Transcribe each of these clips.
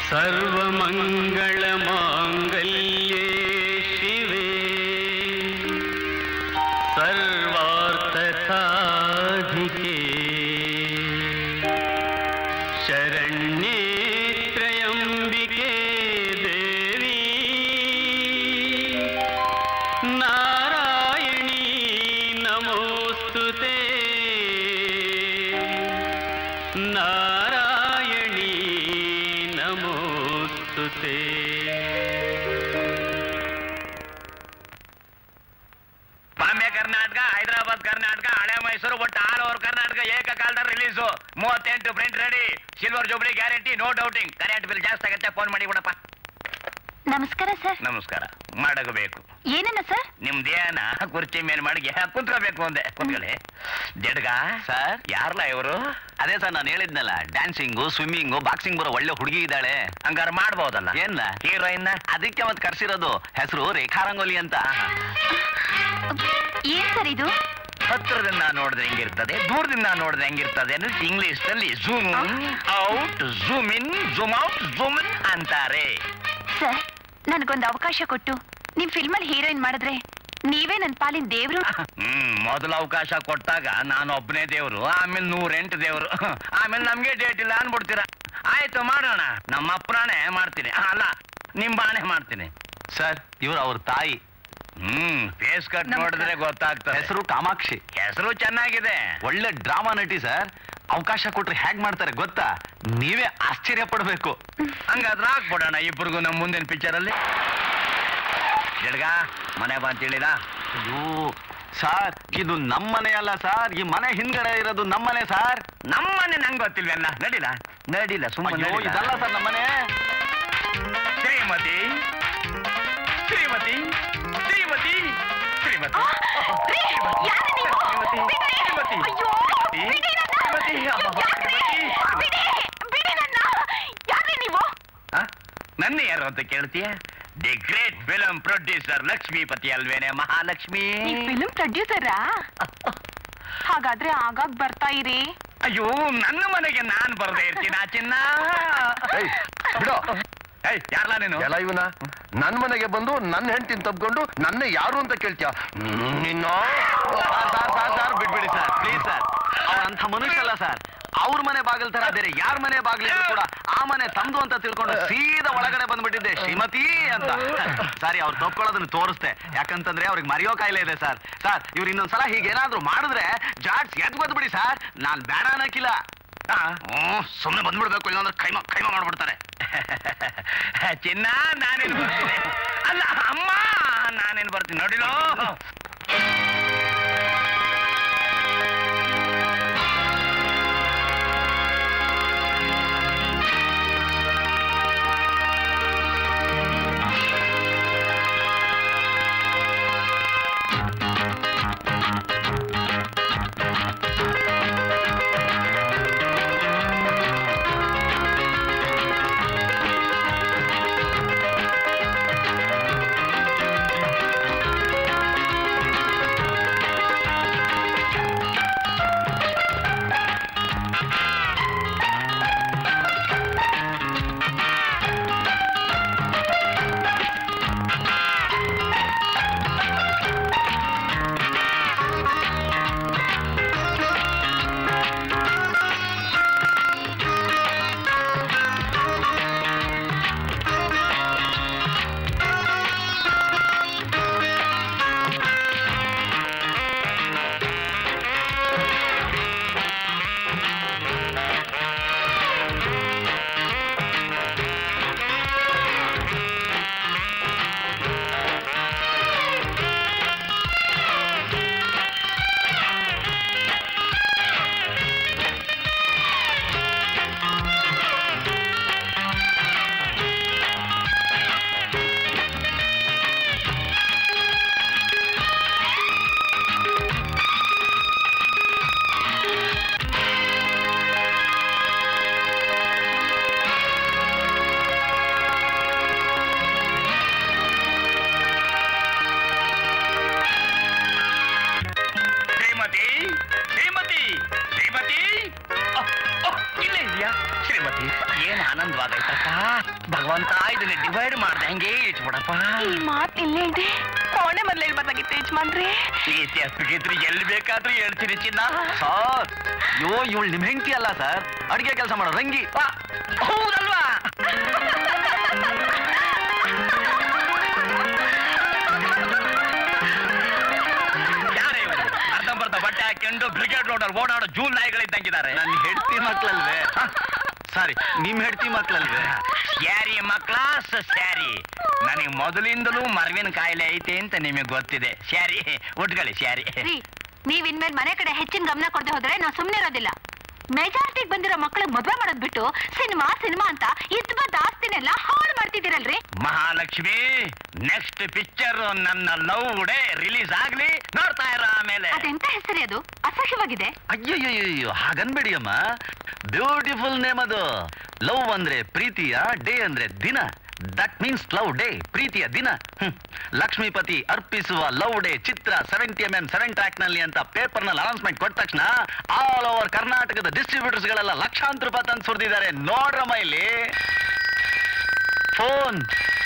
सर्वमङ्गलमाङ्गल्ये शिवे सर्वार्थसाधिके शरण्ये त्र्यम्बिके देवी नारायणी नमोऽस्तु ते नारायणी नमोऽस्तु ते ಬಾಂಬೆ ಕರ್ನಾಟಕ ಹೈದರಾಬಾದ್ ಕರ್ನಾಟಕ ಹಳೆ ಮೈಸೂರು ಒಟ್ಟು ಆಲ್ ಓವರ್ ಕರ್ನಾಟಕ ಏಕಕಾಲದಲ್ಲಿ ರಿಲೀಸು ಮೂವತ್ತೆಂಟು print ready silver jubilee guarantee no doubting current bill ಜಾಸ್ತಿ ಆಗತ್ತೆ ಫೋನ್ ಮಾಡಿ ಬಿಡಪ್ಪ ನಮಸ್ಕಾರ ಸರ್ ನಮಸ್ಕಾರ ಮಾಡಗಬೇಕು ಏನನ್ನ ಸರ್ ನಿಮ್ದೇನ ಕುರ್ಚಿ ಮೇಲೆ ಮಾಡಿ ಕುಂತ್ಕೋಬೇಕು ಅಂದೆ ಕುಂತ್ಕೊಳ್ಳಿ ಜಡ್ಗ ಸರ್ ಯಾರಲ್ಲ ಇವರು ಅದೇ ಸರ್ ನಾನು ಹೇಳಿದ್ನಲ್ಲ ಡ್ಯಾನ್ಸಿಂಗು ಸ್ವಿಮ್ಮಿಂಗು ಬಾಕ್ಸಿಂಗ್ ಬರೋ ಒಳ್ಳೆ ಹುಡುಗಿ ಇದ್ದಾಳೆ ಹಂಗಾರೆ ಮಾಡ್ಬೋದಲ್ಲ ಏನ್ನ ಹೀರೋಯಿನ್ ಅದಕ್ಕೆ ಮತ್ತೆ ಕರ್ಸಿರೋದು ಹೆಸರು ರೇಖಾ ರಂಗೋಲಿ ಅಂತ ಏನ್ ಸರ್ ಇದು ಹತ್ರದಿಂದ ನೋಡಿದ್ರೆ ಹೆಂಗಿರ್ತದೆ ದೂರದಿಂದ ನೋಡಿದ್ರೆ ಹೆಂಗಿರ್ತದೆ ಅಂದ್ರೆ ಇಂಗ್ಲಿಷ್ ನಲ್ಲಿ zoom out zoom in zoom out zoom in ಅಂತಾರೆ ಸರ್ ನನಗೊಂದು ಅವಕಾಶ ಕೊಟ್ಟು ನಿಮ್ ಫಿಲ್ಮಲ್ಲಿ ಹೀರೋಯಿನ್ ಮಾಡಿದ್ರೆ ನೀವೇ ನನ್ನ ಪಾಲಿನ ದೇವ್ರು ಹ್ಮ್ ಮೊದಲ ಅವಕಾಶ ಕೊಟ್ಟಾಗ ನಾನು ಒಬ್ಬನೇ ದೇವ್ರು ಆಮೇಲೆ ನೂರೆಂಟು ದೇವ್ರು ಆಮೇಲೆ ನಮ್ಗೆ ಡೇಟ್ ಇಲ್ಲ ಅನ್ಬಿಡ್ತೀರ ಆಯ್ತು ಮಾಡೋಣ ನಮ್ಮ ಅಪ್ಪನೇ ಮಾಡ್ತೀನಿ ಅಲ್ಲ ನಿಮ್ ಬಾಣೆ ಮಾಡ್ತೀನಿ ಸರ್ ಇವ್ರು ಅವ್ರ ತಾಯಿ ಹ್ಮ್ ಫೇಸ್ ಕಟ್ ನಮಸ್ಕಾರ. ನೋಡಿದ್ರೆ ಗೊತ್ತಾಗ್ತದೆ ಹೆಸರು ಕಾಮಾಕ್ಷಿ ಹೆಸರು ಚೆನ್ನಾಗಿದೆ ಒಳ್ಳೆ ಡ್ರಾಮಾ ನಟಿ ಸರ್ ಅವಕಾಶ ಕೊಟ್ರೆ ಹೇಗ್ ಮಾಡ್ತಾರೆ ಗೊತ್ತಾ ನೀವೇ ಆಶ್ಚರ್ಯ ಪಡ್ಬೇಕು ಹಂಗಾದ್ರೆ ಹಾಕ್ಬಿಡೋಣ ಇಬ್ರಿಗೂ ನಮ್ಮ ಮುಂದಿನ ಪಿಕ್ಚರ್ ಅಲ್ಲಿ ಜಡ್ಗ ಮನೆ ಬಂತ ಹೇಳಿದ ಅಯ್ಯೋ ಸರ್ ಇದು ನಮ್ಮನೆ ಅಲ್ಲ ಸರ್ ಈ ಮನೆ ಹಿಂದ್ಗಡೆ ಇರೋದು ನಮ್ಮನೆ ಸರ್ ನಮ್ಮನೆ ನಂಗೆ ಗೊತ್ತಿಲ್ವಲ್ಲ ನಡಿಲ್ಲ ನಡಿಲ್ಲ ಸುಮ್ಮನೆ ಅಯ್ಯೋ ಇದಲ್ಲ ಸರ್ ನಮ್ಮನೆ ಶ್ರೀಮತಿ ಶ್ರೀಮತಿ ಶ್ರೀಮತಿ ಶ್ರೀಮತಿ ರೀ, ಯಾರು ನೀವು? ಶ್ರೀಮತಿ ಬಿಡಿ. ಶ್ರೀಮತಿ ಅಯ್ಯೋ, ಶ್ರೀಮತಿ ಬಿಡಿ ನನ್ನ. ಶ್ರೀಮತಿ ಅಬ್ಬಬ್ಬ, ಯಾಕ್ರಿ? ಶ್ರೀಮತಿ. ಬಿಡಿ, ಬಿಡಿ ನನ್ನ. ಯಾಕ್ರಿ ನೀವು ಆ? ನನ್ನ ಯಾರು ಅಂತ ಕೇಳ್ತೀಯ the great film producer Lakshmipati ಅಲ್ವೇನೆ ಮಹಾಲಕ್ಷ್ಮಿ ನೀವ್ ಫಿಲ್ಮ್ ಪ್ರೊಡ್ಯೂಸರಾ ಹಾಗಾದ್ರೆ ಆಗಾಗ್ ಬರ್ತಾ ಇರಿ ಅಯ್ಯೋ ನನ್ನ ಮನೆಗೆ ನಾನ್ ಬರ್ದೇ ಇರ್ತೀನ ಚಿನ್ನ ಏಯ್, ಬಿಡು. ಏಯ್ ಯಾರ್ಲ ನೀನು ಎಲ್ಲ ಇವನ ನನ್ ಮನೆಗೆ ಬಂದು ನನ್ನ ಹೆಂಡತಿನ ತಬ್ಕೊಂಡು ನನ್ನ ಯಾರು ಅಂತ ಕೇಳ್ತೀಯ ನಿನ್ನ ಸರ್ ಸರ್ ಸರ್ ಸರ್ ಬಿಟ್ಬಿಡಿ ಸರ್ ಪ್ಲೀಸ್ ಸರ್ ಅವ್ರಂಥ ಮನುಷ್ಯ ಅಲ್ಲ ಸರ್ ಅವ್ರ ಮನೆ ಬಾಗಿಲ್ ತರ ಬೇರೆ ಯಾರ ಮನೆ ಬಾಗಿಲಿದ್ರು ಕೂಡ ಆ ಮನೆ ತಮ್ದು ಅಂತ ತಿಳ್ಕೊಂಡು ಸೀದಾ ಒಳಗಡೆ ಬಂದ್ಬಿಟ್ಟಿದ್ದೆ ಶ್ರೀಮತಿ ಅಂತ ಸಾರಿ ಅವ್ರು ತಪ್ಕೊಳ್ಳೋದನ್ನ ತೋರಿಸ್ತೆ ಯಾಕಂತಂದ್ರೆ ಅವ್ರಿಗೆ ಮರೆಯೋ ಕಾಯಿಲೆ ಇದೆ ಸರ್ ಸರ್ ಇವ್ರು ಇನ್ನೊಂದ್ಸಲ ಹೀಗೇನಾದ್ರೂ ಮಾಡಿದ್ರೆ ಜಾಡ್ಸ್ ಎದ್ ಬಿಡಿ ಸರ್ ನಾನ್ ಬೇಡ ಅನ್ನಕ್ಕಿಲ್ಲ ಸುಮ್ಮನೆ ಬಂದ್ಬಿಡ್ಬೇಕು ಇಲ್ಲಾಂದ್ರೆ ಕೈಮ ಕೈಮ ಮಾಡ್ಬಿಡ್ತಾರೆ ಚಿನ್ನ ನಾನೇನು ಬರ್ತೀನಿ ಅಲ್ಲ ಅಮ್ಮ ನಾನೇನು ಬರ್ತೀನಿ ನೋಡಿಲೋ ಆ ಶ್ರೀಮತಿ ಏನ್ ಆನಂದವಾಗೈತಪ್ಪ ಭಗವಂತ ಇದನ್ನ ಡಿವೈಡ್ ಮಾಡ್ದೆ ಹಂಗೆ ಇಟ್ಬಿಡಪ್ಪ ಈ ಮಾತ್ ಇಲ್ಲೇ ಇದೆ ಕೋಣೆ ಮೊದ್ಲು ಹೇಳ್ಬಾರ್ದಾಗಿತ್ತು ಯಜಮಾನ್ರಿ ಪ್ರೀತಿ ಅಪ್ಪಿಗಿದ್ರು ಎಲ್ಲಿ ಬೇಕಾದ್ರೂ ಹೇಳ್ತೀನಿ ಚಿನ್ನ ಸರ್ ಯೋ ಇವಳು ನಿಮ್ ಹೆಂಡತಿ ಅಲ್ಲ ಸರ್ ಅಡಿಗೆ ಕೆಲಸ ಮಾಡೋ ರಂಗಿ ಆ, ಹೌದಲ್ವಾ ಯಾರೇ ಇವರು ಅರ್ಧಂಬರ್ಧ ಬಟ್ಟೆ ಹಾಕೊಂಡು ಬ್ರಿಗೇಡ್ ರೋಡ್ ಅಲ್ಲಿ ಓಡಾಡೋ ಜೂನ್ ನಾಯಿಗಳಿದ್ದಂಗಿದ್ದಾರೆ ನನ್ನ ಹೆಂಡತಿ ಮಕ್ಳಲ್ವೇ ಸಾರಿ ನಿಮ್ ಹೆಂಡತಿ ಮಕ್ಳಲ್ವೇ ಸ್ಯಾರಿ ಮಕ್ಳ ಸ್ಯಾರಿ ನನಗೆ ಮೊದಲಿಂದಲೂ ಮರವಿನ ಕಾಯಿಲೆ ಐತೆ ಅಂತ ನಿಮಗೆ ಗೊತ್ತಿದೆ ಸ್ಯಾರಿ ಉಟ್ಕೊಳ್ಳಿ ಸ್ಯಾರಿ ರೀ ನೀವ್ ಇನ್ಮೇಲೆ ಮನೆ ಕಡೆ ಹೆಚ್ಚಿನ ಗಮನ ಕೊಡದೆ ಹೋದ್ರೆ ನಾವು ಸುಮ್ನೆ ಇರೋದಿಲ್ಲ ಮೆಜಾರಿಟಿಗೆ ಬಂದಿರೋ ಮಕ್ಕಳಿಗೆ ಮದ್ವೆ ಮಾಡೋದ್ ಬಿಟ್ಟು ಸಿನಿಮಾ ಸಿನಿಮಾ ಅಂತ ಇದ್ ಬಂದ ಆಸ್ತಿನೆಲ್ಲ ಹಾಳು ಮಾಡ್ತಿದ್ದೀರಲ್ರಿ ಮಹಾಲಕ್ಷ್ಮಿ ನೆಕ್ಸ್ಟ್ ಪಿಕ್ಚರ್ ನನ್ನ ಲವ್ ಡೇ ರಿಲೀಸ್ ಆಗ್ಲಿ ನೋಡ್ತಾ ಇರ ಆಮೇಲೆ ಅದೆಂತ ಹೆಸರಿ ಅದು ಅಸಹ್ಯವಾಗಿದೆ ಅಯ್ಯಯ್ಯಯ್ಯೋ ಹಾಗನ್ಬೇಡಿ ಅಮ್ಮ ಬ್ಯೂಟಿಫುಲ್ ನೇಮ್ ಅದು ಲವ್ ಅಂದ್ರೆ ಪ್ರೀತಿಯ ಡೇ ಅಂದ್ರೆ ದಿನ ದಟ್ ಮೀನ್ಸ್ ಲವ್ ಡೇ ಪ್ರೀತಿಯ ದಿನ ಹ್ಮ್. ಲಕ್ಷ್ಮೀಪತಿ ಅರ್ಪಿಸುವ ಲವ್ ಡೇ ಚಿತ್ರ seventy M M seven track ನಲ್ಲಿ ಅಂತ ಪೇಪರ್ ನಲ್ಲಿ ಅನೌನ್ಸ್ಮೆಂಟ್ ಕೊಟ್ಟ ತಕ್ಷಣ ಆಲ್ ಓವರ್ ಕರ್ನಾಟಕದ ಡಿಸ್ಟ್ರಿಬ್ಯೂಟರ್ಸ್ ಗಳೆಲ್ಲ ಲಕ್ಷಾಂತರ ರೂಪಾಯಿ ತಂದು ಸುರಿದಿದ್ದಾರೆ ನೋಡ್ರಮ್ಮ ಇಲ್ಲಿ ಫೋನ್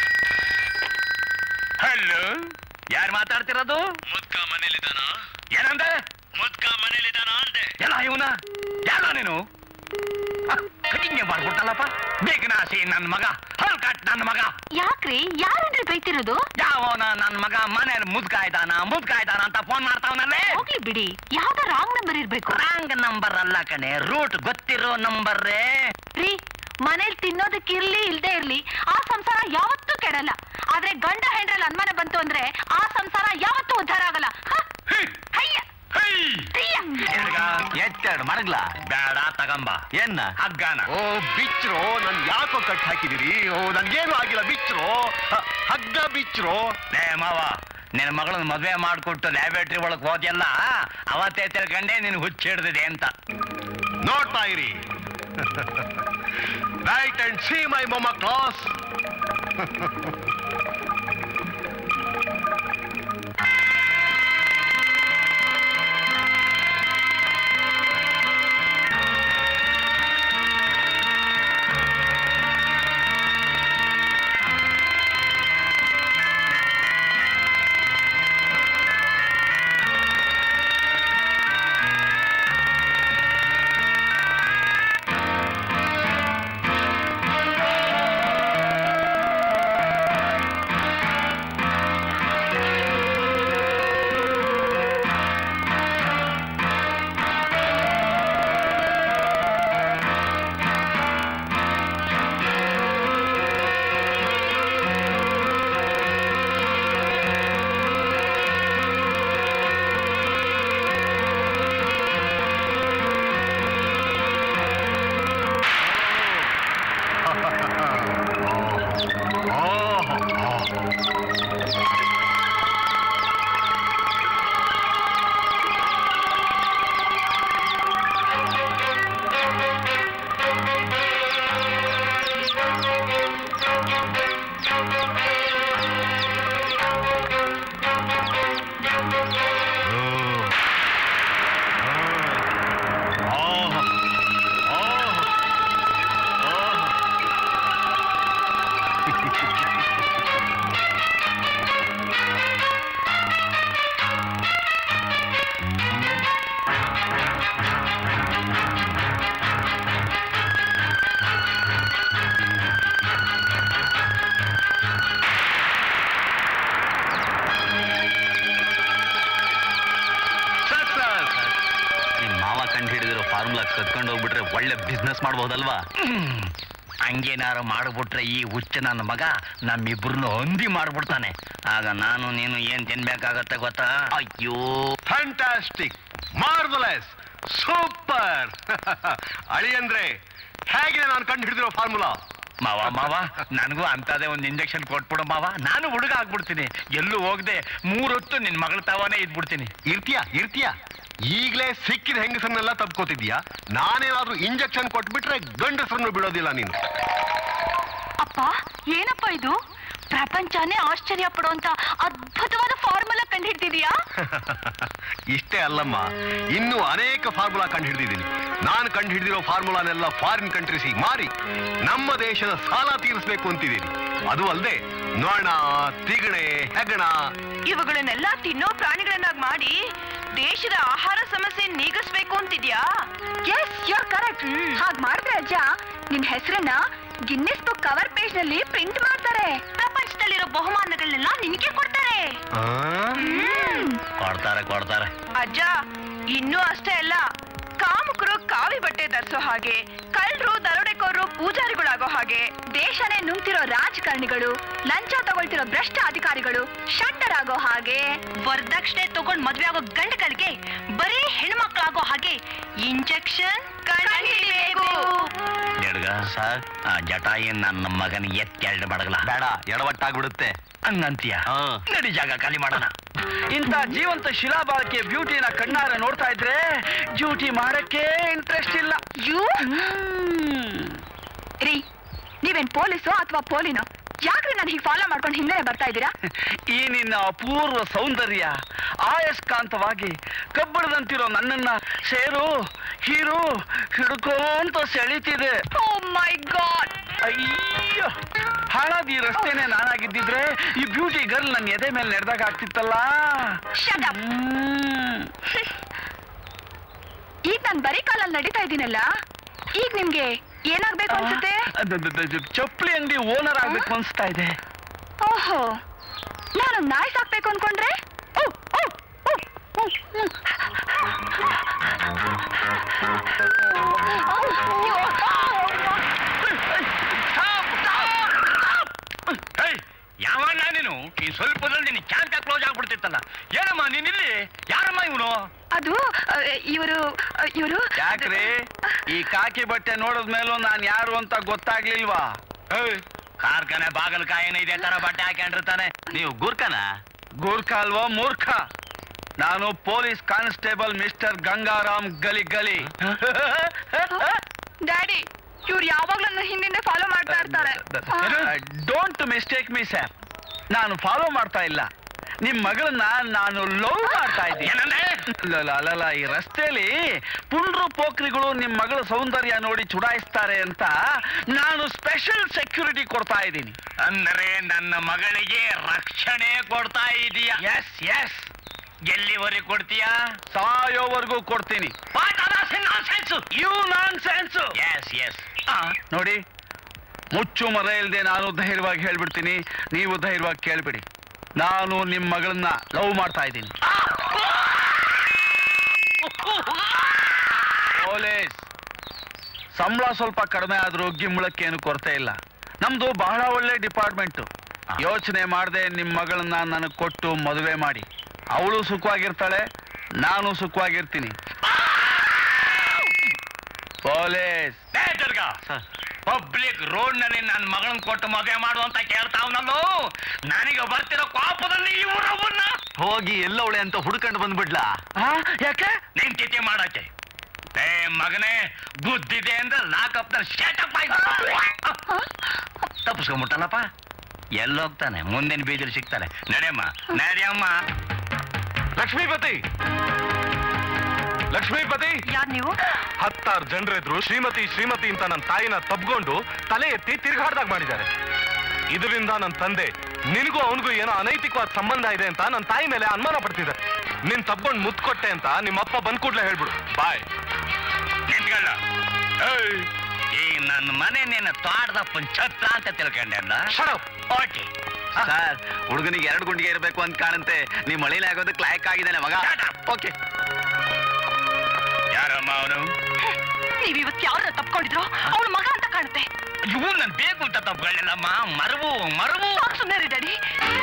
ಹಲೋ ಯಾರು ಮಾತಾಡ್ತಿರೋದು ಮುದ್ಕ ಮನೇಲಿದಾನ ಏನಂದೆ ಮುದ್ಕ ಮನೇಲಿದಾನ ಅಂದೆ ಎಲ್ಲ ಇವನ ಯಾರ ನೀನು ಹ, ಹಿಂಗೆ ಮಾಡ್ಬಿಟ್ಟಲ್ಲಪ್ಪ ಬೇಕನಾಸಿ ನನ್ನ ಮಗ ಹಲ್ಕಟ್ ನನ್ನ ಮಗ ಯಾಕ್ರಿ ಯಾರನ್ರಿ ಬೈತಿರೋದು ಯಾವನ ನನ್ನ ಮಗ ಮನೇಲಿ ಮುದ್ಕಾಯ್ತಾನ ಮುದ್ಕಾಯ್ತಾನ ಅಂತ ಫೋನ್ ಮಾಡ್ತಾವನಲ್ಲೇ ಹೋಗ್ಲಿ ಬಿಡಿ ಯಾವ್ದೋ ರಾಂಗ್ ನಂಬರ್ ಇರ್ಬೇಕು ರಾಂಗ್ ನಂಬರ್ ಅಲ್ಲ ಕಣೆ ರೂಟ್ ಗೊತ್ತಿರೋ ನಂಬರ್ರೇ ರೀ ಮನೇಲಿ ತಿನ್ನೋದಕ್ಕೆ ಇರ್ಲಿ ಇಲ್ದೇ ಇರ್ಲಿ ಆ ಸಂಸಾರ ಯಾವತ್ತೂ ಕೆಡಲ್ಲ ಆದ್ರೆ ಗಂಡ ಹೆಂಡ್ರಲ್ಲಿ ಅನುಮಾನ ಬಂತು ಅಂದ್ರೆ ಆ ಸಂಸಾರ ಯಾವತ್ತೂ ಉದ್ಧಾರ ಆಗಲ್ಲ ಹ? ಹಯ್ಯ ತಿಯ್ಯ. ಎತ್ತೆರಡು ಮಡಗ್ಲ ಬೇಡ ತಗಂಬ ಏನ್ನ ಹಗ್ಗಾನ ಓ ಬಿಚ್ರೋ ನನ್ ಯಾಕೋ ಕಟ್ ಹಾಕಿದಿರಿ ಓ ನನ್ಗೇನು ಆಗಿಲ್ಲ ಬಿಚ್ರೋ ಹ, ಹಗ್ಗ ಬಿಚ್ರೋ ಲೇ ಮಾವ ನಿನ್ನ ಮಗಳನ್ನ ಮದ್ವೆ ಮಾಡ್ಕೊಟ್ಟು ಲ್ಯಾಬೇಟ್ರಿ ಒಳಗ್ ಹೋದ್ಯಲ್ಲ ಅವತ್ತೇ ತಿಳ್ಕೊಂಡೆ ನಿನ್ ಹುಚ್ಚಿಡ್ದಿದೆ ಅಂತ ನೋಡ್ತಾ ಇರಿ ರೈಟ್ ಅಂಡ್ ಸಿ ಮೈ ಮೊಮ್ಮ ಕ್ಲಾಸ್ ನಿಮ್ ಮಾವ ಕಂಡು ಹಿಡಿದಿರೋ ಫಾರ್ಮುಲಾ ಕತ್ಕೊಂಡು ಹೋಗ್ಬಿಟ್ರೆ ಒಳ್ಳೆ ಬಿಸ್ನೆಸ್ ಮಾಡ್ಬೋದಲ್ವಾ ಹಂಗೇನಾರು ಮಾಡ್ಬಿಟ್ರೆ ಈ ಹುಚ್ಚ ನನ್ನ ಮಗ ನಮ್ಮಿಬ್ರನ್ನ ಹೊಂದಿ ಮಾಡ್ಬಿಡ್ತಾನೆ ಆಗ ನಾನು ನೀನು ಏನ್ ತಿನ್ಬೇಕಾಗತ್ತೆ ಗೊತ್ತಾ ಅಯ್ಯೋ ಫ್ಯಾಂಟಾಸ್ಟಿಕ್ ಮಾರ್ವಲೆಸ್ ಸೂಪರ್ ಅಳಿ ಅಂದ್ರೆ ಹೇಗಿದೆ ನಾನು ಕಂಡು ಹಿಡಿದಿರೋ ಫಾರ್ಮುಲಾ ಮಾವ ಮಾವ ನನಗೂ ಅಂತದೇ ಒಂದು ಇಂಜೆಕ್ಷನ್ ಕೊಟ್ಬಿಡು ಮಾವ ನಾನು ಹುಡುಗ ಆಗ್ಬಿಡ್ತೀನಿ ಎಲ್ಲೂ ಹೋಗದೆ ಮೂರೊತ್ತು ನಿನ್ ಮಗಳ ತಾವನೇ ಇದ್ಬಿಡ್ತೀನಿ ಇರ್ತೀಯ ಇರ್ತೀಯ ಈಗ್ಲೇ ಸಿಕ್ಕಿದ ಹೆಂಗಸನ್ನೆಲ್ಲ ತಪ್ಕೋತಿದ್ಯಾ ನಾನೇನಾದ್ರೂ ಇಂಜೆಕ್ಷನ್ ಕೊಟ್ಬಿಟ್ರೆ ಗಂಡಸರನ್ನು ಬಿಡೋದಿಲ್ಲ ನೀನು ಅಪ್ಪ ಏನಪ್ಪ ಇದು ಪ್ರಪಂಚನೇ ಆಶ್ಚರ್ಯ ಪಡುವಂತ ಅದ್ಭುತವಾದ ಫಾರ್ಮುಲಾ ಕಂಡುಹಿಡ್ತಿದ್ಯಾ ಇಷ್ಟೇ ಅಲ್ಲಮ್ಮ ಇನ್ನೂ ಅನೇಕ ಫಾರ್ಮುಲಾ ಕಂಡು ಹಿಡಿದಿದ್ದೀನಿ ನಾನು ಕಂಡು ಹಿಡಿದಿರೋ ಫಾರ್ಮುಲಾನೆಲ್ಲ ಫಾರಿನ್ ಕಂಟ್ರೀಸಿಗೆ ಮಾರಿ ನಮ್ಮ ದೇಶದ ಸಾಲ ತೀರಿಸಬೇಕು ಅಂತಿದ್ದೀನಿ ಅದು ಅಲ್ಲದೆ ನೊಣ ತಿಗಣೆ ಹೆಗಣ ಇವುಗಳನ್ನೆಲ್ಲ ತಿನ್ನೋ ಪ್ರಾಣಿಗಳನ್ನಾಗಿ ಮಾಡಿ ದೇಶದ ಆಹಾರ ಸಮಸ್ಯೆ ನೀಗಿಸ್ಬೇಕು ಅಂತಿದ್ಯಾ ಎಸ್ ಯು ಕರೆಕ್ಟ್ ಹಾಗ್ ಮಾಡಿದ್ರೆ ಅಜ್ಜ ನಿನ್ ಹೆಸರನ್ನ ಗಿನ್ನಿಸ್ ಬುಕ್ ಕವರ್ ಪೇಜ್ ನಲ್ಲಿ ಪ್ರಿಂಟ್ ಮಾಡ್ತಾರೆ ಪ್ರಪಂಚದಲ್ಲಿರೋ ಬಹುಮಾನಗಳನ್ನೆಲ್ಲ ನಿನಗೆ ಕೊಡ್ತಾರೆ ಕೊಡ್ತಾರೆ ಕೊಡ್ತಾರೆ ಅಜ್ಜ ಇನ್ನೂ ಅಷ್ಟೇ ಅಲ್ಲ ಕಾಮುಕರು ಕಾವಿ ಬಟ್ಟೆ ಧರಿಸೋ ಹಾಗೆ ಕಳ್ಳರು ದರೋಡೆಕೋರು ಪೂಜಾರಿಗಳಾಗೋ ಹಾಗೆ ದೇಶನೇ ನುಂಗ್ತಿರೋ ರಾಜಕಾರಣಿಗಳು ಲಂಚ ತಗೊಳ್ತಿರೋ ಭ್ರಷ್ಟ ಅಧಿಕಾರಿಗಳು ಶಟ್ಟರಾಗೋ ಹಾಗೆ ವರದಕ್ಷಿಣೆ ತಗೊಂಡ್ ಮದ್ವೆ ಆಗೋ ಗಂಡಗಳಿಗೆ ಬರೀ ಹೆಣ್ಮಕ್ಳಾಗೋ ಹಾಗೆ ಇಂಜೆಕ್ಷನ್ ಎಡ್ಗ ಸರ್ ಆ ಜಟಾಯಿ ನನ್ನ ಮಗನ ಎತ್ತೆರಡು ಮಡಗಲ ಬೇಡ ಎಡವಟ್ಟಾಗ್ಬಿಡುತ್ತೆ ಹಂಗಂತೀಯ ಹಾ. ನಡಿ ಜಾಗ ಖಾಲಿ ಮಾಡೋಣ ಇಂಥ ಜೀವಂತ ಶಿಲಾಬಾಲಕಿಯ ಬ್ಯೂಟಿನ ಕಣ್ಣಾರೆ ನೋಡ್ತಾ ಇದ್ರೆ ಡ್ಯೂಟಿ ಮಾಡಕ್ಕೆ ಇಂಟ್ರೆಸ್ಟ್ ಇಲ್ಲ ಯು ರೀ ನೀವೇನ್ ಪೊಲೀಸು ಅಥವಾ ಪೋಲಿನೋ ಯಾಕ್ರಿ ನಾನು ಹೀಗೆ ಫಾಲೋ ಮಾಡ್ಕೊಂಡು ಹಿಂದೆ ಬರ್ತಾ ಇದ್ದೀರಾ ಈ ನಿನ್ನ ಅಪೂರ್ವ ಸೌಂದರ್ಯ ಆಯಸ್ಕಾಂತವಾಗಿ ಕಬ್ಬಣದಂತಿರೋ ನನ್ನನ್ನ ಸೇರು ಹೀರು ಹಿಡ್ಕೋಂತ ಸೆಳಿತಿದೆ ಓ ಮೈ ಗಾಡ್ ಅಯ್ಯೋ ಹಾಳಾದ ಈ ರಸ್ತೆನೆ ನಾನಾಗಿದ್ದಿದ್ರೆ ಈ ಬ್ಯೂಟಿ ಗರ್ಲ್ ನನ್ನ ಎದೆ ಮೇಲೆ ನಡೆದಾಗ ಆಗ್ತಿತ್ತಲ್ಲ ಶಟ್ ಅಪ್ ಹ್ಮ್. ಈಗ ನಾನು ಬರೀ ಕಾಲಲ್ಲಿ ನಡೀತಾ ಇದ್ದೀನಲ್ಲ ಈಗ ನಿಮ್ಗೆ ಏನಾಗ್ಬೇಕು ಅನ್ಸುತ್ತೆ ಅದ್- ಅದ್- ಅದ್- ಅದ್ ಚಪ್ಪಲಿ ಅಂಗಡಿ ಓನರ್ ಆಗ್ಬೇಕು ಅನ್ಸ್ತಾ ಇದೆ ಓಹೋ ನಾನು ನಾಯಿ ಸಾಕ್ಬೇಕು ಅನ್ಕೊಂಡ್ರೆ ಓ, ಓ, ಓ, ಓ, ಹ್ಮ್. ಯಾವಣ್ಣ ನೀನು ಈ ಸ್ವಲ್ಪದಲ್ಲಿ ನಿನ್ನ ಕ್ಯಾಂಕ ಕ್ಲೋಸ್ ಆಗ್ಬಿಡ್ತಿತ್ತಲ್ಲ ಏನಮ್ಮ ನೀನಿಲ್ಲಿ ಯಾರಮ್ಮ ಇವನು ಅದು ಇವರು ಇವರು ಯಾಕ್ರಿ ಈ ಕಾಕಿ ಬಟ್ಟೆ ನೋಡಿದ್ಮೇಲೂ ನಾನ್ ಯಾರು ಅಂತ ಗೊತ್ತಾಗ್ಲಿಲ್ವಾ ಕಾರ್ಖಾನೆ ಬಾಗಲಕಾಯಿನ ಇದೇ ತರ ಬಟ್ಟೆ ಹಾಕೊಂಡಿರ್ತಾನೆ ನೀವು ಗೂರ್ಖನ ಗೂರ್ಖ ಅಲ್ವೋ ಮೂರ್ಖ ನಾನು police constable mister Gangaram Galagali daddy ಇವ್ರು ಯಾವಾಗ್ಲೂ ನನ್ನ ಹಿಂದಿಂದ ಫಾಲೋ ಮಾಡ್ತಾ ಇರ್ತಾರೆ ಡೋಂಟ್ ಮಿಸ್ಟೇಕ್ ಮೀ ಸರ್ ನಾನು ಫಾಲೋ ಮಾಡ್ತಾ ಇಲ್ಲ ನಿಮ್ ಮಗಳನ್ನ ನಾನು ಲವ್ ಮಾಡ್ತಾ ಇದ್ದೀನಿ ಏನಂದೆ? ಅಲ್ಲಲ್ಲ, ಅಲ್ಲಲ್ಲ ಈ ರಸ್ತೆಯಲ್ಲಿ ಪುಂಡ್ರು ಪೋಖ್ರಿಗಳು ನಿಮ್ ಮಗಳ ಸೌಂದರ್ಯ ನೋಡಿ ಚುಡಾಯಿಸ್ತಾರೆ ಅಂತ ನಾನು ಸ್ಪೆಷಲ್ ಸೆಕ್ಯೂರಿಟಿ ಕೊಡ್ತಾ ಇದ್ದೀನಿ ಅಂದರೆ ನನ್ನ ಮಗಳಿಗೆ ರಕ್ಷಣೆ ಕೊಡ್ತಾ ಇದೀಯ ಎಸ್ ಎಸ್ ಎಲ್ಲಿವರೆಗೆ ಕೊಡ್ತೀಯಾ ಸಾಯೋವರೆಗೂ ಕೊಡ್ತೀನಿ you nonsense yes yes ನೋಡಿ ಮುಚ್ಚು ಮರ ಇಲ್ಲದೆ ನಾನು ಧೈರ್ಯವಾಗಿ ಹೇಳ್ಬಿಡ್ತೀನಿ ನೀವು ಧೈರ್ಯವಾಗಿ ಕೇಳ್ಬಿಡಿ ನಾನು ನಿಮ್ಮ ಮಗಳನ್ನ ಲವ್ ಮಾಡ್ತಾ ಇದ್ದೀನಿ ಪೊಲೀಸ್ ಸಂಬಳ ಸ್ವಲ್ಪ ಕಡಿಮೆ ಆದ್ರೂ ಗಿಂಬಳಕ್ಕೇನು ಕೊರತೆ ಇಲ್ಲ ನಮ್ದು ಬಹಳ ಒಳ್ಳೆ ಡಿಪಾರ್ಟ್ಮೆಂಟು ಯೋಚನೆ ಮಾಡದೆ ನಿಮ್ಮ ಮಗಳನ್ನ ನನಗೆ ಕೊಟ್ಟು ಮದುವೆ ಮಾಡಿ ಅವಳು ಸುಖವಾಗಿರ್ತಾಳೆ ನಾನು ಸುಖವಾಗಿರ್ತೀನಿ ಪೊಲೀಸ್ ಪಬ್ಲಿಕ್ ರೋಡ್ ನಲ್ಲಿ ನನ್ನ ಮಗಳನ್ನ ಕೊಟ್ಟು ಮದುವೆ ಮಾಡು ಅಂತ ಕೇಳ್ತಾವನಲ್ಲೋ ನನಗೆ ಬರ್ತಿರೋ ಕೋಪದಲ್ಲಿ ಇವರವನ್ನ ಹೋಗಿ ಎಲ್ಲವಳೆ ಅಂತ ಹುಡ್ಕೊಂಡು ಬಂದ್ಬಿಡ್ಲಾ ಆ, ಯಾಕೆ ನಿನ್ ತಿಥಿ ಮಾಡಕ್ಕೆ ಏ ಮಗನೇ ಬುದ್ಧಿದೆ ಅಂದ್ರೆ ಲಾಕಪ್ ಶೇಟಪ್ ತಪ್ಪಿಸ್ಕೊಂಬಿಟ್ಟಲ್ಲಪ್ಪ ಎಲ್ಲೋಗ್ತಾನೆ ಮುಂದಿನ ಬೀದಿಲಿ ಸಿಗ್ತಾನೆ ನಡೆಯಮ್ಮ ನಡೆಯಮ್ಮ ಲಕ್ಷ್ಮೀಪತಿ ಲಕ್ಷ್ಮೀಪತಿ ಯಾರ್ ನೀವು ಹತ್ತಾರು ಜನರೆದ್ರು ಶ್ರೀಮತಿ ಶ್ರೀಮತಿ ಅಂತ ನನ್ನ ತಾಯಿನ ತಬ್ಕೊಂಡು ತಲೆ ಎತ್ತಿ ತಿರ್ಗಾಡ್ದಾಗ ಮಾಡಿದ್ದಾರೆ ಇದರಿಂದ ನನ್ನ ತಂದೆ ನಿನಗೂ ಅವನಿಗೂ ಏನೋ ಅನೈತಿಕವಾದ ಸಂಬಂಧ ಇದೆ ಅಂತ ನನ್ನ ತಾಯಿ ಮೇಲೆ ಅನುಮಾನ ಪಡ್ತಿದ್ದಾರೆ ನಿನ್ ತಬ್ಕೊಂಡು ಮುತ್ತು ಕೊಟ್ಟೆ ಅಂತ ನಿಮ್ಮ ಅಪ್ಪ ಬಂದ್ ಕೂಡ್ಲೆ ಹೇಳ್ಬಿಡು ಬಾಯ್ ನಿಂತ್ಕೊಳ್ಳ ಏಯ್, ಈ ನನ್ನ ಮನೆ ನಿನ್ನ ತೋಟದಪ್ಪನ ಛತ್ರ ಅಂತ ತಿಳ್ಕೊಂಡೆ ಅಲ್ಲ ಶಡಪ್ ಓಕೆ ಸರ್ ಹುಡುಗನಿಗೆ ಎರಡು ಗುಂಡಿಗೆ ಇರಬೇಕು ಅಂತ ಕಾಣುತ್ತೆ ನೀವು ಮಳಿಲಿ ಆಗೋದಕ್ಕೆ ಲಾಯಕ್ ಆಗಿದ್ದಾನೆ ಮಗ Shut up. ಓಕೆ ಯಾರಮ್ಮ ಅವನು ನೀವ್ ಇವತ್ತು ಯಾರನ್ನ ತಪ್ಕೊಂಡಿದ್ರು ಅವಳ ಮಗ ಅಂತ ಕಾಣುತ್ತೆ ಇವು ನನ್ ಬೇಕು ಅಂತ ತಪ್ಕೊಳ್ಳಿಲ್ಲಮ್ಮ ಮರವು ಮರವು ಸಾಕು ಸುಮ್ಮನೆ ಡ್ಯಾಡಿ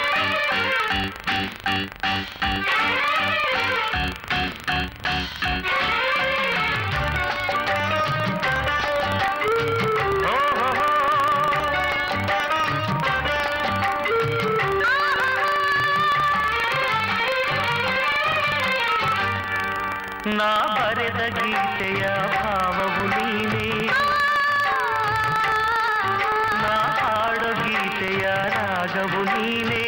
ನಾ ಬರೆದ ಗೀತೆಯ ಭಾವವು ನೀನೇ ನಾ ಹಾಡೋ ಗೀತೆಯ ರಾಗ ರಾಗವು ನೀನೇ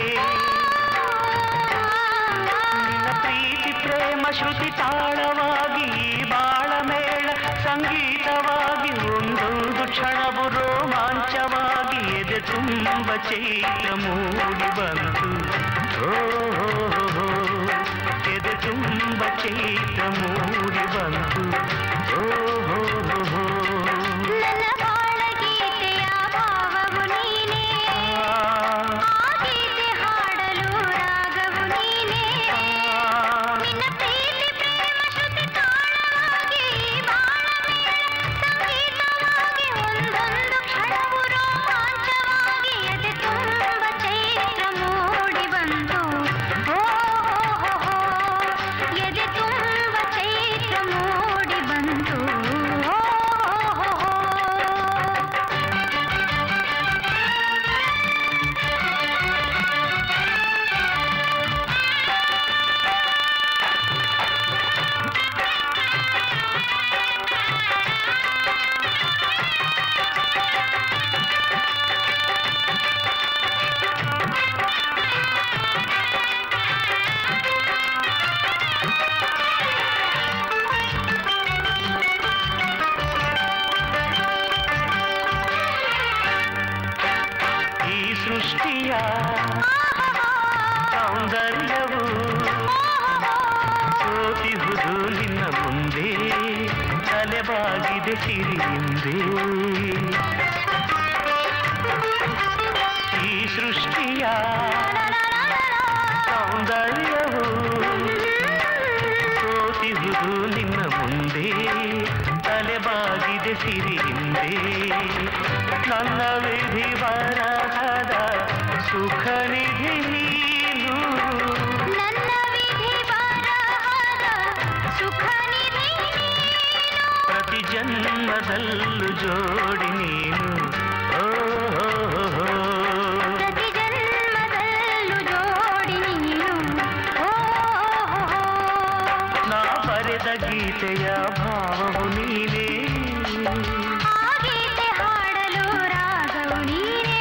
ನಿನ್ನ ಪ್ರೀತಿ ಪ್ರೇಮ ಶ್ರುತಿ ತಾಳವಾಗಿ ಈ ಬಾಳ ಮೇಳ ಸಂಗೀತವಾಗಿ ಒಂದೊಂದು ಕ್ಷಣವು ರೋಮಾಂಚವಾಗಿ ಎದೆ ತುಂಬ ಚೈತ್ರ ಮೂಡಿ ಬಂತು ಓ ಹೋ, ಹೋ, ಹೋ. ಎದೆ ತುಂಬ ಚೈತ್ರ ಮೂಡಿ ಬಂತು ಓ ಹೋ, ಹೋ, ಹೋ. ನನ್ನ ಬಾಳ ಗೀತೆಯ ಭಾವವು ನೀನೇ ಆ ಗೀತೆ ಹಾಡಲು ರಾಗವು ನೀನೇ ನಿನ್ನ ಪ್ರೀತಿ ಪ್ರೇಮ ಶ್ರುತಿ ತಾಳವಾಗಿ ಬಾಳ ಮೇಳ ಸಂಗೀತವಾಗಿ ಒಂದೊಂದು ಕ್ಷಣವು ರೋಮಾಂಚವಾಗಿ ಎದೆ ತುಂಬ ಚೈತ್ರ ಮೂಡಿ ಬಂತು ಓ ಹೋ, ಹೋ, ಹೋ. ಎದೆ ತುಂಬ ಚೈತ್ರ ಮೂಡಿ ಬಂತು ಓ ಹೋ, ಹೋ, ಹೋ. ಈ ಸೃಷ್ಟಿಯ ಸೌಂದರ್ಯವು ಸೋತಿಹುದು ನಿನ್ನ ಮುಂದೆ ತಲೆಬಾಗಿದೆ ಸಿರಿಯಿಂದೆ ಈ ಸೃಷ್ಟಿಯ ಸೌಂದರ್ಯವು ಸೋತಿಹುದು ನಿನ್ನ ಮುಂದೆ ತಲೆಬಾಗಿದೆ ಸಿರಿಯಿಂದೆ ನನ್ನ ವಿಧಿ ಬರಹದ ಸುಖ ನಿಧಿ ನೀನು ನನ್ನ ವಿಧಿ ಬರಹದ ಸುಖ ನಿಧಿ ಪ್ರತಿ ಜನ್ಮದಲ್ಲೂ ಜೋಡಿ ನೀನು ಓ ಹೋ, ಹೋ, ಹೋ. ಪ್ರತಿ ಜನ್ಮದಲ್ಲೂ ಜೋಡಿ ನೀನು ಓ ಹೋ, ಹೋ. ನಾ ಬರೆದ ಗೀತೆಯ ಭಾವವು ನೀನೇ ಆ ಗೀತೆ ಹಾಡಲು ರಾಗವು ನೀನೇ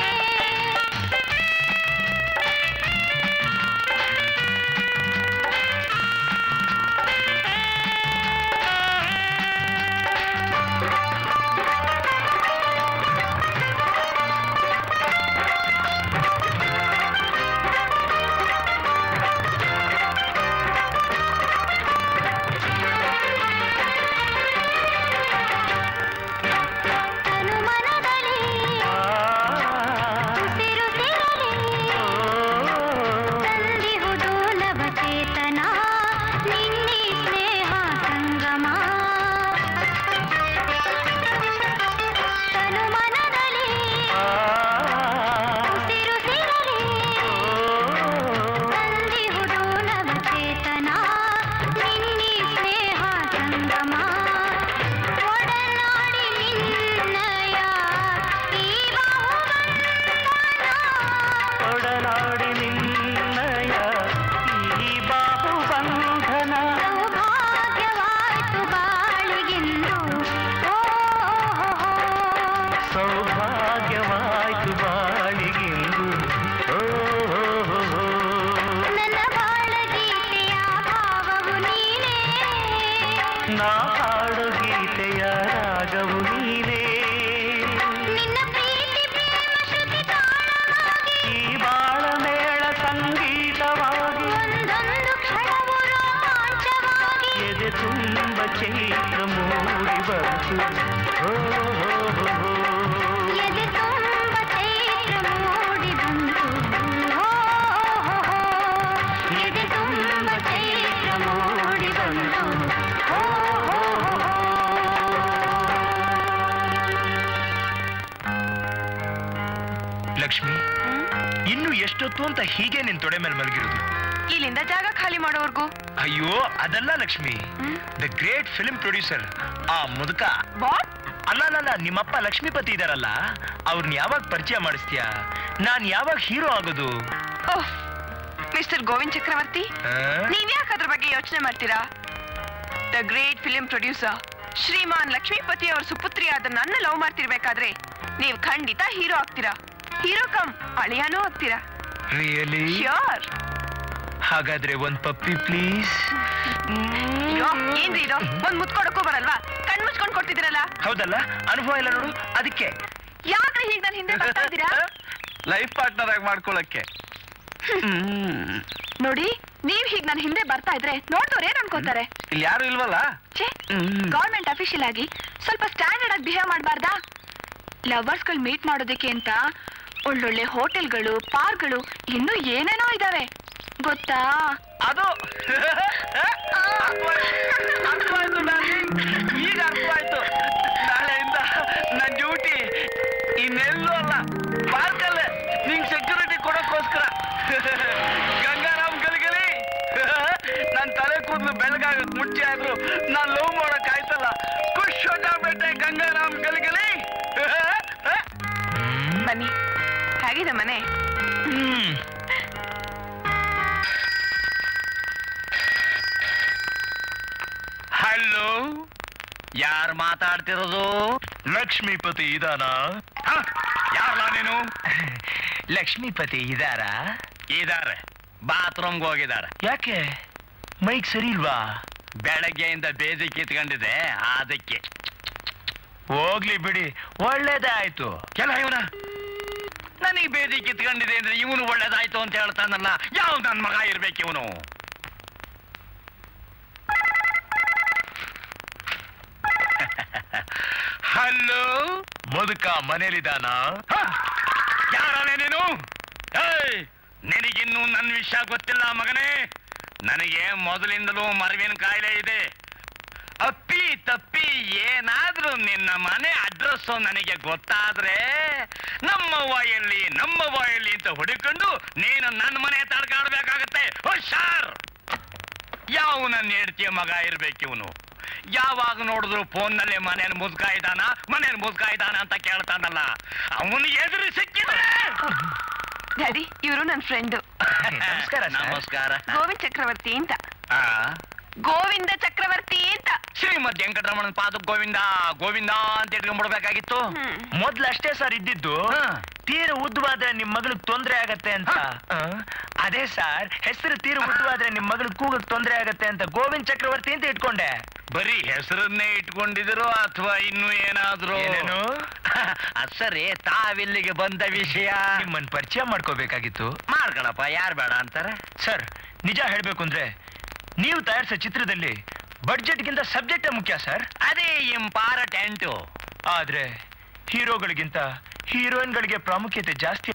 ತನು ಮನದಲ್ಲಿ ಉಸಿರು ಸಿರಲಿ ತಂದಿಹುದು ನವಚೇತನ ನಿನ್ನಿ ಸ್ನೇಹ ಸಂಗಮ ತನು ಮನದಲ್ಲಿ ಉಸಿರು ಸಿರಲಿ ತಂದಿಹುದು ನವಚೇತನ ನಿನ್ನಿ ಸ್ನೇಹ ಸಂಗಮ ಒಡನಾಡಿ ನಿನ್ನಯ ಈ ಬಾಹುಬಂಧನ ಒಡನಾಡಿ ನಿನ್ನಯ ಈ ಬಾಹುಬಂಧನ ಸೌಭಾಗ್ಯವಾಯ್ತು ಬಾಳಿಗೆಂದು ಓ ಹೋ, ಹೋ. ಸೌಭಾಗ್ಯವಾಯ್ತು ಬಾಳಿಗಿಂದು ಓ ಹೋ, ಹೋ, ಹೋ. ನನ್ನ ಬಾಳ ಗೀತೆಯ ಭಾವವು ನೀನೇ ನಾ ಹಾಡು ಗೀತೆಯ ರಾಗವು ನೀನೇ ನಿನ್ನ ಪ್ರೀತಿ ಪ್ರೇಮ ಶ್ರುತಿ ತಾಳವಾಗಿ ಈ ಬಾಳ ಮೇಳ ಸಂಗೀತವಾಗಿ ಒಂದೊಂದು ಕ್ಷಣವು ರೋಮಾಂಚವಾಗಿ ಎದೆ ತುಂಬ ಚೈತ್ರ ಮೂಡಿ ಬಂತು ಓ ಹೋ, ಹೋ, ಹೋ. ಎದೆ ತುಂಬ ಚೈತ್ರ ಮೂಡಿ ಬಂತು ಓ ಹೋ, ಹೋ. ಎದೆ ತುಂಬ ಚೈತ್ರ ಮೂಡಿ ಬಂತು ಓ ಹೋ, ಹೋ, ಹೋ. ಲಕ್ಷ್ಮಿ ಇನ್ನು ಎಷ್ಟೊತ್ತು ಅಂತ ಹೀಗೆ ನಿನ್ ತೊಡೆ ಮೇಲೆ ಮಲಗಿರೋದು ಇಲ್ಲಿಂದ ಜಾಗ ಖಾಲಿ ಮಾಡೋವರ್ಗೂ ಅಯ್ಯೋ ಅದಲ್ಲ Lakshmi the great film producer ಆ ಮುದುಕ ವಾಟ್ ಅಲ್ಲ ಅಲ್ಲ ನಿಮ್ಮಪ್ಪ ಲಕ್ಷ್ಮೀಪತಿ ಇದಾರಲ್ಲ ಅವ್ರನ್ನ ಯಾವಾಗ ಪರಿಚಯ ಮಾಡಿಸ್ತೀಯಾ ನಾನ್ ಯಾವಾಗ ಹೀರೋ ಆಗೋದು ಓಹ್ ಮಿಸ್ಟರ್ ಗೋವಿಂದ್ ಚಕ್ರವರ್ತಿ ಆ? ನೀವ್ಯಾಕೆ ಅದ್ರ ಬಗ್ಗೆ ಯೋಚನೆ ಮಾಡ್ತೀರಾ the great film producer Shriman Lakshmipati ಅವರ ಸುಪುತ್ರಿಯಾದ ನನ್ನ ಲವ್ ಮಾಡ್ತಿರ್ಬೇಕಾದ್ರೆ ನೀವು ಖಂಡಿತ ಹೀರೋ ಆಗ್ತೀರಾ ಹೀರೋ ಕಮ್ ಅಳಿಯಾನೂ ಆಗ್ತೀರಾ ರಿಯಲಿ ಶ್ಯೂರ್ ಹಾಗಾದ್ರೆ ಒಂದ್ ಪಪ್ಪಿ ಪ್ಲೀಸ್ ಅಯ್ಯೋ ಏನ್ರಿ ಇದು ಒಂದ್ ಮುತ್ಕೊಡಕ್ಕೂ ಬರಲ್ವಾ ಕಣ್ ಮುಚ್ಕೊಂಡ್ ಕೊಡ್ತಿದ್ದೀರಲ್ಲ ಹೌದಲ್ಲ ಅನುಭವ ಇಲ್ಲ ನೋಡು ಅದಕ್ಕೆ ಯಾಕ್ರಿ ಹೀಗ್ ನನ್ ಹಿಂದೆ ಬರ್ತಾ ಇದ್ದೀರಾ ಲೈಫ್ ಪಾರ್ಟ್ನರ್ ಆಗಿ ಮಾಡ್ಕೊಳಕ್ಕೆ ನೋಡಿ ನೀವ್ ಹೀಗ್ ನನ್ ಹಿಂದೆ ಬರ್ತಾ ಇದ್ರೆ ನೋಡ್ದವ್ರು ಏನ್ ಅನ್ಕೋತಾರೆ ಇಲ್ಲಿ ಯಾರು ಇಲ್ವಲ್ಲ ಛೇ ಗವರ್ಮೆಂಟ್ ಅಫಿಷಿಯಲ್ ಆಗಿ ಸ್ವಲ್ಪ ಸ್ಟ್ಯಾಂಡರ್ಡ್ ಆಗಿ ಬಿಹೇವ್ ಮಾಡಬಾರ್ದಾ ಲವರ್ಸ್ ಗಳು ಮೀಟ್ ಮಾಡೋದಕ್ಕೆ ಅಂತ ಒಳ್ಳೊಳ್ಳೆ ಹೋಟೆಲ್ಗಳು ಪಾರ್ಕ್ಗಳು ಇನ್ನೂ ಏನೇನೋ ಇದಾವೆ ಗೊತ್ತಾ ಅದು ಅರ್ಥವಾಯ್ತು darling. ಈಗ ಅರ್ಥವಾಯ್ತು ನಾಳೆಯಿಂದ ನನ್ನ ಡ್ಯೂಟಿ ಇನ್ನೆಲ್ಲೂ ಅಲ್ಲ ಪಾರ್ಕಲ್ಲೇ ನಿಂಗ್ ಸೆಕ್ಯೂರಿಟಿ ಕೊಡೋಕ್ಕೋಸ್ಕರ ಗಂಗಾರಾಮ್ ಗಲಿಗಲಿ ನನ್ನ ತಲೆ ಕೂದಲು ಬೆಳಗಾಗಕ್ ಮುಂಚೆ ಆದ್ರು ನಾನ್ ಲವ್ ಮಾಡಕ್ ಆಯ್ತಲ್ಲ ಖುಷ್ ಹೊಟ್ಟಾಗ್ಬಿಟ್ಟೆ ಗಂಗಾರಾಮ್ ಗಲಿಗಲಿ ಬನ್ನಿ ಹೇಗಿದೆ ಮನೆ ಹ್ಮ್ ಹಲೋ ಯಾರು ಮಾತಾಡ್ತಿರೋದು ಲಕ್ಷ್ಮೀಪತಿ ಇದಾನ ಯಾರಲ್ಲ ನೀನು ಲಕ್ಷ್ಮೀಪತಿ ಇದಾರಾ ಇದಾರೆ ಬಾತ್ರೂಮ್ಗೆ ಹೋಗಿದ್ದಾರೆ ಯಾಕೆ ಮೈಕ್ ಸರಿ ಇಲ್ವಾ ಬೆಳಗ್ಗೆಯಿಂದ ಬೇದಿ ಕಿತ್ಕೊಂಡಿದೆ ಅದಕ್ಕೆ ಹೋಗ್ಲಿ ಬಿಡಿ ಒಳ್ಳೇದೇ ಆಯ್ತು ಕೆಲ ಇವನ ನನಗೆ ಬೇದಿ ಕಿತ್ಕೊಂಡಿದೆ ಅಂದ್ರೆ ಇವನು ಒಳ್ಳೇದಾಯ್ತು ಅಂತ ಹೇಳ್ತಾನಲ್ಲ ಯಾವ ನನ್ ಮಗ ಇರ್ಬೇಕು ಇವನು ಹಲೋ ಮುದುಕ ಮನೇಲಿದಾನ ಯಾರನೇ ನೀನು ಏಯ್ ನಿನಗಿನ್ನೂ ನನ್ನ ವಿಷಯ ಗೊತ್ತಿಲ್ಲ ಮಗನೇ ನನಗೆ ಮೊದಲಿಂದಲೂ ಮರವಿನ ಕಾಯಿಲೆ ಇದೆ ಅಪ್ಪಿ ತಪ್ಪಿ ಏನಾದ್ರೂ ನಿನ್ನ ಮನೆ ಅಡ್ರೆಸ್ ನನಗೆ ಗೊತ್ತಾದ್ರೆ ನಮ್ಮ ವಾಯಲ್ಲಿ ನಮ್ಮ ವಾಯಲ್ಲಿ ಅಂತ ಹುಡುಕೊಂಡು ನೀನು ನನ್ನ ಮನೆ ತಡ್ಕಾಡ್ಬೇಕಾಗತ್ತೆ ಹುಷಾರ್ ಯಾವ ನನ್ನ ಹೆಂಡತಿಯ ಮಗ ಇರ್ಬೇಕು ಇವನು ಯಾವಾಗ ನೋಡಿದ್ರು ಫೋನ್ನಲ್ಲೇ ಮನೇಲಿ ಮುದ್ಕ ಇದ್ದಾನ ಮನೇಲಿ ಮುದ್ಕ ಇದ್ದಾನ ಅಂತ ಕೇಳ್ತಾನಲ್ಲ ಅವನು ಎದುರು ಸಿಕ್ಕಿದ್ರೆ ಡ್ಯಾಡಿ ಇವರು ನನ್ನ ಫ್ರೆಂಡ್ ನಮಸ್ಕಾರ sir. ನಮಸ್ಕಾರ ಗೋವಿಂದ್ ಚಕ್ರವರ್ತಿ ಅಂತ ಆ, ಗೋವಿಂದ ಚಕ್ರವರ್ತಿ ಅಂತ ಶ್ರೀಮದ್ ವೆಂಕಟರಮಣನ ಪಾದ ಗೋವಿಂದ ಗೋವಿಂದ ಅಂತ ಇಟ್ಕೊಂಡ್ಬಿಡ್ಬೇಕಾಗಿತ್ತು ಹ್ಮ್. ಮೊದ್ಲು ಅಷ್ಟೇ ಸರ್ ಇದ್ದಿದ್ದು ಹಾ. ತೀರ ಉದ್ದವಾದ್ರೆ ನಿಮ್ ಮಗಳಿಗೆ ತೊಂದ್ರೆ ಆಗತ್ತೆ ಅಂತ ಆ, ಅದೇ ಸರ್ ಹೆಸರು ತೀರ ಉದ್ದವಾದ್ರೆ ನಿಮ್ ಮಗಳಿಗೆ ಕೂಗಕ್ ತೊಂದ್ರೆ ಆಗತ್ತೆ ಅಂತ ಗೋವಿಂದ್ ಚಕ್ರವರ್ತಿ ಅಂತ ಇಟ್ಕೊಂಡೆ ಬರೀ ಹೆಸರನ್ನೇ ಇಟ್ಕೊಂಡಿದ್ರು ಅಥವಾ ಇನ್ನು ಏನಾದ್ರು ಏನೇನು? ಅದ್ ಸರಿ ತಾವಿಲ್ಲಿಗೆ ಬಂದ ವಿಷಯ ನಿಮ್ಮನ್ ಪರಿಚಯ ಮಾಡ್ಕೋಬೇಕಾಗಿತ್ತು ಮಾಡ್ಕೊಳಪ್ಪ ಯಾರು ಬೇಡ ಅಂತಾರೆ ಸರ್ ನಿಜ ಹೇಳ್ಬೇಕು ಅಂದ್ರೆ ನೀವು ತಯಾರಿಸೋ ಚಿತ್ರದಲ್ಲಿ ಬಡ್ಜೆಟ್ಗಿಂತ ಸಬ್ಜೆಕ್ಟೇ ಮುಖ್ಯ ಸರ್ ಅದೇ ಇಂಪಾರ್ಟೆಂಟು ಆದ್ರೆ ಹೀರೋಗಳಿಗಿಂತ ಹೀರೋಯಿನ್ಗಳಿಗೆ ಪ್ರಾಮುಖ್ಯತೆ ಜಾಸ್ತಿ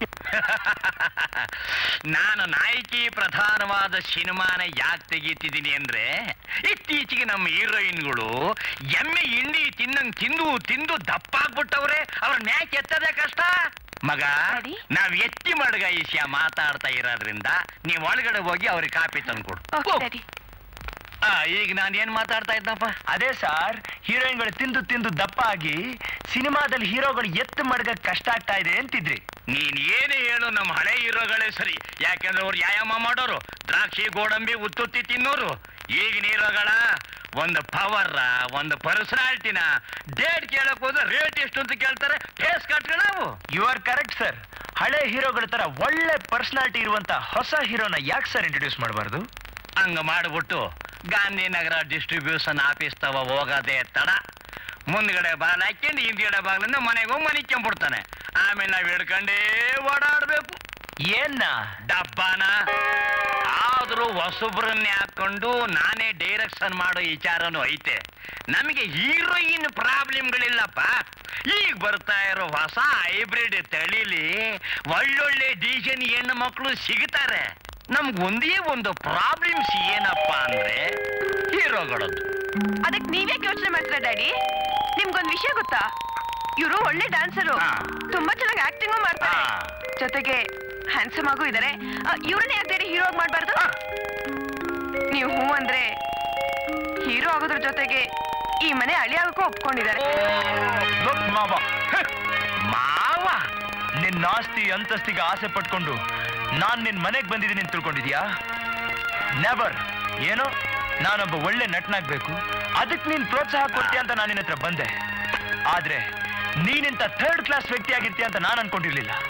ನಾನು ನಾಯಕಿ ಪ್ರಧಾನವಾದ ಸಿನಿಮಾನ ಯಾಕೆ ತೆಗೀತಿದ್ದೀನಿ ಅಂದ್ರೆ ಇತ್ತೀಚೆಗೆ ನಮ್ಮ ಹೀರೋಯಿನ್ಗಳು ಎಮ್ಮೆ ಹಿಂಡಿ ತಿನ್ನಂಗ್ ತಿಂದು ತಿಂದು ದಪ್ಪಾಗ್ಬಿಟ್ಟವ್ರೆ ಅವ್ರ ನ್ಯಾಕ್ ಎತ್ತದೇ ಕಷ್ಟ ಮಗ Daddy? ನಾವ್ ಎತ್ತಿ ಮಡ್ಗ ವಿಷಯ ಮಾತಾಡ್ತಾ ಇರೋದ್ರಿಂದ ನೀವ್ ಒಳಗಡೆ ಹೋಗಿ ಅವ್ರಿಗೆ ಕಾಪಿ ತಂದ್ಕೊಡು ಓಕೆ ಡ್ಯಾಡಿ ಆ, ಈಗ ನಾನು ಏನ್ ಮಾತಾಡ್ತಾ ಇದ್ದಪ್ಪ ಅದೇ ಸರ್ ಹೀರೋಯಿನ್ಗಳು ತಿಂದು ತಿಂದು ದಪ್ಪ ಆಗಿ ಸಿನಿಮಾದಲ್ಲಿ ಹೀರೋಗಳು ಎತ್ತು ಮಡ್ಗ ಕಷ್ಟ ಆಗ್ತಾ ಇದೆ ಅಂತಿದ್ರಿ ನೀನ್ ಏನೇ ಹೇಳು ನಮ್ಮ ಹಳೆ ಹೀರೋಗಳೇ ಸರಿ ಯಾಕೆಂದ್ರೆ ಅವ್ರು ವ್ಯಾಯಾಮ ಮಾಡೋರು ದ್ರಾಕ್ಷಿ ಗೋಡಂಬಿ ಉತ್ತುತ್ತಿ ತಿನ್ನೋರು ಈಗಿನ ಹೀರೋಗಳ ಒಂದು ಪವರ್ ಒಂದು ಪರ್ಸನಾಲಿಟಿನ ಡೇಟ್ ಕೇಳಕ್ ಹೋದ್ರೆ ರೇಟ್ ಎಷ್ಟು ಅಂತ ಕೇಳ್ತಾರೆ ಫೇಸ್ ಕಟ್ಗಳು ನಾವು ಯು ಆರ್ ಕರೆಕ್ಟ್ ಸರ್ ಹಳೆ ಹೀರೋಗಳ ತರ ಒಳ್ಳೆ ಪರ್ಸನಾಲಿಟಿ ಇರುವಂತ ಹೊಸ ಹೀರೋನ ಯಾಕೆ ಸರ್ ಇಂಟ್ರೊಡ್ಯೂಸ್ ಮಾಡಬಾರ್ದು ಹಂಗ ಮಾಡ್ಬಿಟ್ಟು ಗಾಂಧಿನಗರ ಡಿಸ್ಟ್ರಿಬ್ಯೂಷನ್ ಆಫೀಸ್ ತವ ಹೋಗೋದೇ ತಡ ಮುಂದ್ಗಡೆ ಬಾಗಿಲು ಹಾಕ್ಕೊಂಡು ಹಿಂದ್ಗಡೆ ಬಾಗಿಲಿಂದ ಮನೆಗೆ ಹೋಗಿ ಮನಿಕೊಂಡ್ಬಿಡ್ತಾನೆ ಆಮೇಲೆ ನಾವ್ ಹಿಡ್ಕಂಡೇ ಓಡಾಡ್ಬೇಕು ಏನ್ನ ಡಬ್ಬಾನ ಆದ್ರೂ ಹೊಸಬ್ರನ್ನೇ ಹಾಕೊಂಡು ನಾನೇ ಡೈರೆಕ್ಷನ್ ಮಾಡೋ ವಿಚಾರನೂ ಐತೆ ನಮಗೆ ಹೀರೋಯಿನ್ ಪ್ರಾಬ್ಲಮ್ಗಳಿಲ್ಲಪ್ಪ ಈಗ ಬರ್ತಾ ಇರೋ ಹೊಸ ಹೈಬ್ರಿಡ್ ತಳಿಲಿ ಒಳ್ಳೊಳ್ಳೆ ಡಿಸೈನ್ ಹೆಣ್ಣು ಮಕ್ಕಳು ಸಿಗ್ತಾರೆ ನಮ್ಗೆ ಒಂದೇ ಒಂದು ಪ್ರಾಬ್ಲಮ್ಸ್ ಏನಪ್ಪ ಅಂದ್ರೆ ಹೀರೋಗಳದ್ದು ಅದಕ್ಕೆ ನೀವ್ಯಾಕೆ ಯೋಚನೆ ಮಾಡ್ತೀರಾ ಡ್ಯಾಡಿ ನಿಮ್ಗೊಂದ್ ವಿಷಯ ಗೊತ್ತಾ ಇವರು ಒಳ್ಳೆ ಡ್ಯಾನ್ಸರು ಹಾ. ತುಂಬಾ ಚೆನ್ನಾಗಿ ಆಕ್ಟಿಂಗು ಮಾಡ್ತಾರೆ ಹಾ. ಜೊತೆಗೆ ಹ್ಯಾಂಡ್ಸಮ್ ಆಗೂ ಇದಾರೆ ಇವ್ರನ್ನೇ ಯಾಕೆ ಡ್ಯಾಡಿ ಹೀರೋ ಮಾಡ್ಬಾರ್ದು ನೀವು ಹೂ ಅಂದ್ರೆ ಹೀರೋ ಆಗೋದ್ರ ಜೊತೆಗೆ ಈ ಮನೆ ಅಳಿ ಆಗೋಕ್ಕೂ ಒಪ್ಕೊಂಡಿದ್ದಾರೆ ಲುಕ್ ಮಾವ ಮಾವ ನಿನ್ನ ಆಸ್ತಿ ಅಂತಸ್ತಿಗೆ ಆಸೆ ಪಟ್ಕೊಂಡು ನಾನ್ ನಿನ್ ಮನೆಗ್ ಬಂದಿದ್ದೀನಿ ಅಂತ ತಿಳ್ಕೊಂಡಿದ್ಯಾ ನೆವರ್ ಏನೋ ನಾನೊಬ್ಬ ಒಳ್ಳೆ ನಟನಾಗ್ಬೇಕು ಅದಕ್ಕೆ ನೀನ್ ಪ್ರೋತ್ಸಾಹ ಕೊಡ್ತೀಯ ಅಂತ ನಾನು ನಿನ್ನ ಹತ್ರ ಬಂದೆ ಆದ್ರೆ ನೀನಿಂತ ಥರ್ಡ್ ಕ್ಲಾಸ್ ವ್ಯಕ್ತಿ ಆಗಿರ್ತೀಯ ಅಂತ ನಾನು ಅನ್ಕೊಂಡಿರ್ಲಿಲ್ಲ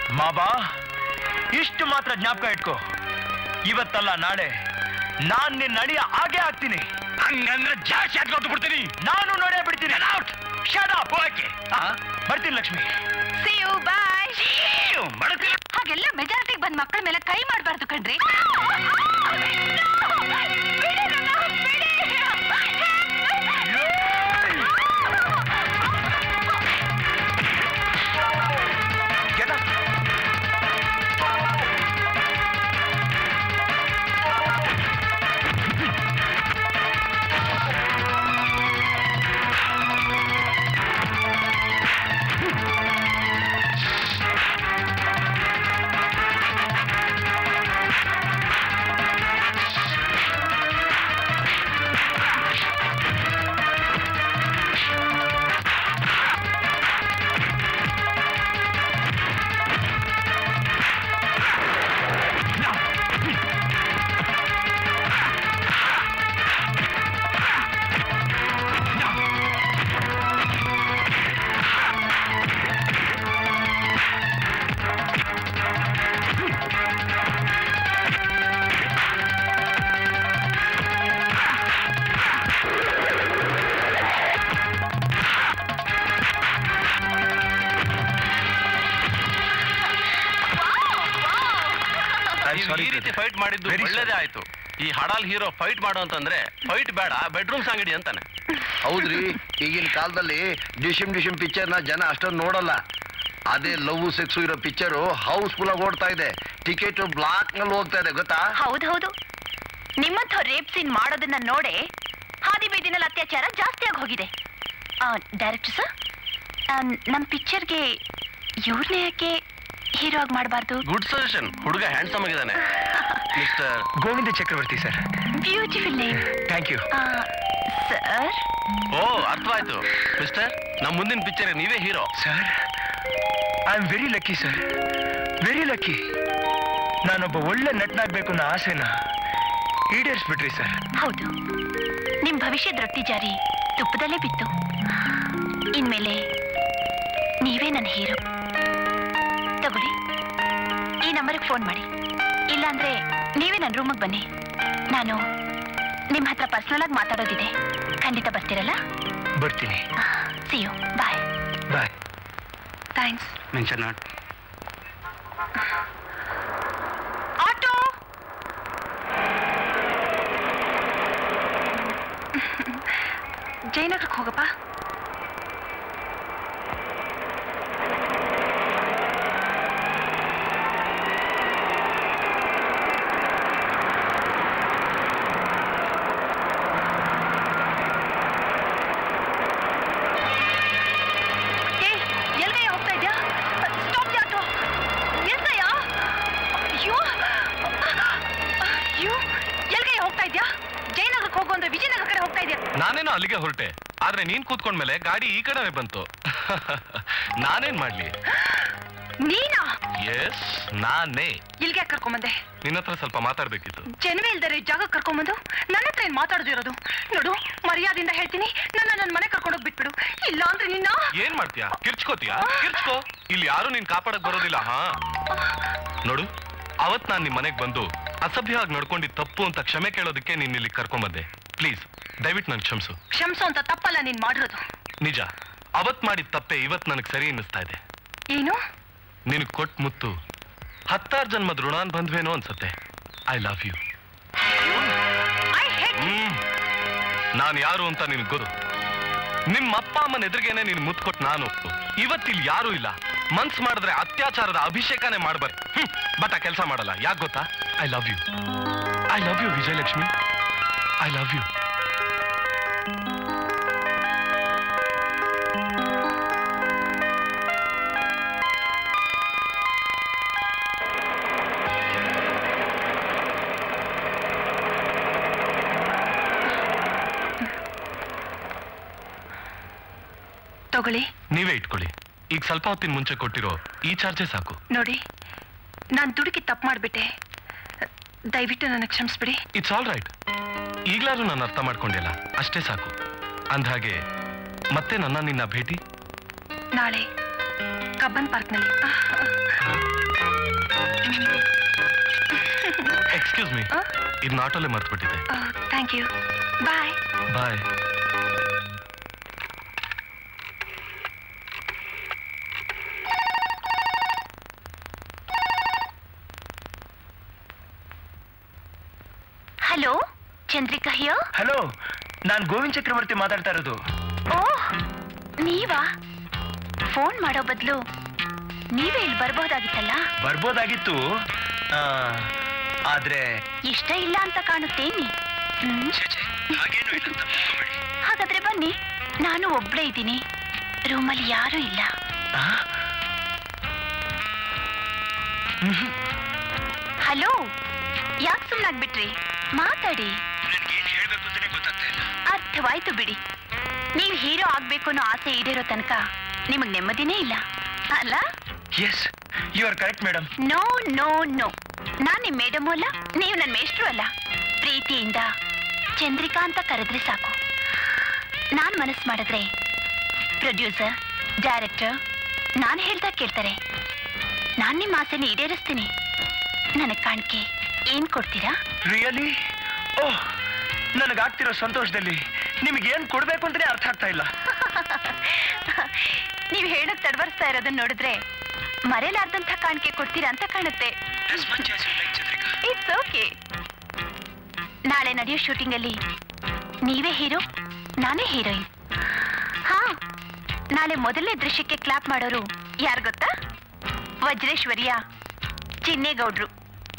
ಮಾಬಾ ಇಷ್ಟು ಮಾತ್ರ ಜ್ಞಾಪಕ ಇಟ್ಕೋ ಇವತ್ತಲ್ಲ ನಾಳೆ ನಾನ್ ನಿನ್ನ ಅಳಿಯ ಹಾಗೆ ಆಗ್ತೀನಿ ಹಂಗಂದ್ರೆ ಜಾಸ್ತಿ ಹಾಕಿ ಬಿಡ್ತೀನಿ ನಾನು ನೋಡೇ ಬಿಡ್ತೀನಿ ಔಟ್ Shut up, ಹೋಗಕ್ಕೆ. ಬರ್ತೀನಿ ಲಕ್ಷ್ಮಿ ಸಿ ಯು ಬಾಯ್ ಮಾಡ್ತೀನಿ ಹಾಗೆಲ್ಲ ಮೆಜಾರಿಟಿಗೆ ಬಂದ್ ಮಕ್ಕಳ ಮೇಲೆ ಕೈ ಮಾಡಬಾರ್ದು ಕಣ್ರಿ Get up. I'm ನೀವು sorry, ಈ ರೀತಿ brother. ಫೈಟ್ ಮಾಡಿದ್ದು Very ಒಳ್ಳೇದೇ sorry. ಆಯ್ತು ಈ ಹಡಾಲ್ ಹೀರೋ ಫೈಟ್ ಮಾಡು ಅಂತಂದ್ರೆ ಫೈಟ್ ಬೇಡ ಬೆಡ್ರೂಮ್ ಸಾಂಗಡಿ ಅಂತಾನೆ ಹೌದ್ರಿ ಈಗಿನ ಕಾಲದಲ್ಲಿ ಡಿಶಿಮ್ ಡಿಶಿಮ್ ಪಿಕ್ಚರ್ ನ ಜನ ಅಷ್ಟೊಂದು ನೋಡಲ್ಲ ಅದೇ ಲವ್ ಸೆಕ್ಸ್ ಇರೋ ಪಿಕ್ಚರು ಹೌಸ್ಫುಲ್ ಆಗಿ ಓಡ್ತಾ ಇದೆ ಟಿಕೆಟ್ ಬ್ಲಾಕ್ ನಲ್ಲಿ ಹೋಗ್ತಾ ಇದೆ ಗೊತ್ತಾ ಹೌದೌದು ನಿಮ್ಮಂಥ ರೇಪ್ ಸೀನ್ ಮಾಡೋದನ್ನ ನೋಡೆ ಹಾದಿ ಬೀದಿನಲ್ಲಿ ಅತ್ಯಾಚಾರ ಜಾಸ್ತಿ ಆಗಿ ಹೋಗಿದೆ ಡೈರೆಕ್ಟರ್ ಸರ್ ನಮ್ಮ ಪಿಕ್ಚರ್ಗೆ ಇವ್ರನ್ನೇ ಯಾಕೆ ಹೀರೋ ಆಗಿ ಮಾಡಬಾರ್ದು ಗುಡ್ ಸಜೆಷನ್ ಹುಡುಗ ಹ್ಯಾಂಡ್ಸಮ್ ಆಗಿದ್ದಾನೆ mister Govinda Chakravarthi sir beautiful name thank you sir ಓ ಅರ್ಥವಾಯ್ತು ಮಿಸ್ಟರ್ ನಮ್ಮ ಮುಂದಿನ ಪಿಕ್ಚರ್ ನೀವೇ hero sir I am very lucky sir very lucky ನಾನೊಬ್ಬ ಒಳ್ಳೆ ನಟನಾಗ್ಬೇಕು ಅನ್ನೋ ಆಸೆನ ಈಡೇರಿಸ್ಬಿಟ್ರಿ ಸರ್ ಹೌದು ನಿಮ್ ಭವಿಷ್ಯದ ರೊಟ್ಟಿ ಜಾರಿ ತುಪ್ಪದಲ್ಲೇ ಬಿತ್ತು ಇನ್ಮೇಲೆ ನೀವೇ ನನ್ನ ಹೀರೋ ತಗೊಳ್ಳಿ ಈ ನಂಬರ್ಗೆ ಫೋನ್ ಮಾಡಿ ಇಲ್ಲಾಂದ್ರೆ ನೀವೇ ನನ್ನ ರೂಮಿಗೆ ಬನ್ನಿ ನಾನು ನಿಮ್ಮ ಹತ್ರ ಪರ್ಸನಲ್ ಆಗಿ ಮಾತಾಡೋದಿದೆ ಖಂಡಿತ ಬರ್ತೀರಲ್ಲ ಬರ್ತೀನಿ see you bye bye thanks mention not auto ಜಯನಗರಕ್ಕೆ ಹೋಗಪ್ಪ ಏ ಎಲ್ಗಯ್ಯ ಹೋಗ್ತಾ ಇದ್ಯಾ ಸ್ಟಾಪ್ ದಿ ಆಟೋ ನಿಲ್ಸಯ್ಯ ಅಯ್ಯೋ ಅಯ್ಯೋ ಎಲ್ಗಯ್ಯ ಹೋಗ್ತಾ ಇದ್ಯಾ ಜಯನಗರಕ್ಕೆ ಹೋಗು ಅಂದ್ರೆ ವಿಜಯನಗರ ಕಡೆ ಹೋಗ್ತಾ ಇದ್ಯಾ ನಾನೇನೋ ಅಲ್ಲಿಗೆ ಹೊರಟೆ ಆದ್ರೆ ನೀನ್ ಕೂತ್ಕೊಂಡ್ಮೇಲೆ ಗಾಡಿ ಈ ಕಡೆನೇ ಬಂತು ನಾನೇನ್ ಮಾಡ್ಲಿ ನೀನಾ ಎಸ್ ನಾನೇ ಇಲ್ಗೆ ಯಾಕೆ ಕರ್ಕೊಂಬಂದೆ ನಿನ್ನ ಹತ್ರ ಸ್ವಲ್ಪ ಮಾತಾಡ್ಬೇಕಿತ್ತು ಜನವೇ ಇಲ್ದರೆ ಜಾಗ ಕರ್ಕೊಂಬಂದು ನನ್ನ ಹತ್ರ ಏನ್ ಮಾತಾಡೋದಿರೋದು ನೋಡು ಮರ್ಯಾದಿಂದ ಹೇಳ್ತೀನಿ ನನ್ನ ನನ್ನ ಮನೆ ಕರ್ಕೊಂಡೋಗಿ ಬಿಟ್ಬಿಡು ಇಲ್ಲ ಅಂದ್ರೆ ನಿನ್ನ ಏನ್ ಮಾಡ್ತೀಯಾ ಕಿರ್ಚ್ಕೋತೀಯಾ ಕಿರ್ಚ್ಕೋ ಇಲ್ಲಿ ಯಾರು ನೀನ್ ಕಾಪಾಡಕ್ ಬರೋದಿಲ್ಲ ಹಾ ನೋಡು ಅವತ್ ನಾನ್ ನಿಮ್ ಮನೆಗ್ ಬಂದು ಅಸಭ್ಯವಾಗಿ ನಡ್ಕೊಂಡಿದ್ ತಪ್ಪು ಅಂತ ಕ್ಷಮೆ ಕೇಳೋದಕ್ಕೆ ನೀನ್ ಇಲ್ಲಿ ಕರ್ಕೊಂಬಂದೆ ಪ್ಲೀಸ್ ದಯವಿಟ್ಟು ನನ್ ಕ್ಷಮಿಸು ಕ್ಷಮಿಸೋ ಅಂತ ತಪ್ಪಲ್ಲ ನೀನ್ ಮಾಡಿರೋದು ನಿಜ ಅವತ್ ಮಾಡಿದ ತಪ್ಪೆ ಇವತ್ ನನಗ್ ಸರಿ ಅನ್ನಿಸ್ತಾ ಇದೆ ಏನು ನಿನಗ್ ಕೊಟ್ ಮುತ್ತು ಹತ್ತಾರು ಜನ್ಮದ ಋಣಾನ್ ಬಂದ್ವೇನೋ ಅನ್ಸತ್ತೆ I love you I hate hmm ನಾನು ಯಾರು ಅಂತ ನಿನಗೆ ಗೊತ್ತು ನಿಮ್ಮ ಅಪ್ಪ ಅಮ್ಮನ ಎದುರಿಗೇನೆ ನೀನು ಮುತ್ಕೊಟ್ ನಾನು ಇವತ್ತಿಲ್ಲಿ ಯಾರೂ ಇಲ್ಲ ಮನ್ಸ್ ಮಾಡಿದ್ರೆ ಅತ್ಯಾಚಾರದ ಅಭಿಷೇಕನೇ ಮಾಡ್ಬಾರೆ ಹ್ಮ್ ಬಟ್ ಆ ಕೆಲಸ ಮಾಡಲ್ಲ ಯಾಕೆ ಗೊತ್ತಾ I love you I love you Vijayalakshmi I love you ತಗೊಳ್ಳಿ ನೀವೇ ಇಟ್ಕೊಳ್ಳಿ ಈಗ ಸ್ವಲ್ಪ ಹೊತ್ತಿನ ಮುಂಚೆ ಕೊಟ್ಟಿರೋ ಈ ಚಾರ್ಜೆ ಸಾಕು ನೋಡಿ ನಾನ್ ದುಡುಕಿ ತಪ್ಪು ಮಾಡ್ಬಿಟ್ಟೆ ದಯವಿಟ್ಟು ನನಗೆ ಕ್ಷಮಿಸ್ಬಿಡಿ ಇಟ್ಸ್ ಆಲ್ ರೈಟ್ ಈಗ್ಲಾದ್ರೂ ನಾನು ಅರ್ಥ ಮಾಡ್ಕೊಂಡಿಲ್ಲ ಅಷ್ಟೇ ಸಾಕು ಅಂದ್ಹಾಗೆ ಮತ್ತೆ ನನ್ನ ನಿನ್ನ ಭೇಟಿ ನಾಳೆ ಕಬ್ಬನ್ ಪಾರ್ಕ್ನಲ್ಲಿ ಎಕ್ಸ್ಕ್ಯೂಸ್ ಮೀ ಇದನ್ನ ಆಟೋಲೆ ಮರ್ತ್ಬಿಟ್ಟಿದೆ thank you bye bye hello Chandrika ಹಿಯೋ ಹಲೋ ನಾನ್ ಗೋವಿಂದ್ ಚಕ್ರವರ್ತಿ ಮಾತಾಡ್ತಾ ಇರೋದು ಓಹ್ ನೀವಾ ಫೋನ್ ಮಾಡೋ ಬದಲು ನೀವೇ ಇಲ್ಲಿ ಬರ್ಬೋದಾಗಿತ್ತಲ್ಲ ಬರ್ಬೋದಾಗಿತ್ತು ಆ, ಆದ್ರೆ ಇಷ್ಟ ಇಲ್ಲ ಅಂತ ಕಾಣುತ್ತೇನಿ ಹ್ಮ್ ಹಾಗೇನು ಇಲ್ಲ ತಪ್ಪು ತಿಳ್ಕೊಬೇಡಿ. ಹಾಗಾದ್ರೆ ಬನ್ನಿ ನಾನು ಒಬ್ಳೇ ಇದ್ದೀನಿ ರೂಮಲ್ಲಿ ಯಾರೂ ಇಲ್ಲ ಆ? ಮ್ಹೂ. ಹಲೋ ಯಾಕೆ ಸುಮ್ಮನಾಗ್ಬಿಟ್ರಿ ಮಾತಾಡಿ ನನ್ಗೇನ್ ಹೇಳ್ಬೇಕು ಅಂತಾನೆ ಗೊತ್ತಾಗ್ತಾ ಇಲ್ಲ ಅರ್ಥವಾಯ್ತು ಬಿಡಿ ನೀವು ಹೀರೋ ಆಗ್ಬೇಕು ಅನ್ನೋ ಆಸೆ ಈಡೇರೋ ತನಕ ನಿಮಗ್ ನೆಮ್ಮದಿನೇ ಇಲ್ಲ ಅಲ್ಲ yes you are correct madam no no no ನಾನ್ ನಿಮ್ ಮೇಡಮು ಅಲ್ಲ ನೀವು ನನ್ನ ಮೇಷ್ಟ್ರು ಅಲ್ಲ ಪ್ರೀತಿಯಿಂದ ಚಂದ್ರಿಕಾ ಅಂತ ಕರೆದ್ರೆ ಸಾಕು ನಾನ್ ಮನಸ್ಸು ಮಾಡಿದ್ರೆ ಪ್ರೊಡ್ಯೂಸರ್ ಡೈರೆಕ್ಟರ್ ನಾನು ಹೇಳ್ದಾಗ ಕೇಳ್ತಾರೆ ನಾನ್ ನಿಮ್ಮ ಆಸೆನ ಈಡೇರಿಸ್ತೀನಿ ನನಗ್ ಕಾಣಿಕೆ ಏನ್ ಕೊಡ್ತೀರಾ ರಿಯಲಿ ಓಹ್ ನನಗಾಗ್ತಿರೋ ಸಂತೋಷದಲ್ಲಿ ನಿಮಗೆ ಏನ್ ಕೊಡ್ಬೇಕು ಅಂತಾನೆ ಅರ್ಥ ಆಗ್ತಾ ಇಲ್ಲ ನೀವ್ ಹೇಳಕ್ ತಡವರ್ಸ್ತಾ ಇರೋದನ್ನ ನೋಡಿದ್ರೆ ಮರೆಯಲಾರ್ದಂಥ ಕಾಣಿಕೆ ಕೊಡ್ತೀರಾ ಅಂತ ಕಾಣುತ್ತೆ ಇಟ್ಸ್ ಓಕೆ ನಾಳೆ ನಡೆಯೋ ಶೂಟಿಂಗ್ ಅಲ್ಲಿ ನೀವೇ ಹೀರೋ ನಾನೇ ಹೀರೋಯಿನ್ ಹಾ ನಾಳೆ ಮೊದಲನೇ ದೃಶ್ಯಕ್ಕೆ ಕ್ಲಾಪ್ ಮಾಡೋರು ಯಾರು ಗೊತ್ತಾ ವಜ್ರೇಶ್ವರಿಯ ಚಿನ್ನೇಗೌಡ್ರು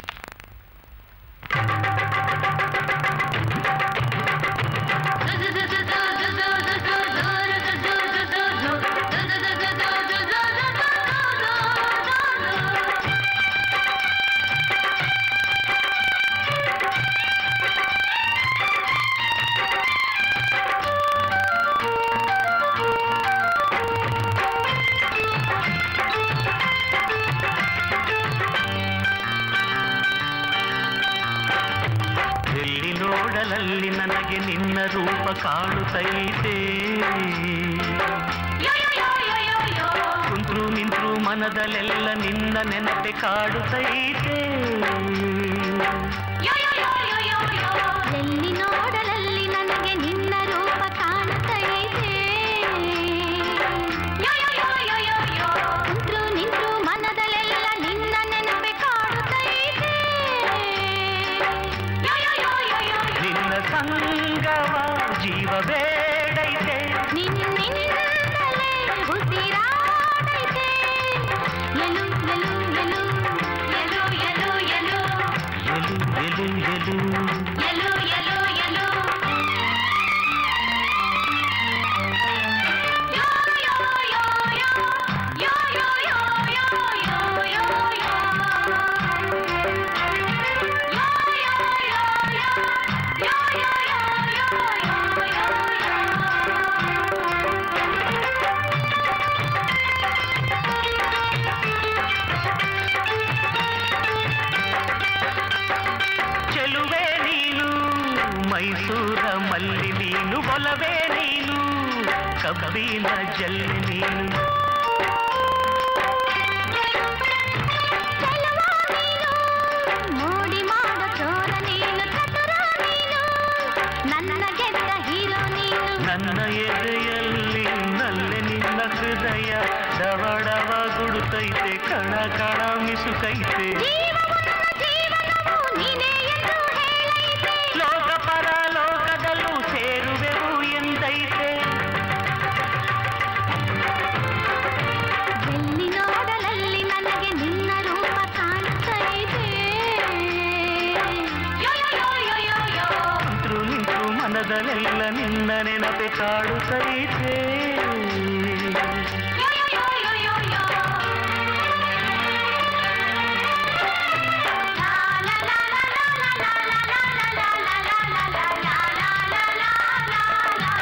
ಎಲ್ಲಿ ನೋಡಲಲ್ಲಿ ನನಗೆ ನಿನ್ನ ರೂಪ ಕಾಣುತ್ತೈತೆ ಕುಂತ್ರು ನಿಂತ್ರು ಮನದಲ್ಲೆಲ್ಲ ನಿನ್ನ ನೆನಪೆ ಕಾಡುತ್ತೈತೆ ಎಲ್ಲಿ ನೋಡಲಲ್ಲಿ ನನಗೆ ನಿನ್ನ ರೂಪ ಕಾಣುತ್ತೈತೆ ಕುಂತ್ರು ನಿಂತ್ರು ಮನದಲ್ಲೆಲ್ಲ ನಿನ್ನ ನೆನಪೆ ಕಾಡುತ್ತೈತೆ ನಿನ್ನ ಸಂಗವ ಜೀವ ಬೇಡೈತೆ ನಿನ್ನಿಂದಲೇ ಉಸಿರಾಡೈತೆ ಎಲು ಎಲು ಎಲು ಎಲು ಎಲು ಎಲು ಎಲು ಎಲು ಎಲು ಎಲು ಎಲು ಎಲು ಯೋ ಯೋ ಯೋ ಯೋ ಯೋ ಯೋ ಯೋ ಯೋ ಯೋ ಯೋ ಯೋ ಯೋ ಯೋ ಚೆಲುವೆ ನೀನು ಮೈಸೂರ ಮಲ್ಲಿ ನೀನು ಒಲವೇ ನೀನು ಕಬ್ಬಿನ ಜಲ್ಲೆ ನೀನು ಮೋಡಿ ಮಾಡೋ ಚೋರ ನೀನು ಚತುರ ನೀನು ನನ್ನ ಗೆದ್ದ ಹೀರೋ ನೀನು ನನ್ನ ಎದೆಯಲ್ಲಿ ನಲ್ಲೆ ನಿನ್ನ ಹೃದಯ ಡವಡವ ಗುಡುತ್ತೈತೆ ಕಣ ಕಣ ಮಿಸುಕೈತೆ ಜೀವವನ್ನು ಜೀವನವು ನೀನೇ ಎಂದು ಹೇಳೈತೆ ಲೋಕ ಪರ ಲೋಕದಲ್ಲೂ ಸೇರುವೆವು ಎಂದೈತೆ ಎಲ್ಲಿ ನೋಡಲಲ್ಲಿ ನನಗೆ ನಿನ್ನ ರೂಪ ಕಾಣುತ್ತೈತೆ ಯೋ ಯೋ ಯೋ ಯೋ ಯೋ ಯೋ ನಿಂತ್ರು ನಿಂತ್ರು ಮನದಲ್ಲೆಲ್ಲ ನಿನ್ನ ನೆನಪೆ ಕಾಡುತ್ತೈತೆ ಯೋ ಯೋ ಯೋ ಯೋ ಯೋ ಲಾ ಲಾ ಲಾ ಲಾ ಲಾ ಲಾ ಲಾ ಲಾ ಲಾ ಲಾ ಲಾ ಲಾ ಲಾ ಲಾ ಲಾ ಲಾ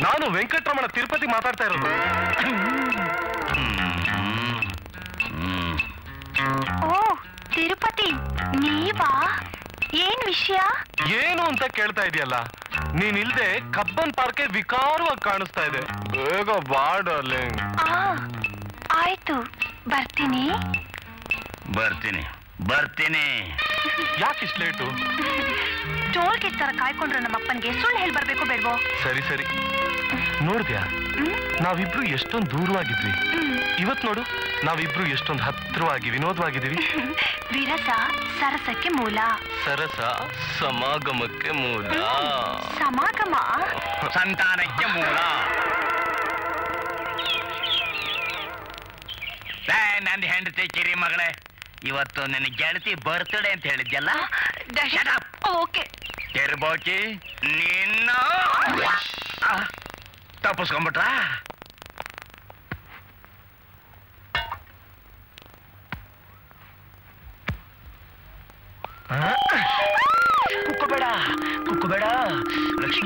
ನಾನು ವೆಂಕಟರಮಣ ತಿರುಪತಿ ಮಾತಾಡ್ತಾ ಇರೋದು ಓ ತಿರುಪತಿ ನೀವಾ ಏನ್ ವಿಷಯ ಏನು ಅಂತ ಕೇಳ್ತಾ ಇದೆಯಲ್ಲ ನೀನ್ ಇಲ್ದೆ ಕಬ್ಬನ್ ಪಾರ್ಕೆ ವಿಕಾರವಾಗಿ ಕಾಣಿಸ್ತಾ ಇದೆ ಬೇಗ ಬಾ ಡಾರ್ಲಿಂಗ್ ಆ ಆಯ್ತು ಬರ್ತೀನಿ ಬರ್ತೀನಿ ಬರ್ತೀನಿ ಯಾಕೆ ಇಷ್ಟು ಲೇಟು ಟೋಲ್ಗೆ ತರ ಕಾಯ್ಕೊಂಡ್ರು ನಮ್ಮ ಅಪ್ಪನ್ಗೆ ಸುಳ್ಳು ಹೇಳಿ ಬರ್ಬೇಕು ಬೇಡ್ವೋ ಸರಿ ಸರಿ ನೋಡ್ದ್ಯಾ ನಾವಿಬ್ರು ಎಷ್ಟೊಂದು ದೂರವಾಗಿದ್ವಿ ಇವತ್ ನೋಡು ನಾವಿಬ್ರು ಎಷ್ಟೊಂದು ಹತ್ರವಾಗಿ ವಿನೋದವಾಗಿದ್ದೀವಿ ವಿರಸ ಸರಸಕ್ಕೆ ಮೂಲ ಸರಸ ಸಮಾಗಮಕ್ಕೆ ಮೂಲ ಸಮಾಗಮ ಸಂತಾನಕ್ಕೆ ಮೂಲ ಏ, ನನ್ನ ಹೆಂಡತಿ ಕಿರಿ ಮಗಳೇ ಇವತ್ತು ನನ್ನ ಗೆಳತಿ ಬರ್ತ್ಡೇ ಅಂತ ಹೇಳಿದ್ಯಲ್ಲ Shut up. ಓಕೆ ತೆರ್ಬೋಕಿ ನಿನ್ನ ಆ, ತಪ್ಪಿಸ್ಕೊಂಬಿಟ್ರಾ ಕುಕ್ಕಬೇಡ ಕುಕ್ಕಬೇಡ ಲಕ್ಷ್ಮಿ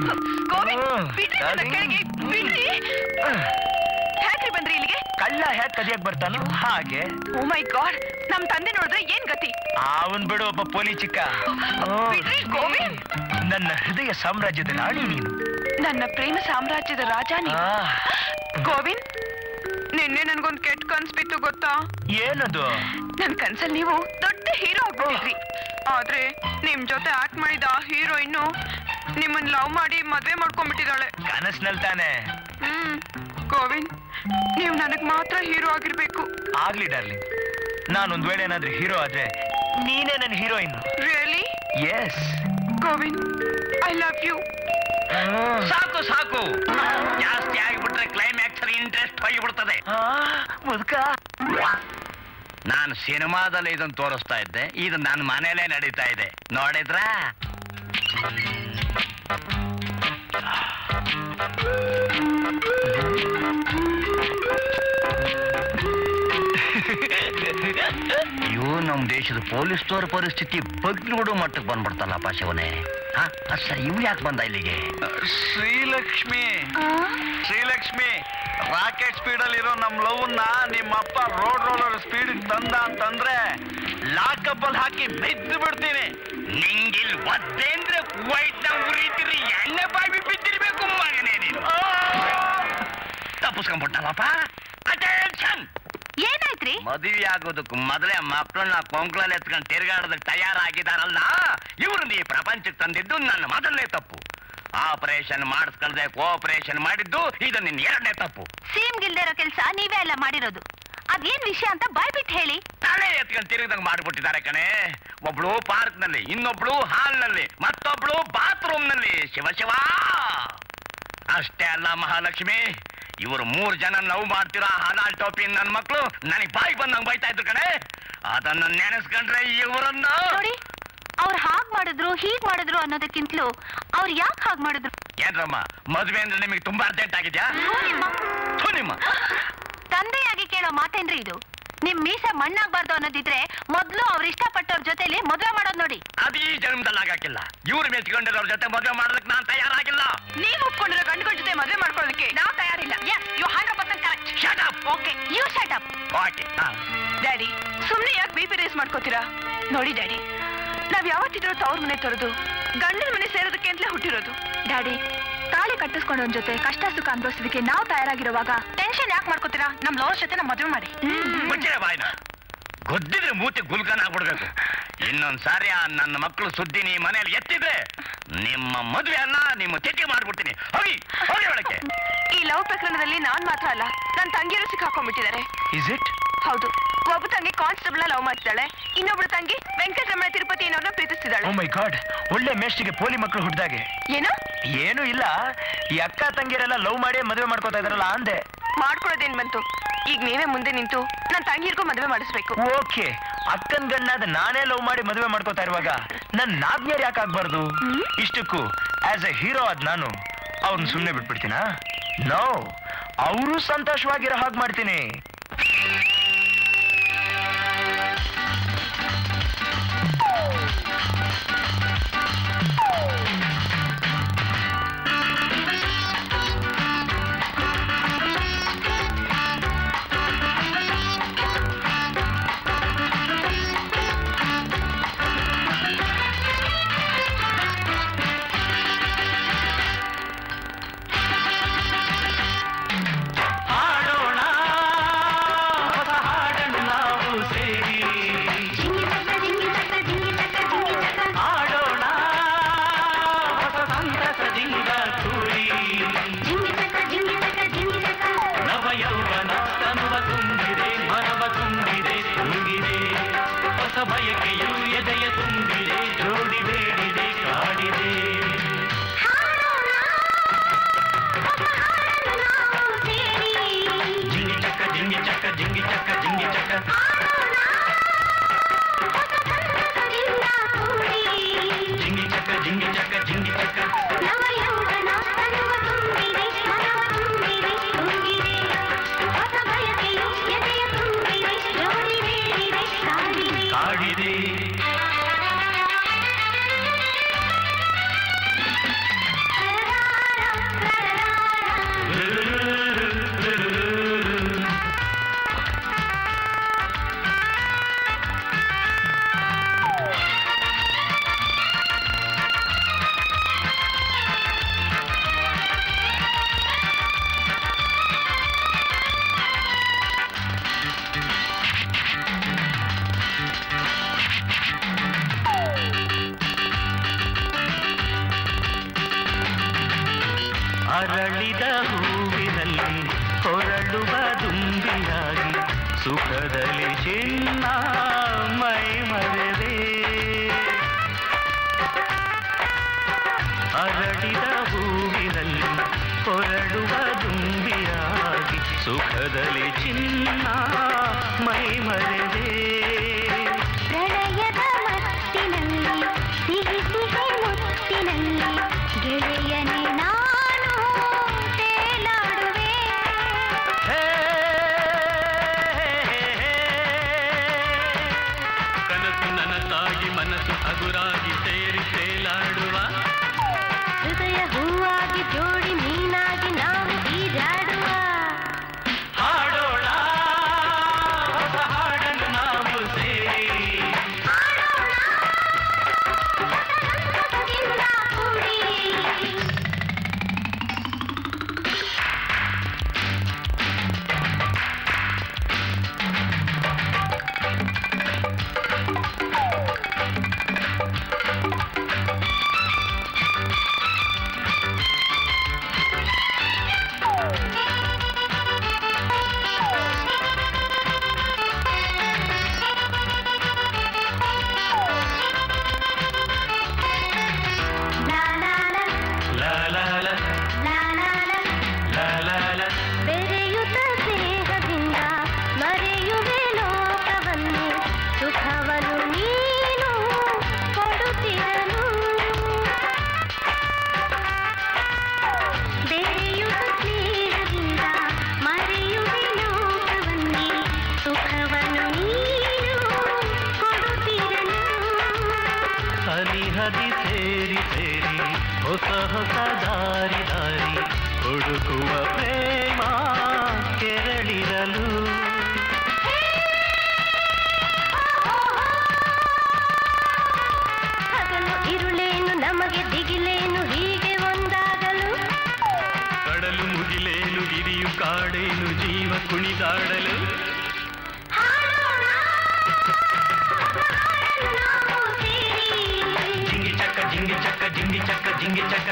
ಹ್ಯಾಕ್ರಿ ಬಂದ್ರಿ ಇಲ್ಲಿಗೆ ಕಳ್ಳ ಹ್ಯಾಕ್ ಕದಿಯಕ್ ಬರ್ತಾನೋ ಹಾಗೆ ಓ ಮೈ ಗಾಡ್ ನಮ್ ತಂದೆ ನೋಡಿದ್ರೆ ಏನ್ ಗತಿ ಅವನ್ ಬಿಡು ಒಬ್ಬ ಪೋಲಿ ಚಿಕ್ಕ ಬಿಡ್ರಿ, ಗೋವಿಂದ್. ನನ್ನ ಹೃದಯ ಸಾಮ್ರಾಜ್ಯದ ರಾಣಿ ನೀನು ನನ್ನ ಪ್ರೇಮ ಸಾಮ್ರಾಜ್ಯದ ರಾಜ ನೀವು ಆ, ಗೋವಿಂದ್ ನಿನ್ನೆ ನನ್ಗೊಂದ್ ಕೆಟ್ಟ ಕನ್ಸ್ ಬಿತ್ತು ಗೊತ್ತಾ ಏನದು ನನ್ ಕನ್ಸಲ್ ನೀವು ದೊಡ್ಡ ಹೀರೋ ಆಗ್ಬಿಟ್ಟಿದ್ರಿ ಆದ್ರೆ ನಿಮ್ ಜೊತೆ ಆಕ್ಟ್ ಮಾಡಿದ ಆ ಹೀರೋಯಿನ್ನು ನಿಮ್ಮನ್ ಲವ್ ಮಾಡಿ ಮದ್ವೆ ಮಾಡ್ಕೊಂಡ್ಬಿಟ್ಟಿದ್ದಾಳೆ ಕನಸ್ನಲ್ಲಿ ತಾನೆ ಹ್ಮ್ ಗೋವಿಂದ್ ನೀವು ನನಗ್ ಮಾತ್ರ ಹೀರೋ ಆಗಿರ್ಬೇಕು ಆಗ್ಲಿ ಡಾರ್ಲಿಂಗ್ ನಾನೊಂದ್ ವೇಳೆ ಏನಾದ್ರೂ ಹೀರೋ ಆದ್ರೆ ನೀನೇ ನನ್ನ heroine really yes Govind I love you ಸಾಕು ಸಾಕು ಜಾಸ್ತಿ ಆಗಿಬಿಟ್ರೆ ಕ್ಲೈಮ್ಯಾಕ್ಸ್ ಇಂಟ್ರೆಸ್ಟ್ ಹೋಗಿಬಿಡ್ತದೆ ಮುದ್ಕ ನಾನು ಸಿನಿಮಾದಲ್ಲಿ ಇದನ್ನ ತೋರಿಸ್ತಾ ಇದ್ದೆ ಇದು ನನ್ನ ಮನೇಲೇ ನಡೀತಾ ಇದೆ ನೋಡಿದ್ರಾ ಇವು ನಮ್ಮ ದೇಶದ ಪೊಲೀಸ್ನವ್ರ ಪರಿಸ್ಥಿತಿ ಬಗ್ಲಿಬಿಡೋ ಮಟ್ಟಕ್ಕೆ ಬಂದ್ಬಿಡ್ತಲ್ಲಪ್ಪ ಶಿವನೇ ಹಾ ಸರ್ ಇವ್ ಯಾಕೆ ಬಂದ ಇಲ್ಲಿಗೆ ಶ್ರೀಲಕ್ಷ್ಮಿ ಶ್ರೀಲಕ್ಷ್ಮಿ ರಾಕೆಟ್ ಸ್ಪೀಡ್ ಅಲ್ಲಿ ಇರೋ ನಮ್ ಲವ್ನ ನಿಮ್ಮ ಅಪ್ಪ ರೋಡ್ ರೋಲರ್ ಸ್ಪೀಡ್ ತಂದ ಅಂತಂದ್ರೆ ಲಾಕಪ್ ಅಲ್ಲಿ ಹಾಕಿ ಬಿದ್ದು ಬಿಡ್ತೀನಿ ನಿಂಗಿಲ್ ಒದ್ದೇಂದ್ರೆ ಕುವೈಟ್ ಉರಿತೀರಿ ಎಣ್ಣೆ ಬಾವಿ ಬಿದ್ದಿರ್ಬೇಕು ಮಗನೇ ನೀನು ತಪ್ಪಿಸ್ಕೊಂಡ್ಬಿಟ್ಟಲ್ಲಪ್ಪ ಅಟೆನ್ಷನ್ ಏನಾಯ್ತ್ರಿ ಮದುವೆ ಆಗೋದಕ್ಕೂ ಮೊದಲೇ ಮಕ್ಕಳನ್ನ ಕೊಂಕಳಲ್ಲಿ ಎತ್ಕೊಂಡು ತಿರುಗಾಡೋದಕ್ಕೆ ತಯಾರಾಗಿದಾರಲ್ಲ ಇವ್ರನ್ನ ಈ ಪ್ರಪಂಚಕ್ಕೆ ತಂದಿದ್ದು ನನ್ನ ಮೊದಲನೇ ತಪ್ಪು ಆಪರೇಷನ್ ಮಾಡಿಸ್ಕೊಳ್ದೆ ಕೋಆಪರೇಷನ್ ಮಾಡಿದ್ದು ಇದು ನಿನ್ನ ಎರಡನೇ ತಪ್ಪು ಸೇಮ್ ಗಿಲ್ದೇ ಇರೋ ಕೆಲ್ಸ ನೀವೇ ಎಲ್ಲ ಮಾಡಿರೋದು ಅದೇನ್ ವಿಷಯ ಅಂತ ಬಾಯ್ಬಿಟ್ಟು ಹೇಳಿ ತಲೆ ಎತ್ಕೊಂಡು ತಿರುಗಿದಂಗ್ ಮಾಡ್ಬಿಟ್ಟಿದ್ದಾರೆ ಕಣೆ ಒಬ್ಳು ಪಾರ್ಕ್ ನಲ್ಲಿ ಇನ್ನೊಬ್ಳು ಹಾಲ್ ನಲ್ಲಿ ಮತ್ತೊಬ್ಳು ಬಾತ್ರೂಮ್ ನಲ್ಲಿ ಶಿವ ಶಿವ ಅಷ್ಟೇ ಅಲ್ಲ ಮಹಾಲಕ್ಷ್ಮಿ ಇವರು ಮೂರ್ ಜನ ಲವ್ ಮಾಡ್ತಿರೋ ಹಲಾಲ್ ಟೋಪಿ ನನ್ ಮಕ್ಳು ನನಗ್ ಬಾಯಿ ಬಂದಂಗ್ ಬೈತಾ ಇದ್ರು ಕಣೆ ಅದನ್ನ ನೆನೆಸ್ಕೊಂಡ್ರೆ ಇವರನ್ನ ನೋಡಿ ಅವ್ರು ಹಾಗ್ ಮಾಡಿದ್ರು ಹೀಗ್ ಮಾಡಿದ್ರು ಅನ್ನೋದಕ್ಕಿಂತಲೂ ಅವ್ರು ಯಾಕೆ ಹಾಗ್ ಮಾಡಿದ್ರು ಏನ್ರಮ್ಮ ಮದ್ವೆ ಅಂದ್ರೆ ನಿಮಗೆ ತುಂಬಾ ಅರ್ಜೆಂಟ್ ಆಗಿದ್ಯಾ ಥು ನಿಮ್ಮ ಥು ನಿಮ್ಮ ತಂದೆಯಾಗಿ ಕೇಳೋ ಮಾತೇನ್ರಿ ಇದು ನಿಮ್ ಮೀಸೆ ಮಣ್ಣಾಗ್ಬಾರ್ದು ಅನ್ನೋದಿದ್ರೆ ಮೊದ್ಲು ಅವ್ರ ಇಷ್ಟಪಟ್ಟವ್ರ ಜೊತೆಲಿ ಮದ್ವೆ ಮಾಡೋದ್ ನೋಡಿ ಅದು ಈ ಜನ್ಮದಲ್ಲಿ ಆಗಾಕಿಲ್ಲ ಇವ್ರು ಮೆಚ್ಕೊಂಡಿರೋರ್ ಜೊತೆ ಮದ್ವೆ ಮಾಡೋದಕ್ಕೆ ನಾನ್ ತಯಾರಾಗಿಲ್ಲ ನೀವ್ ಒಪ್ಕೊಂಡಿರೋ ಗಂಡುಗಳ ಜೊತೆ ಮದ್ವೆ ಮಾಡ್ಕೊಳ್ಳೋದಕ್ಕೆ ನಾವ್ ತಯಾರಿಲ್ಲ yes you hundred percent correct Shut up. Okay you shut up okay ಹಾ ಡ್ಯಾಡಿ ಸುಮ್ನೆ ಯಾಕೆ ಬಿ ಪಿ ರೇಸ್ ಮಾಡ್ಕೋತೀರಾ ನೋಡಿ ಡ್ಯಾಡಿ ನಾವ್ ಯಾವತ್ತಿದ್ರು ತವ್ರ ಮನೆ ತೊರೆದು ಗಂಡನ ಮನೆ ಸೇರೋದಕ್ಕೆ ಅಂತಲೇ ಹುಟ್ಟಿರೋದು ಡ್ಯಾಡಿ ತಾಳಿ ಕಟ್ಟಿಸ್ಕೊಂಡವನ್ ಜೊತೆ ಕಷ್ಟ ಸುಖ ಅನುಭವಿಸೋದಕ್ಕೆ ನಾವು ತಯಾರಾಗಿರುವಾಗ ಟೆನ್ಷನ್ ಯಾಕೆ ಮಾಡ್ಕೋತೀರಾ ನಮ್ ಲವರ್ ಜೊತೆ ನಮ್ ಮದುವೆ ಮಾಡಿ ಮುಚ್ಚಿರ ಬಾಯ್ನ ಗೊದ್ದಿದ್ರೆ ಮೂತಿ ಗುಲ್ಕನ್ ಆಗ್ಬಿಡ್ಬೇಕು ಇನ್ನೊಂದ್ ಸಾರಿ ಆ ನನ್ನ ಮಕ್ಕಳು ಸುದ್ದಿ ನೀ ಮನೇಲಿ ಎತ್ತಿದ್ರೆ ನಿಮ್ಮ ಮದುವೆ ಅಲ್ಲ ನಿಮ್ಮ ತಿಥಿ ಮಾಡ್ಬಿಡ್ತೀನಿ ಹೋಗಿ ಹೋಗಿ ಒಳಕ್ಕೆ ಈ ಲವ್ ಪ್ರಕರಣದಲ್ಲಿ ನಾನ್ ಮಾತ್ರ ಅಲ್ಲ ನನ್ ತಂಗಿಯರು ಸಿಕ್ಕಾಕೊಂಡ್ಬಿಟ್ಟಿದ್ದಾರೆ ಇಸ್ ಇಟ್ ಹೌದು ಒಬ್ಬ ತಂಗಿ ಕಾನ್ಸ್ಟೇಬಲ್ ಲವ್ ಮಾಡ್ತಿದ್ದಾಳೆ ಇನ್ನೊಬ್ಳು ತಂಗಿ ವೆಂಕಟರಮಣ ತಿರುಪತಿ ಅನ್ನೋರ್ನ ಪ್ರೀತಿಸ್ತಿದ್ದಾಳೆ ಓ ಮೈ ಗಾಡ್ ಒಳ್ಳೆ ಮೇಷ್ಟಿಗೆ ಪೋಲಿ ಮಕ್ಕಳು ಹುಟ್ಟಿದಾಗೆ ಏನು ಏನು ಇಲ್ಲ ಈ ಅಕ್ಕ ತಂಗಿಯರೆಲ್ಲ ಲವ್ ಮಾಡಿ ಮದುವೆ ಮಾಡ್ಕೋತಾ ಇದಾರಲ್ಲ ಅಂದೆ ಮಾಡ್ಕೊಳ್ಳೋದೇನ್ ಬಂತು ಈಗ ನೀವೇ ಮುಂದೆ ನಿಂತು ನನ್ ತಂಗಿರ್ಗೂ ಮದುವೆ ಮಾಡಿಸ್ಬೇಕು ಓಕೆ ಅಕ್ಕನ್ ಗಂಡಾದ ನಾನೇ ಲವ್ ಮಾಡಿ ಮದುವೆ ಮಾಡ್ಕೋತಾ ಇರುವಾಗ ನನ್ ನಾದ್ನಿಯರ್ ಯಾಕೆ ಆಗ್ಬಾರ್ದು ಇಷ್ಟಕ್ಕೂ ಆಸ್ ಎ ಹೀರೋ ಆದ್ ನಾನು ಅವ್ರನ್ನ ಸುಮ್ಮನೆ ಬಿಟ್ಬಿಡ್ತೀನಾ ನೋ ಅವರು ಸಂತೋಷವಾಗಿರೋ ಹಾಗೆ ಮಾಡ್ತೀನಿ ಜಿಂಗಿ ಚಕ್ಕ ಜಿಂಗಿ ಚಕ್ಕ ಜಿಂಗಿ ಚಕ್ಕ ಜಿಂಗಿ ಚಕ್ಕ ಜಿಂಗಿ ಚಕ್ಕ ಕಾಡಿದೆ ಅರಳಿದ ಹೂವಿನಲ್ಲಿ ಹೊರಳುವ ದುಂಬಿಯಾಗಿ ಸುಖದಲ್ಲಿ ಚಿನ್ನ ಮೈ ಮರೆದೆ ಅರಳಿದ ಹೂವಿನಲ್ಲಿ ಹೊರಡುವ ದುಂಬಿಯಾಗಿ ಸುಖದಲ್ಲಿ ಚಿನ್ನ ಮೈ ಮರೆದೆ ಪ್ರಣಯದ ಮತ್ತಿನಲ್ಲಿ ಸಿಹಿ ಸಿಹಿ ಮುತ್ತಿನಲ್ಲಿ ಗೆಳೆಯನೇ ನಾನು ತೇಲಾಡುವೆ ಕನಸು ನನಸಾಗಿ ಮನಸ್ಸು ಹಗುರಾಗಿ ಸೇರಿ ತೇಲಾಡುವ ಹೃದಯ ಹೂವಾಗಿ ಜೋಡಿ ಮೀನಾಗಿ ನಾವು ಈಜಾಡುವ ಹಾಡೋಣ ಹೊಸ ಹಾಡನ್ನು ನಾವು ಸೇರಿ ಸಂತಸದಿಂದ ಕೂಡಿ ಲಾ ಲಾ ಲಾ, ಲಾ ಲಾ ಲಾ, ಲಾ ಲಾ ಲಾ. ಲಾ ಲಾ ಲಾ. ಬೆರೆಯುತ್ತ ಸ್ನೇಹದಿಂದ ಮರೆಯುವೆ ಲೋಕವನ್ನು ಸುಖವನ್ನು ನೀನು ಕೊಡುತ್ತಿರಲು ಬೆರೆಯುತ್ತ ಸ್ನೇಹದಿಂದ ಮರೆಯುವೆ ಲೋಕವನ್ನೇ ಸುಖವನ್ನು ನೀನು ಕೊಡುತ್ತಿರಲು ಸನಿಹದಿ ಸೇರಿ ಸೇರಿ ಹೊಸ ಹೊಸ ದಾರಿ ದಾರಿ ಹುಡುಕುವ ಪ್ರೇಮ ಕೆರಳಿರಲು ಹಗಲು ಇರುಳೇನು ನಮಗೆ ದಿಗಿಲೇನು ಹೀಗೆ ಒಂದಾಗಲು ಕಡಲು ಮುಗಿಲೇನು ಗಿರಿಯು ಕಾಡೇನು ಜೀವ ಕುಣಿದಾಡಲು ಹಾಡೋಣ ನಾವು ಸೇರಿ ಜಿಂಗಿ ಚಕ್ಕ ಜಿಂಗಿ ಚಕ್ಕ ಜಿಂಗಿ ಚಕ್ಕ ಜಿಂಗಿ ಚಕ್ಕ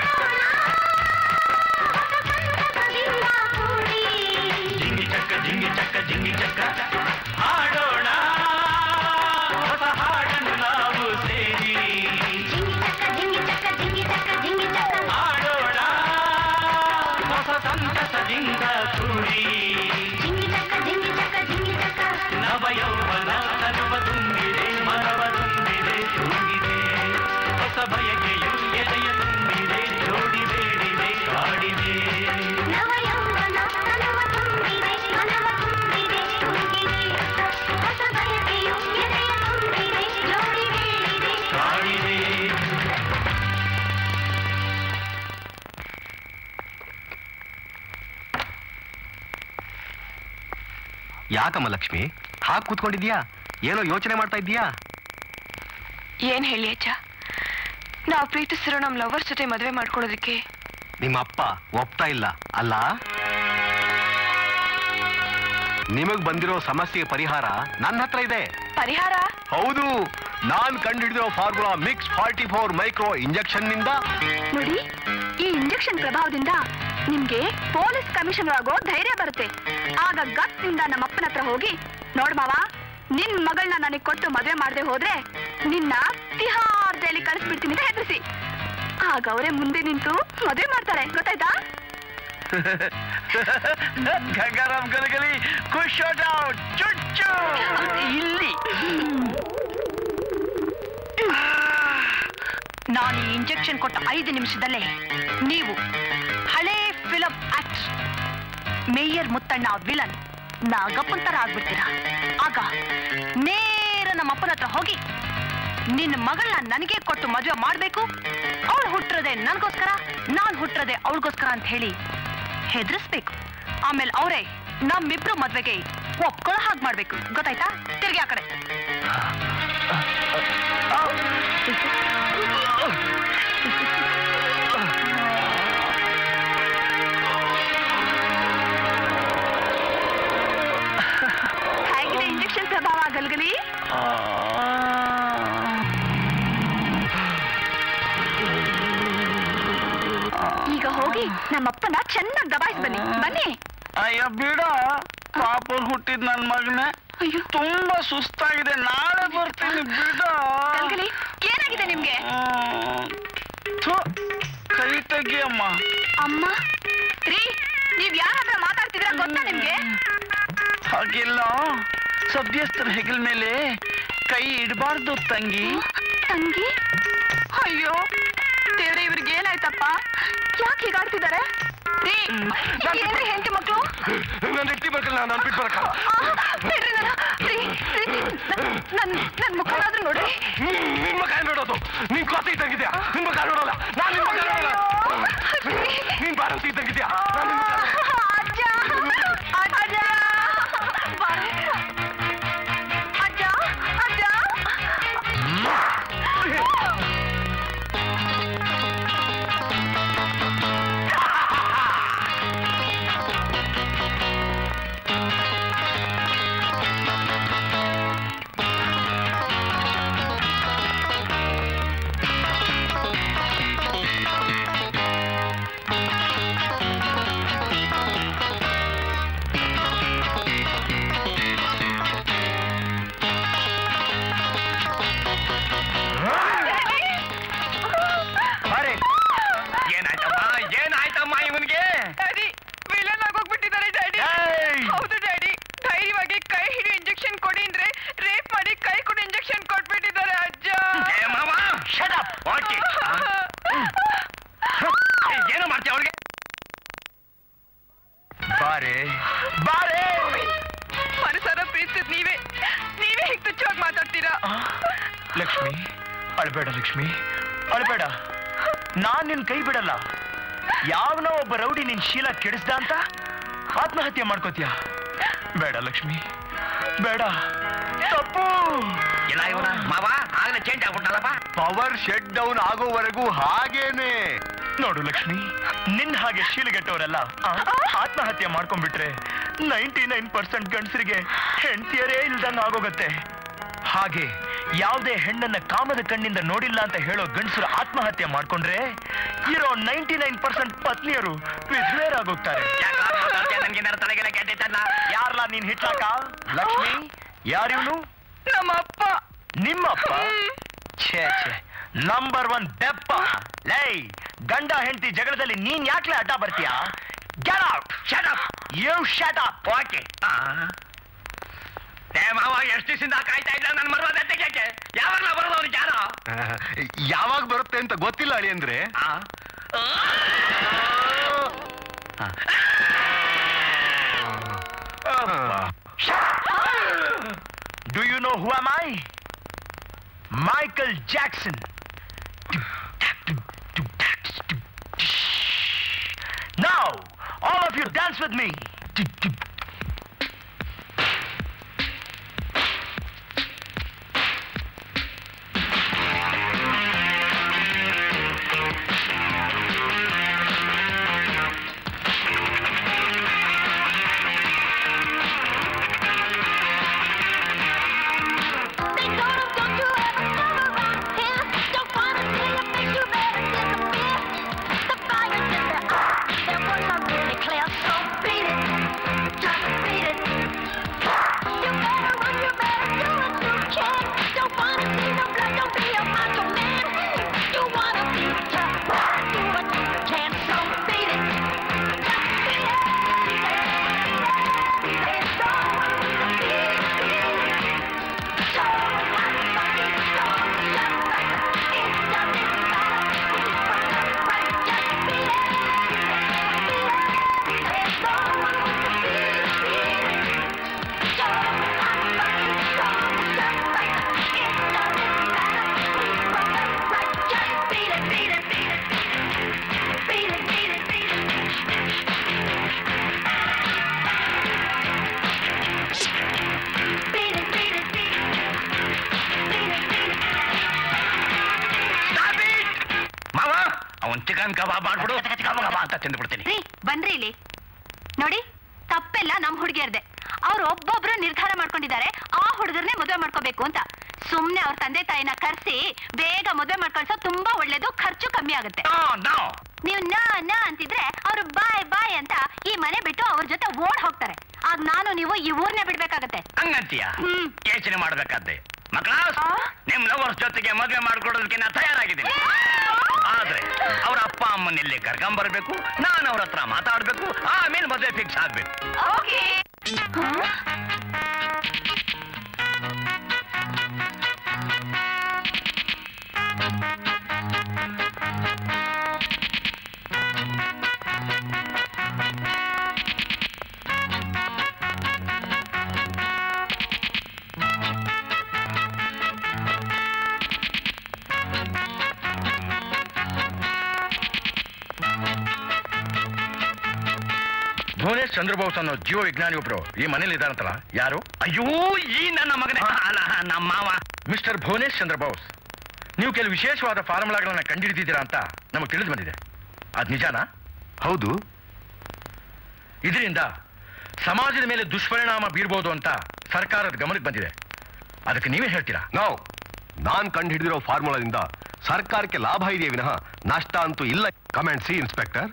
ಸಂತಸದಿಂದ ಕೂಡಿ ಜಿಂಗಿ ಚಕ್ಕ ಜಿಂಗಿ ಚಕ್ಕ ಜಿಂಗಿ ಚಕ್ಕ ಹಾಡೋಣ ಹೊಸ ಹಾಡನ್ನು ನಾವು ಸೇರಿ ಜಿಂಗಿ ಚಕ್ಕ ಜಿಂಗಿ ಚಕ್ಕ ಜಿಂಗಿ ಚಕ್ಕ ಜಿಂಗಿ ಚಕ್ಕ ಹಾಡೋಣ ಹೊಸ ಸಂತಸದಿಂದ ಕೂಡಿ ಜಿಂಗಿ ಚಕ್ಕ ಜಿಂಗಿ ಚಕ್ಕ ಜಿಂಗಿ ಚಕ್ಕ ನವ ಯೌವನ ತನುವ ತುಂಬಿದೆ ಮನವ ತುಂಬಿದೆ ತೂಗಿದೆ ಹೊಸ ಬಯಕೆಯು ಎದೆಯ ತುಂಬಿದೆ ಜೋಡಿ ಬೇಡಿದೆ ಕಾಡಿದೆ ನವ ಯೌವನ ತನುವ ತುಂಬಿದೆ ಮನವ ತುಂಬಿದೆ ತುಂಬಿದೆ ಹೊಸ ಬಯಕೆಯು ಎದೆಯ ತುಂಬಿದೆ ಜೋಡಿ ಬೇಡಿದೆ ಕಾಡಿದೆ ಯಾಕಮ್ಮ ಲಕ್ಷ್ಮಿ ಹಾಗೆ ಕೂತ್ಕೊಂಡಿದ್ಯಾ ಏನೋ ಯೋಚನೆ ಮಾಡ್ತಾ ಇದ್ದೀಯಾ ಏನ್ ಹೇಳಿ ಅಜ್ಜ ನಾವು ಪ್ರೀತಿಸಿರೋ ನಮ್ ಲವರ್ಸ್ ಜೊತೆ ಮದ್ವೆ ಮಾಡ್ಕೊಳ್ಳೋದಕ್ಕೆ ನಿಮ್ಮ ಅಪ್ಪ ಒಪ್ತಾ ಇಲ್ಲ ಅಲ್ಲ ನಿಮಗ್ ಬಂದಿರೋ ಸಮಸ್ಯೆಗೆ ಪರಿಹಾರ ನನ್ನ ಹತ್ರ ಇದೆ ಪರಿಹಾರ ಹೌದು ನಾನ್ ಕಂಡುಹಿಡಿದಿರೋ formula mix forty four micro injection ನಿಂದ ನೋಡಿ ಈ ಇಂಜೆಕ್ಷನ್ ಪ್ರಭಾವದಿಂದ ನಿಮ್ಗೆ ಪೊಲೀಸ್ ಕಮಿಷನರ್ ಆಗೋ ಧೈರ್ಯ ಬರುತ್ತೆ ಆಗ ಗಟ್ನಿಂದ ನಮ್ಮ ಅಪ್ಪನ ಹತ್ರ ಹೋಗಿ ನೋಡ್ ಮಾವ ನಿನ್ ಮಗಳನ್ನ ನನಗೆ ಕೊಟ್ಟು ಮದ್ವೆ ಮಾಡದೆ ಹೋದ್ರೆ ನಿನ್ನ ತಿಹಾರ್ ಜೈಲಿಗೆ ಕಳಿಸ್ಬಿಡ್ತೀನಿ ಅಂತ ಹೆದರಿಸಿ ಆಗ ಅವರೇ ಮುಂದೆ ನಿಂತು ಮದ್ವೆ ಮಾಡ್ತಾರೆ ಗೊತ್ತಾಯ್ತಾ ಗಂಗಾರಾಮ್ ಗಲಗಲಿ ಖುಷ್ ಚುಚ್ಚು ಇಲ್ಲಿ ನಾನು ಈ ಇಂಜೆಕ್ಷನ್ ಕೊಟ್ಟ ಐದು ನಿಮಿಷದಲ್ಲೇ ನೀವು ಹಳೇ film act mayor Muthanna villain ನಾಗಪ್ಪನ್ ತರ ಆಗ್ಬಿಡ್ತೀರಾ ಆಗ ನೇರ ನಮ್ಮ ಅಪ್ಪನ ಹತ್ರ ಹೋಗಿ ನಿನ್ನ ಮಗಳನ್ನ ನನಗೆ ಕೊಟ್ಟು ಮದುವೆ ಮಾಡ್ಬೇಕು ಅವಳು ಹುಟ್ಟಿರೋದೆ ನನಗೋಸ್ಕರ ನಾನ್ ಹುಟ್ಟಿರೋದೆ ಅವಳಿಗೋಸ್ಕರ ಅಂತ ಹೇಳಿ ಹೆದರ್ಸ್ಬೇಕು ಆಮೇಲೆ ಅವರೇ ನಮ್ಮಿಬ್ರು ಮದ್ವೆಗೆ ಒಪ್ಕೊಳ್ಳೋ ಹಾಗೆ ಮಾಡ್ಬೇಕು ಗೊತ್ತಾಯ್ತಾ ತಿರ್ಗಿ ಆ ಕಡೆ ಹೇಗಿದೆ ಇಂಜೆಕ್ಷನ್ ಪ್ರಭಾವ ಗಲ್ಗಲಿ ಈಗ ಹೋಗಿ ನಮ್ಮಪ್ಪನ ಚೆನ್ನಾಗಿ ದಬಾಯಿಸಿ ಬನ್ನಿ ಬನ್ನಿ ಅಯ್ಯ ಬಿಡ ಪಾಪರ್ ಹುಟ್ಟಿದ್ ನನ್ ಮಗನೇ ಅಯ್ಯೋ ತುಂಬಾ ಸುಸ್ತಾಗಿದೆ ನಾಳೆ ಬರ್ತೀನಿ ಬಿಡ ಗಲ್ಗಲಿ ಏನಾಗಿದೆ ನಿಮ್ಗೆ ಥು, ಕೈ ತೆಗಿಯಮ್ಮ ಅಮ್ಮ ರೀ ನೀವ್ ಯಾರ ಹತ್ರ ಮಾತಾಡ್ತಿದ್ರ ಗೊತ್ತಾ ನಿಮ್ಗೆ ಹಾಗಿಲ್ಲ ಸಭ್ಯಸ್ಥರ ಹೆಗಲ ಮೇಲೆ ಕೈ ಇಡಬಾರ್ದು ತಂಗಿ ತಂಗಿ ಅಯ್ಯೋ ದೇವ್ರೆ ಇವ್ರಿಗೆ ಏನಾಯ್ತಪ್ಪ ಯಾಕೆ ಹೀಗಾಡ್ತಿದ್ದಾರೆ ರೀ ಏನ್ರಿ ಹೆಂಡತಿ ಮಕ್ಕಳು ನನ್ನ ಹೆಂಡತಿ ಬರ್ಕಲ್ಲ ನಾನು ಬಿಟ್ಟು ಬರಕ ಬಿಡ್ರಿ ನನ್ನ ರೀ ರೀ ನನ್ ನನ್ ಮುಖನಾದ್ರೂ ನೋಡ್ರಿ ನಿನ್ ಮಗ ನೋಡೋದು ನಿನ್ ಕೋತಿ ಇದ್ದಂಗಿದ್ಯಾ ನಿನ್ ಮಗ ನೋಡಲ್ಲ ನಾನ್ ನಿನ್ ಮಗ ನೋಡಲ್ಲ ನೀನ್ ಬಾರಂತಿ ಇದ್ದಂಗಿದ್ಯಾ ನಾನ್ ನಿನ್ ಮಗ ನೋಡಲ್ಲ. ಅಜ್ಜ ಅಜ್ಜ ಬಾರೆ. ಅಜ್ಜ ಅಜ್ಜ ಅರೆ ಏನಾಯ್ತಮ್ಮ ಏನಾಯ್ತಮ್ಮ ಇವನ್ಗೆ ಡ್ಯಾಡಿ ವಿಲನ್ ಆಗೋಗ್ಬಿಟ್ಟಿದ್ದಾರೆ ಡ್ಯಾಡಿ ಏಯ್! ಹೌದು ಡ್ಯಾಡಿ ಧೈರ್ಯವಾಗಿ ಕೈ ಹಿಡಿ ಇಂಜೆಕ್ಷನ್ ಕೊಡಿ ಅಂದ್ರೆ ರೇಪ್ ಮಾಡಿ ಕೈ ಕೊಡಿ ಇಂಜೆಕ್ಷನ್ ಕೊಟ್ಬಿಟ್ಟಿದ್ದಾರೆ ಅಜ್ಜ ಏ ಮಾವ ಶಟ್ ಅಪ್ ಓಕೆ ಏನು ಮಾಡ್ತೀಯ ಅವಳಿಗೆ ಬಾರೆ ಬಾರೆ ಮನಸಾರ ಪ್ರೀತಿಸಿದ್ ನೀವೇ ನೀವೇ ಹೀಗೆ ತುಚ್ಚವಾಗಿ ಮಾತಾಡ್ತೀರಾ ಲಕ್ಷ್ಮಿ ಅಳ್ಬೇಡ ಲಕ್ಷ್ಮಿ ಅಳ್ಬೇಡ ನಾನ್ ನಿನ್ ಕೈ ಬಿಡಲ್ಲ ಯಾವನೋ ಒಬ್ಬ ರೌಡಿ ನಿನ್ ಶೀಲ ಕೆಡಿಸ್ದ ಅಂತ ಆತ್ಮಹತ್ಯೆ ಮಾಡ್ಕೋತೀಯ ಬೇಡ ಲಕ್ಷ್ಮಿ ಬೇಡ ತಪ್ಪು ಇಲ್ಲ ಇವನ ಮಾವ ಆಗಲೇ ಚೇಂಜ್ ಆಗ್ಬಿಟ್ಟಲ್ಲಪ್ಪ ಪವರ್ ಶೆಟ್ ಡೌನ್ ಆಗೋವರೆಗೂ ಹಾಗೇನೆ ನೋಡು ಲಕ್ಷ್ಮಿ ನಿನ್ ಹಾಗೆ ಶೀಲಗೆಟ್ಟವರೆಲ್ಲ ಆ, ಆತ್ಮಹತ್ಯೆ ಮಾಡ್ಕೊಂಡ್ಬಿಟ್ರೆ ನೈಂಟಿ ನೈನ್ ಪರ್ಸೆಂಟ್ ಗಂಡಸರಿಗೆ ಹೆಂಡತಿಯರೇ ಇಲ್ದಂಗ ಆಗೋಗತ್ತೆ ಹಾಗೆ ಯಾವುದೇ ಹೆಣ್ಣನ್ನ ಕಾಮದ ಕಣ್ಣಿಂದ ನೋಡಿಲ್ಲ ಅಂತ ಹೇಳೋ ಗಂಡಸರು ಆತ್ಮಹತ್ಯೆ ಮಾಡ್ಕೊಂಡ್ರೆ ಇರೋ ನೈಂಟಿ ನೈನ್ ಪರ್ಸೆಂಟ್ ಪತ್ನಿಯರು ವಿಧವೆಯರಾಗೋಗ್ತಾರೆ ನನ್ಗೆ ತಲೆಗೆಲ್ಲ ಕೆಟ್ಟಿತ್ತಲ್ಲ ಯಾರ್ಲಾ ನೀನ್ ಹಿಟ್ಲಾಕ ಲಕ್ಷ್ಮಿ ಯಾರಿವ್ನು ನಮ್ಮ ಅಪ್ಪ ನಿಮ್ಮಪ್ಪ ಛೇ ಛೇ ನಂಬರ್ ಒನ್ ಬೆಪ್ಪ ಲೈ ಗಂಡ ಹೆಂಡತಿ ಜಗಳದಲ್ಲಿ ನೀನ್ ಯಾಕ್ಲೆ ಅಡ್ಡ ಬರ್ತೀಯಾ get out shut up you shut up okay ಏ ಮಾವ ಎಷ್ಟು ದಿವಸದಿಂದ ಕಾಯ್ತಾ ಇದ್ದ ನನ್ನ ಮರ್ವಾದ ತೆಗಿಯಕ್ಕೆ ಯಾವಾಗಲ ಬರೋದು ಅವ್ನಿಗೆ ಯಾರೋ ಯಾವಾಗ ಬರುತ್ತೆ ಅಂತ ಗೊತ್ತಿಲ್ಲ ಅಳಿ ಅಂದ್ರೆ ಆ? Do you know who am I? Michael Jackson. Now, all of you dance with me. They told him, don't you ever come around here. Don't wanna see your face, you better disappear. The fire's in their eyes, their words are really clear, so beat it. Chicken ಕಬಾಬ್ ಮಾಡ್ಬಿಡು ಗಬ ಗಬ ಅಂತ ತಿಂದ್ಬಿಡ್ತೀನಿ ರೀ ಬನ್ರಿ ಇಲ್ಲಿ ನೋಡಿ ತಪ್ಪೆಲ್ಲ ನಮ್ ಹುಡುಗಿಯರ್ದೆ ಅವ್ರು ಒಬ್ಬೊಬ್ರು ನಿರ್ಧಾರ ಮಾಡ್ಕೊಂಡಿದ್ದಾರೆ ಆ ಹುಡುಗರ್ನೇ ಮದುವೆ ಮಾಡ್ಕೋಬೇಕು ಅಂತ ಸುಮ್ನೆ ಅವ್ರ ತಂದೆ ತಾಯಿನ ಕರ್ಸಿ ಬೇಗ ಮದುವೆ ಮಾಡ್ಕೊಳ್ಸೋ ತುಂಬಾ ಒಳ್ಳೇದು ಖರ್ಚು ಕಮ್ಮಿ ಆಗುತ್ತೆ ನೋ ನೀವು ನಾ ನಾ ಅಂತಿದ್ರೆ ಅವ್ರು ಬಾಯ್ ಬಾಯ್ ಅಂತ ಈ ಮನೆ ಬಿಟ್ಟು ಅವ್ರ ಜೊತೆ ಓಡ್ ಹೋಗ್ತಾರೆ ಆಗ ನಾನು ನೀವು ಈ ಊರ್ನೇ ಬಿಡ್ಬೇಕಾಗತ್ತೆ ಹಂಗಂತೀಯ ಹ್ಮ್. ಯೋಚನೆ ಮಾಡ್ಬೇಕಾದ್ದೆ ಮಕ್ಕಳ ಆ? ನಿಮ್ ಲವರ್ಸ್ ಜೊತೆಗೆ ಮದುವೆ ಮಾಡ್ಕೊಡೋದಕ್ಕೆ ನಾ ತಯಾರಾಗಿದ್ದೀನಿ ಆದ್ರೆ ಅವ್ರ ಅಪ್ಪ ಅಮ್ಮನ ಇಲ್ಲಿ ಕರ್ಕೊಂಡ್ ಬರ್ಬೇಕು ನಾನು ಅವ್ರ ಹತ್ರ ಮಾತಾಡ್ಬೇಕು ಆಮೇಲೆ ಮದುವೆ ಫಿಕ್ಸ್ ಆಗ್ಬೇಕು ಭುವನೇಶ್ ಚಂದ್ರಬೋಸ್ ಅನ್ನೋ ಜೀವ ವಿಜ್ಞಾನಿ ಒಬ್ರು ಈ ಮನೇಲಿ ಇದ್ದಾರಂತಲ್ಲ ಯಾರು ಅಯ್ಯೋ ಈ ನನ್ನ ಮಗನೇ ಅಲ್ಲ ನಮ್ಮ ಮಾವ ಮಿಸ್ಟರ್ ಭುವನೇಶ್ ಚಂದ್ರಬೋಸ್ ನೀವು ಕೆಲವು ವಿಶೇಷವಾದ ಫಾರ್ಮುಲಾಗಳನ್ನ ಕಂಡುಹಿಡಿದಿದ್ದೀರಾ ಅಂತ ನಮಗೆ ತಿಳಿದು ಬಂದಿದೆ ಅದ್ ನಿಜಾನಾ ಹೌದು ಇದರಿಂದ ಸಮಾಜದ ಮೇಲೆ ದುಷ್ಪರಿಣಾಮ ಬೀರ್ಬೋದು ಅಂತ ಸರ್ಕಾರದ ಗಮನಕ್ಕೆ ಬಂದಿದೆ ಅದಕ್ಕೆ ನೀವೇ ಹೇಳ್ತೀರಾ ನಾವು ನಾನ್ ಕಂಡು ಹಿಡಿದಿರೋ ಫಾರ್ಮುಲಾದಿಂದ ಸರ್ಕಾರಕ್ಕೆ ಲಾಭ ಇದೆಯೇ ವಿನಃ ನಷ್ಟ ಅಂತೂ ಇಲ್ಲ ಕಮೆಂಟ್ ಸಿ ಇನ್ಸ್ಪೆಕ್ಟರ್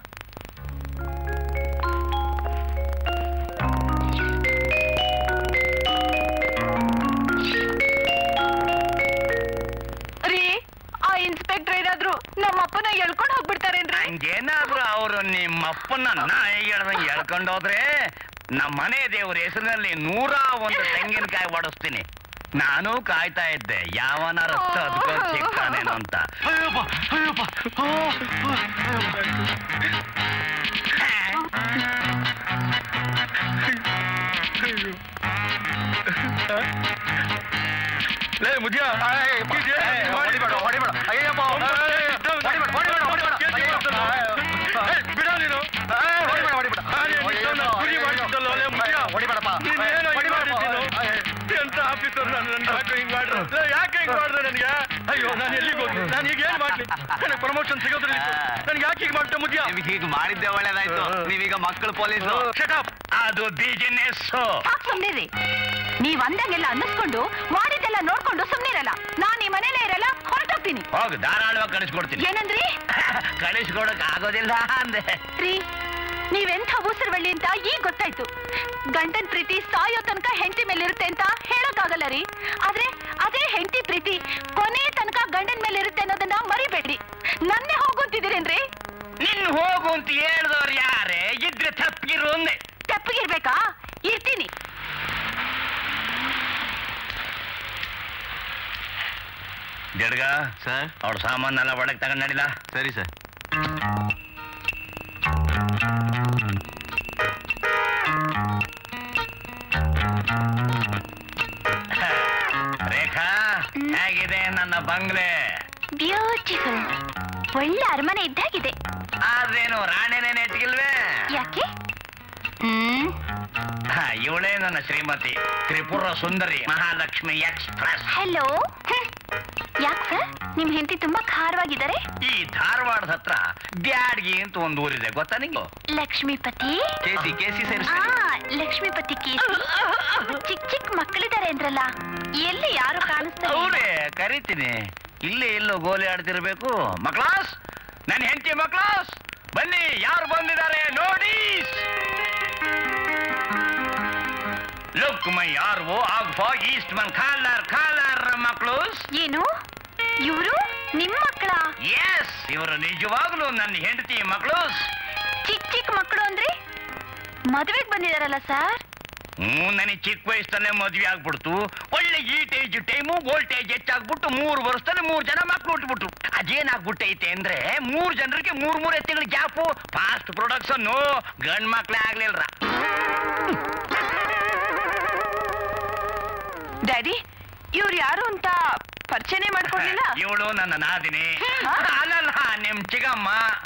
ರೀ ಆ ಇನ್ಸ್ಪೆಕ್ಟರ್ ಏನಾದ್ರು ನಮ್ಮ ಅಪ್ಪನ ಎಳ್ಕೊಂಡು ಹೋಗ್ಬಿಡ್ತಾರೇನ್ರಿ ಹಂಗೇನಾದ್ರೂ ಅವರು ನಿಮ್ಮ ಅಪ್ಪನ ನಾಯಿ ಹೇಳ್ದಂಗೆ ಎಳ್ಕೊಂಡು ಹೋದ್ರೆ ನಮ್ಮ ಮನೆ ದೇವ್ರ ಹೆಸರಿನಲ್ಲಿ ನೂರ ಒಂದು ತೆಂಗಿನಕಾಯಿ ಹೊಡಿಸ್ತೀನಿ ನಾನು ಕಾಯ್ತಾ ಇದ್ದೆ ಯಾವನಾರ ತದ್ಕೊಂಡು ಸಿಗ್ತಾನೇನೋ ಅಂತ ಲೇ ಮುದ್ಯ ಹೊಡಿಬೇಡ, ಹೊಡಿಬೇಡ. ಅಯ್ಯಯ್ಯಪ್ಪ. ಹೊಡಿಬೇಡ, ಹೊಡಿಬೇಡ, ಹೊಡಿಬೇಡ. ಬಿಡ ನೀನು ಹೊಡಿಬೇಡ, ಹೊಡಿಬೇಡ. ಗುರಿ ಮಾಡಿದ್ದಲ್ಲೋ ಲೇ ಮುದ್ಯ ಹೊಡಿಬೇಡಪ್ಪ. ನೀನೇನೋ ಹಿಂಗ್ ಹೊಡಿಬೇಡಪ್ಪ. ಮಾಡಿದ್ದೀನು? ಎಂತ ಆಫೀಸರ್ ನಾನು ನನ್ನ ಯಾಕೆ ಹಿಂಗ್ ಮಾಡ್ರು ಲೇ, ಯಾಕೆ ಹಿಂಗ್ ಮಾಡ್ದೆ ನನಗೆ ಅಯ್ಯೋ ನಾನು ಎಲ್ಲಿಗೆ ಹೋಗ್ಲಿ ನಾನು ಈಗ ಏನ್ ಮಾಡ್ಲಿ ನನಗೆ ಪ್ರಮೋಷನ್ ಸಿಗೋದ್ರಲ್ಲಿ ನನಗೆ ಯಾಕೆ ಹೀಗೆ ಮಾಡ್ದೆ ಮುದ್ಯ ಹೀಗೆ ಮಾಡಿದ್ದೆ ಒಳ್ಳೇದಾಯ್ತು ನೀವೀಗ ಮಕ್ಕಳು ಪೊಲೀಸು ಶಟಪ್ ಅದು ಬಿಸಿನೆಸ್ ಸಾಕ್ ಸುಮ್ನಿರಿ ನೀವ್ ಅಂದಂಗೆಲ್ಲ ಅನ್ನಿಸ್ಕೊಂಡು ಮಾಡಿದ್ದೆಲ್ಲ ನೋಡ್ಕೊಂಡು ಸುಮ್ನಿರಲ್ಲ ನಾನ್ ಈ ಮನೇಲೇ ಇರಲ್ಲ ಹೊರಟೋಗ್ತೀನಿ ಹೋಗ್ ಧಾರಾಳವಾಗಿ ಕಳಿಸ್ಕೊಡ್ತೀನಿ ಏನಂದ್ರಿ ಕಳಿಸ್ಕೊಡಕ್ ಆಗೋದಿಲ್ಲ ಅಂದೆ ರೀ ನೀವೆಂಥ ಉಸಿರುವಳ್ಳಿ ಅಂತ ಈಗ ಗೊತ್ತಾಯ್ತು ಗಂಡನ್ ಪ್ರೀತಿ ಸಾಯೋ ತನಕ ಹೆಂಡತಿ ಮೇಲೆ ಇರುತ್ತೆ ಅಂತ ಹೇಳೋಕ್ಕಾಗಲ್ಲ ರೀ ಆದ್ರೆ ಅದೇ ಹೆಂಡತಿ ಪ್ರೀತಿ ಕೊನೆ ತನಕ ಗಂಡನ್ ಮೇಲೆ ಇರುತ್ತೆ ಅನ್ನೋದನ್ನ ಮರಿಬೇಡ್ರಿ ನನ್ನೇ ಹೋಗುಂತಿದ್ದೀರೇನ್ರಿ ನಿನ್ ಹೋಗು ಅಂತ ಹೇಳ್ದವ್ರು ಯಾರೇ ಇದ್ರೆ ತಪ್ಪಿರು ಒಂದೇ ತೆಪ್ಪಗಿರ್ಬೇಕಾ ಇರ್ತೀನಿ ಜಡ್ಗ ಸರ್ ಅವ್ರ ಸಾಮಾನೆಲ್ಲ ಒಳಗೆ ತಗೊಂಡ್ ನಡಿಲ್ಲ ಸರಿ ಸರ್ ರೇಖಾ ಹೇಗಿದೆ ನನ್ನ ಬಂಗ್ಲೆ ಬ್ಯೂಟಿಫುಲ್ ಒಳ್ಳೆ ಅರಮನೆ ಇದ್ದಾಗಿದೆ ಅದೇನು ರಾಣಿನೇ ನೆಟ್ಗಿಲ್ವೇ ಯಾಕೆ ಹ್ಮ್ ಇವಳೇ ನನ್ನ ಶ್ರೀಮತಿ ತ್ರಿಪುರ ಸುಂದರಿ ಮಹಾಲಕ್ಷ್ಮಿ ಎಕ್ಸ್ಪ್ರೆಸ್ ಹಲೋ ಯಾಕೆ ಸರ್ ನಿಮ್ ಹೆಂಡತಿ ತುಂಬಾ ಖಾರವಾಗಿದ್ದಾರೆ ಈ ಧಾರವಾಡದ ಹತ್ರ ಬ್ಯಾಡ್ಗಿ ಅಂತ ಒಂದು ಊರಿದೆ ಗೊತ್ತಾ ನಿಂಗು ಲಕ್ಷ್ಮೀಪತಿ ಕೇಸಿ ಕೇಸಿ ಆ ಸೇರಿಸ್ತೀನಿ ಲಕ್ಷ್ಮೀಪತಿ ಕೇಸಿ ಚಿಕ್ಕ ಚಿಕ್ಕ ಮಕ್ಕಳಿದ್ದಾರೆ ಅಂದ್ರಲ್ಲ ಎಲ್ಲಿ ಯಾರು ಕಾಣಿಸ್ತಾರೆ ಅವಳೇ ಕರಿತೀನಿ ಇಲ್ಲೇ ಎಲ್ಲೋ ಗೋಲಿ ಆಡ್ತಿರ್ಬೇಕು ಮಕ್ಳಾಸ್ ನನ್ನ ಹೆಂಡತಿ ಮಕ್ಳಾಸ್ ಬನ್ನಿ ಯಾರು ಬಂದಿದ್ದಾರೆ ನೋಡಿ ಲುಕ್ ಮೈ ಯಾರು ಆಗ್ ಫಾ ಈಸ್ಟ್ ಮನ್ ಕಾಲರ್ ಕಾಲರ್ ಮಕ್ಳೂಸ್ ಏನು ಇವರು ನಿಮ್ ಮಕ್ಕಳ ಎಸ್ ಇವರು ನಿಜವಾಗ್ಲೂ ನನ್ನ ಹೆಂಡತಿ ಮಕ್ಳೂಸ್ ಚಿಕ್ಕ ಚಿಕ್ಕ ಮಕ್ಕಳು ಅಂದ್ರೆ ಮದುವೆಗೆ ಬಂದಿದಾರಲ್ಲ ಸರ್ ಹ್ಞೂ ನನಗೆ ಚಿಕ್ಕ ವಯಸ್ಸಲ್ಲೇ ಮದ್ವೆ ಆಗ್ಬಿಡ್ತು ಒಳ್ಳೆ ಈಟೇಜ್ ಟೈಮು ವೋಲ್ಟೇಜ್ ಹೆಚ್ಚಾಗ್ಬಿಟ್ಟು ಮೂರು ವರ್ಷದಲ್ಲಿ ಮೂರು ಜನ ಮಕ್ಳು ಹುಟ್ಬಿಟ್ರು ಅದೇನಾಗ್ಬಿಟ್ಟೈತೆ ಅಂದ್ರೆ ಮೂರು ಜನರಿಗೆ ಮೂರ್ ಮೂರೇ ತಿಂಗಳ ಗ್ಯಾಪು ಫಾಸ್ಟ್ ಪ್ರೊಡಕ್ಷನ್ ಗಂಡ್ ಮಕ್ಳೇ ಆಗ್ಲಿಲ್ರ ಡ್ಯಾಡಿ ಇವ್ರು ಯಾರು ಅಂತ ಪರಿಚಯನೇ ಮಾಡ್ಕೊಂಡಿಲ್ಲ ಇವಳು ನನ್ನ ನಾದಿನಿ ಅಲ್ಲಲ್ಲ ನಿಮ್ ಚಿಗಮ್ಮ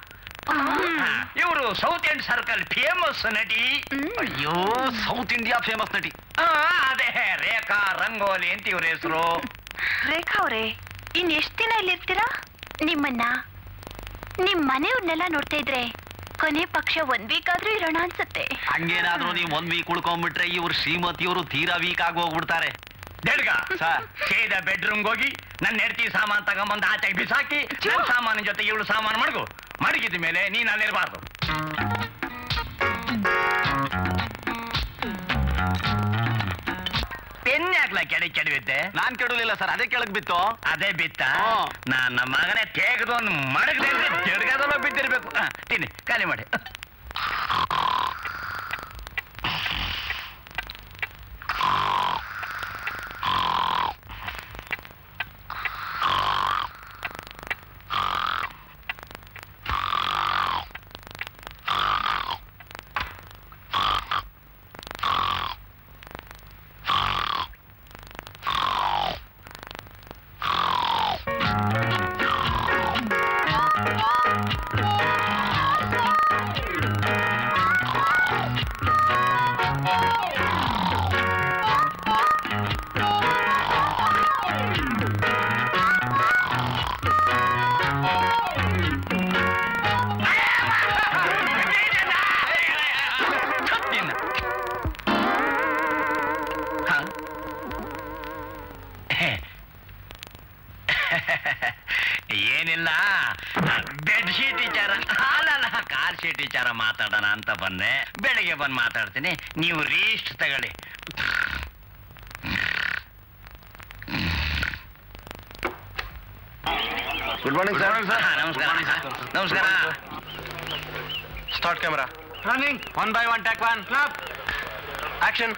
ಇವರು ಸೌತ್ ಎಂಡ್ ಸರ್ಕಲ್ ಫೇಮಸ್ ನಟಿ ಅಯ್ಯೋ ಸೌತ್ ಇಂಡಿಯಾ ಫೇಮಸ್ ನಟಿ ಆ, ಅದೇ ರೇಖಾ ರಂಗೋಲಿ ಅಂತ ಇವ್ರ ಹೆಸರು ರೇಖಾ ಅವ್ರೆ ಇನ್ ಎಷ್ಟ್ ದಿನ ಇಲ್ಲಿರ್ತೀರಾ ನಿಮ್ಮನ್ನ ನಿಮ್ ಮನೆಯವ್ರನ್ನೆಲ್ಲ ನೋಡ್ತಾ ಇದ್ರೆ ಕೊನೆ ಪಕ್ಷ ಒಂದ್ ವೀಕ್ ಆದ್ರೂ ಇರೋಣ ಅನ್ಸುತ್ತೆ ಹಂಗೇನಾದ್ರೂ ನೀವು ಒಂದ್ ವೀಕ್ ಉಳ್ಕೊಂಡ್ಬಿಟ್ರೆ ಇವ್ರು ಶ್ರೀಮತಿಯವರು ತೀರಾ ವೀಕ್ ಆಗಿ ಹೋಗ್ಬಿಡ್ತಾರೆ ದೇಡ್ಗ ಸೀದಾ ಬೆಡ್ರೂಮ್ಗೆ ಹೋಗಿ ನನ್ನ ಹೆಂಡತಿ ಸಾಮಾನು ತಗೊಂಬಂದು ಆಚೆಗೆ ಬಿಸಾಕಿ ನನ್ನ ಸಾಮಾನಿನ ಜೊತೆ ಇವಳು ಸಾಮಾನು ಮಡಗು ಮಡಗಿದ ಮೇಲೆ ನೀನು ಅಲ್ಲಿರಬಾರ್ದು ಪೆನ್ ಯಾಕ್ಲ ಕೆಡಿ ಕೆಡವಿದ್ದೆ ನಾನ್ ಕೆಡಲಿಲ್ಲ ಸರ್ ಅದೇ ಕೆಳಗ್ ಬಿತ್ತು ಅದೇ ಬಿತ್ತ ಹ್ಮ್. ನನ್ನ ಮಗನೇ ತೇಗದೊಂದು ಮಡಗದೆ ಜಡ್ಗದಲ್ಲೋ ಬಿದ್ದಿರ್ಬೇಕು ಹ, ತಿನ್ನಿ ಖಾಲಿ ಮಾಡಿ ನಿನ್ನ. ಹ? ಏನಿಲ್ಲ ಬೆಡ್ ಶೀಟ್ ವಿಚಾರ ಅಲ್ಲಲ್ಲ ಕಾರ್ ಶೀಟ್ ವಿಚಾರ ಮಾತಾಡೋಣ ಅಂತ ಬಂದೆ ಬೆಳಿಗ್ಗೆ ಬಂದು ಮಾತಾಡ್ತೀನಿ ನೀವು ರೀಸ್ಟ್ ತಗೊಳ್ಳಿ ಗುಡ್ ಮಾರ್ನಿಂಗ್ ಸರ್ ಹಾ, ನಮಸ್ಕಾರ ನಮಸ್ಕಾರ start camera running one by one take one clap action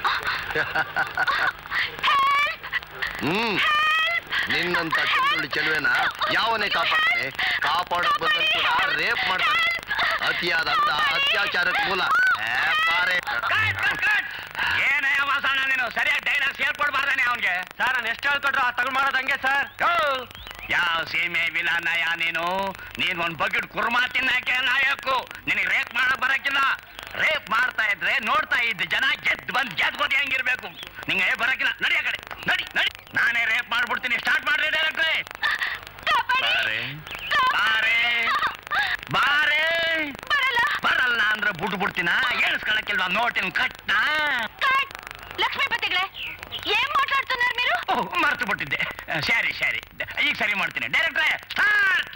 hmm ನಿನ್ನಂತ ಚೆಂಡುಳ್ಳಿ ಚೆಲುವೆನ ಯಾವನೇ ಕಾಪಾಡ್ತಾನೆ ಕಾಪಾಡಕ್ ಬಂದಲ್ಲಿ ಕೂಡ ರೇಪ್ ಮಾಡ್ತಾನೆ ಅತಿಯಾದ ಅಂದ ಅತ್ಯಾಚಾರಕ್ಕೆ ಮೂಲ ಏ, ಪಾರೆ ಏನಯ್ಯ ವಾಸಣ್ಣ ನೀನು ಸರಿಯಾಗಿ ಡೈಲಾಗ್ಸ್ ಹೇಳ್ಕೊಡ್ಬಾರ್ದಾನೆ ಅವನ್ಗೆ ಸರ್ ನಾನು ಎಷ್ಟು ಹೇಳ್ಕೊಟ್ರು ಆ ತಗೊಂಡ್ ಮಾಡೋದು ಹಂಗೆ ಸರ್ ಯಾವ ಸೀಮೆ ವಿಲಾನಯ್ಯ ನೀನು ನೀನ್ ಒಂದ್ ಬಕೆಟ್ ಕುರ್ಮಾ ತಿನ್ನಕ್ಕೆ ಲಾಯಕ್ಕು ನಿನಗೆ ರೇಪ್ ಮಾಡಕ್ ಬರಕ್ಕಿಲ್ಲ ರೇಪ್ ಮಾಡ್ತಾ ಇದ್ರೆ ನೋಡ್ತಾ ಇದ್ದ ಜನ ಗೆದ್ದು ಬಂದ್ ಗೆದ್ಕೋತಿ ಹೆಂಗಿರ್ಬೇಕು ನಿಂಗೆ ಬರಕ್ಕಿಲ್ಲ ನಡಿ ಆ ಕಡೆ ನಡಿ ನಡಿ ನಾನೇ ರೇಪ್ ಮಾಡ್ಬಿಡ್ತೀನಿ ಸ್ಟಾರ್ಟ್ ಮಾಡ್ರಿ ಡೈರೆಕ್ಟ್ರೆ ಬಾರೆ ಬಾರೆ ಬಾರೆ ಬರಲ್ಲ ಬರಲ್ಲ ಅಂದ್ರೆ ಬಿಟ್ಟು ಬಿಡ್ತೀನ ಏಳಿಸ್ಕೊಳಕ್ಕಿಲ್ವಾ ನೋಟಿನ ಕಟ್ನ ಕಟ್. ಲಕ್ಷ್ಮೀಪತಿಗಳೇ ಏನ್ ಮಾತಾಡ್తున్నారు మీరు ಓಹ್ ಮರ್ತು ಬಿಟ್ಟಿದ್ದೆ ಸರಿ ಸರಿ ಈಗ ಸರಿ ಮಾಡ್ತೀನಿ ಡೈರೆಕ್ಟ್ರೆ ಸ್ಟಾರ್ಟ್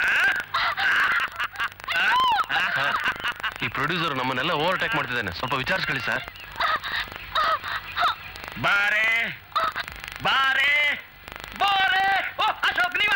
ಈ ಪ್ರೊಡ್ಯೂಸರ್ ನಮ್ಮನ್ನೆಲ್ಲ ಓವರ್ಟೇಕ್ ಮಾಡ್ತಿದ್ದಾನೆ ಸ್ವಲ್ಪ ವಿಚಾರಿಸ್ಕೊಳ್ಳಿ ಸರ್ ಬಾರೆ ಬಾರೆ ಬಾರೆ ಓ ಅಶೋಕ್ ನೀವ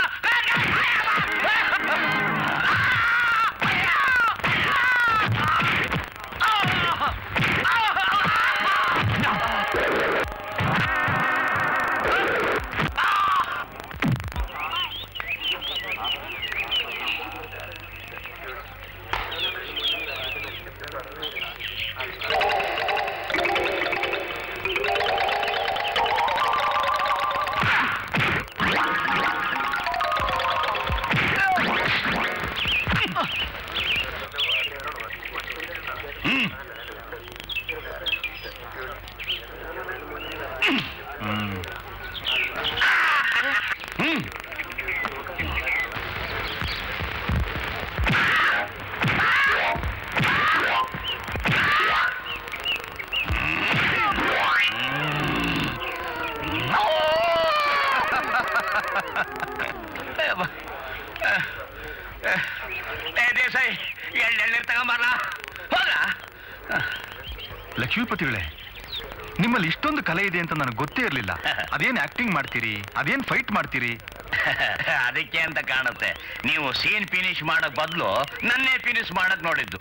ಹ್ಮ್ ಏ ದೇಸಾಯಿ ಎಳ್ಳೆಳ್ನೀರ್ ತಗೊಂಬರ್ಲ ಹೋಗ ಲಕ್ಷ್ಮೀಪತಿಗಳೇ ನಿಮ್ಮಲ್ಲಿ ಇಷ್ಟೊಂದು ಕಲೆ ಇದೆ ಅಂತ ನನಗೆ ಗೊತ್ತೇ ಇರಲಿಲ್ಲ ಅದೇನ್ ಆಕ್ಟಿಂಗ್ ಮಾಡ್ತೀರಿ ಅದೇನ್ ಫೈಟ್ ಮಾಡ್ತೀರಿ ಅದಕ್ಕೆ ಅಂತ ಕಾಣುತ್ತೆ ನೀವು ಸೀನ್ ಫಿನಿಶ್ ಮಾಡಕ್ ಬದಲು ನನ್ನೇ ಫಿನಿಶ್ ಮಾಡಕ್ ನೋಡಿದ್ದು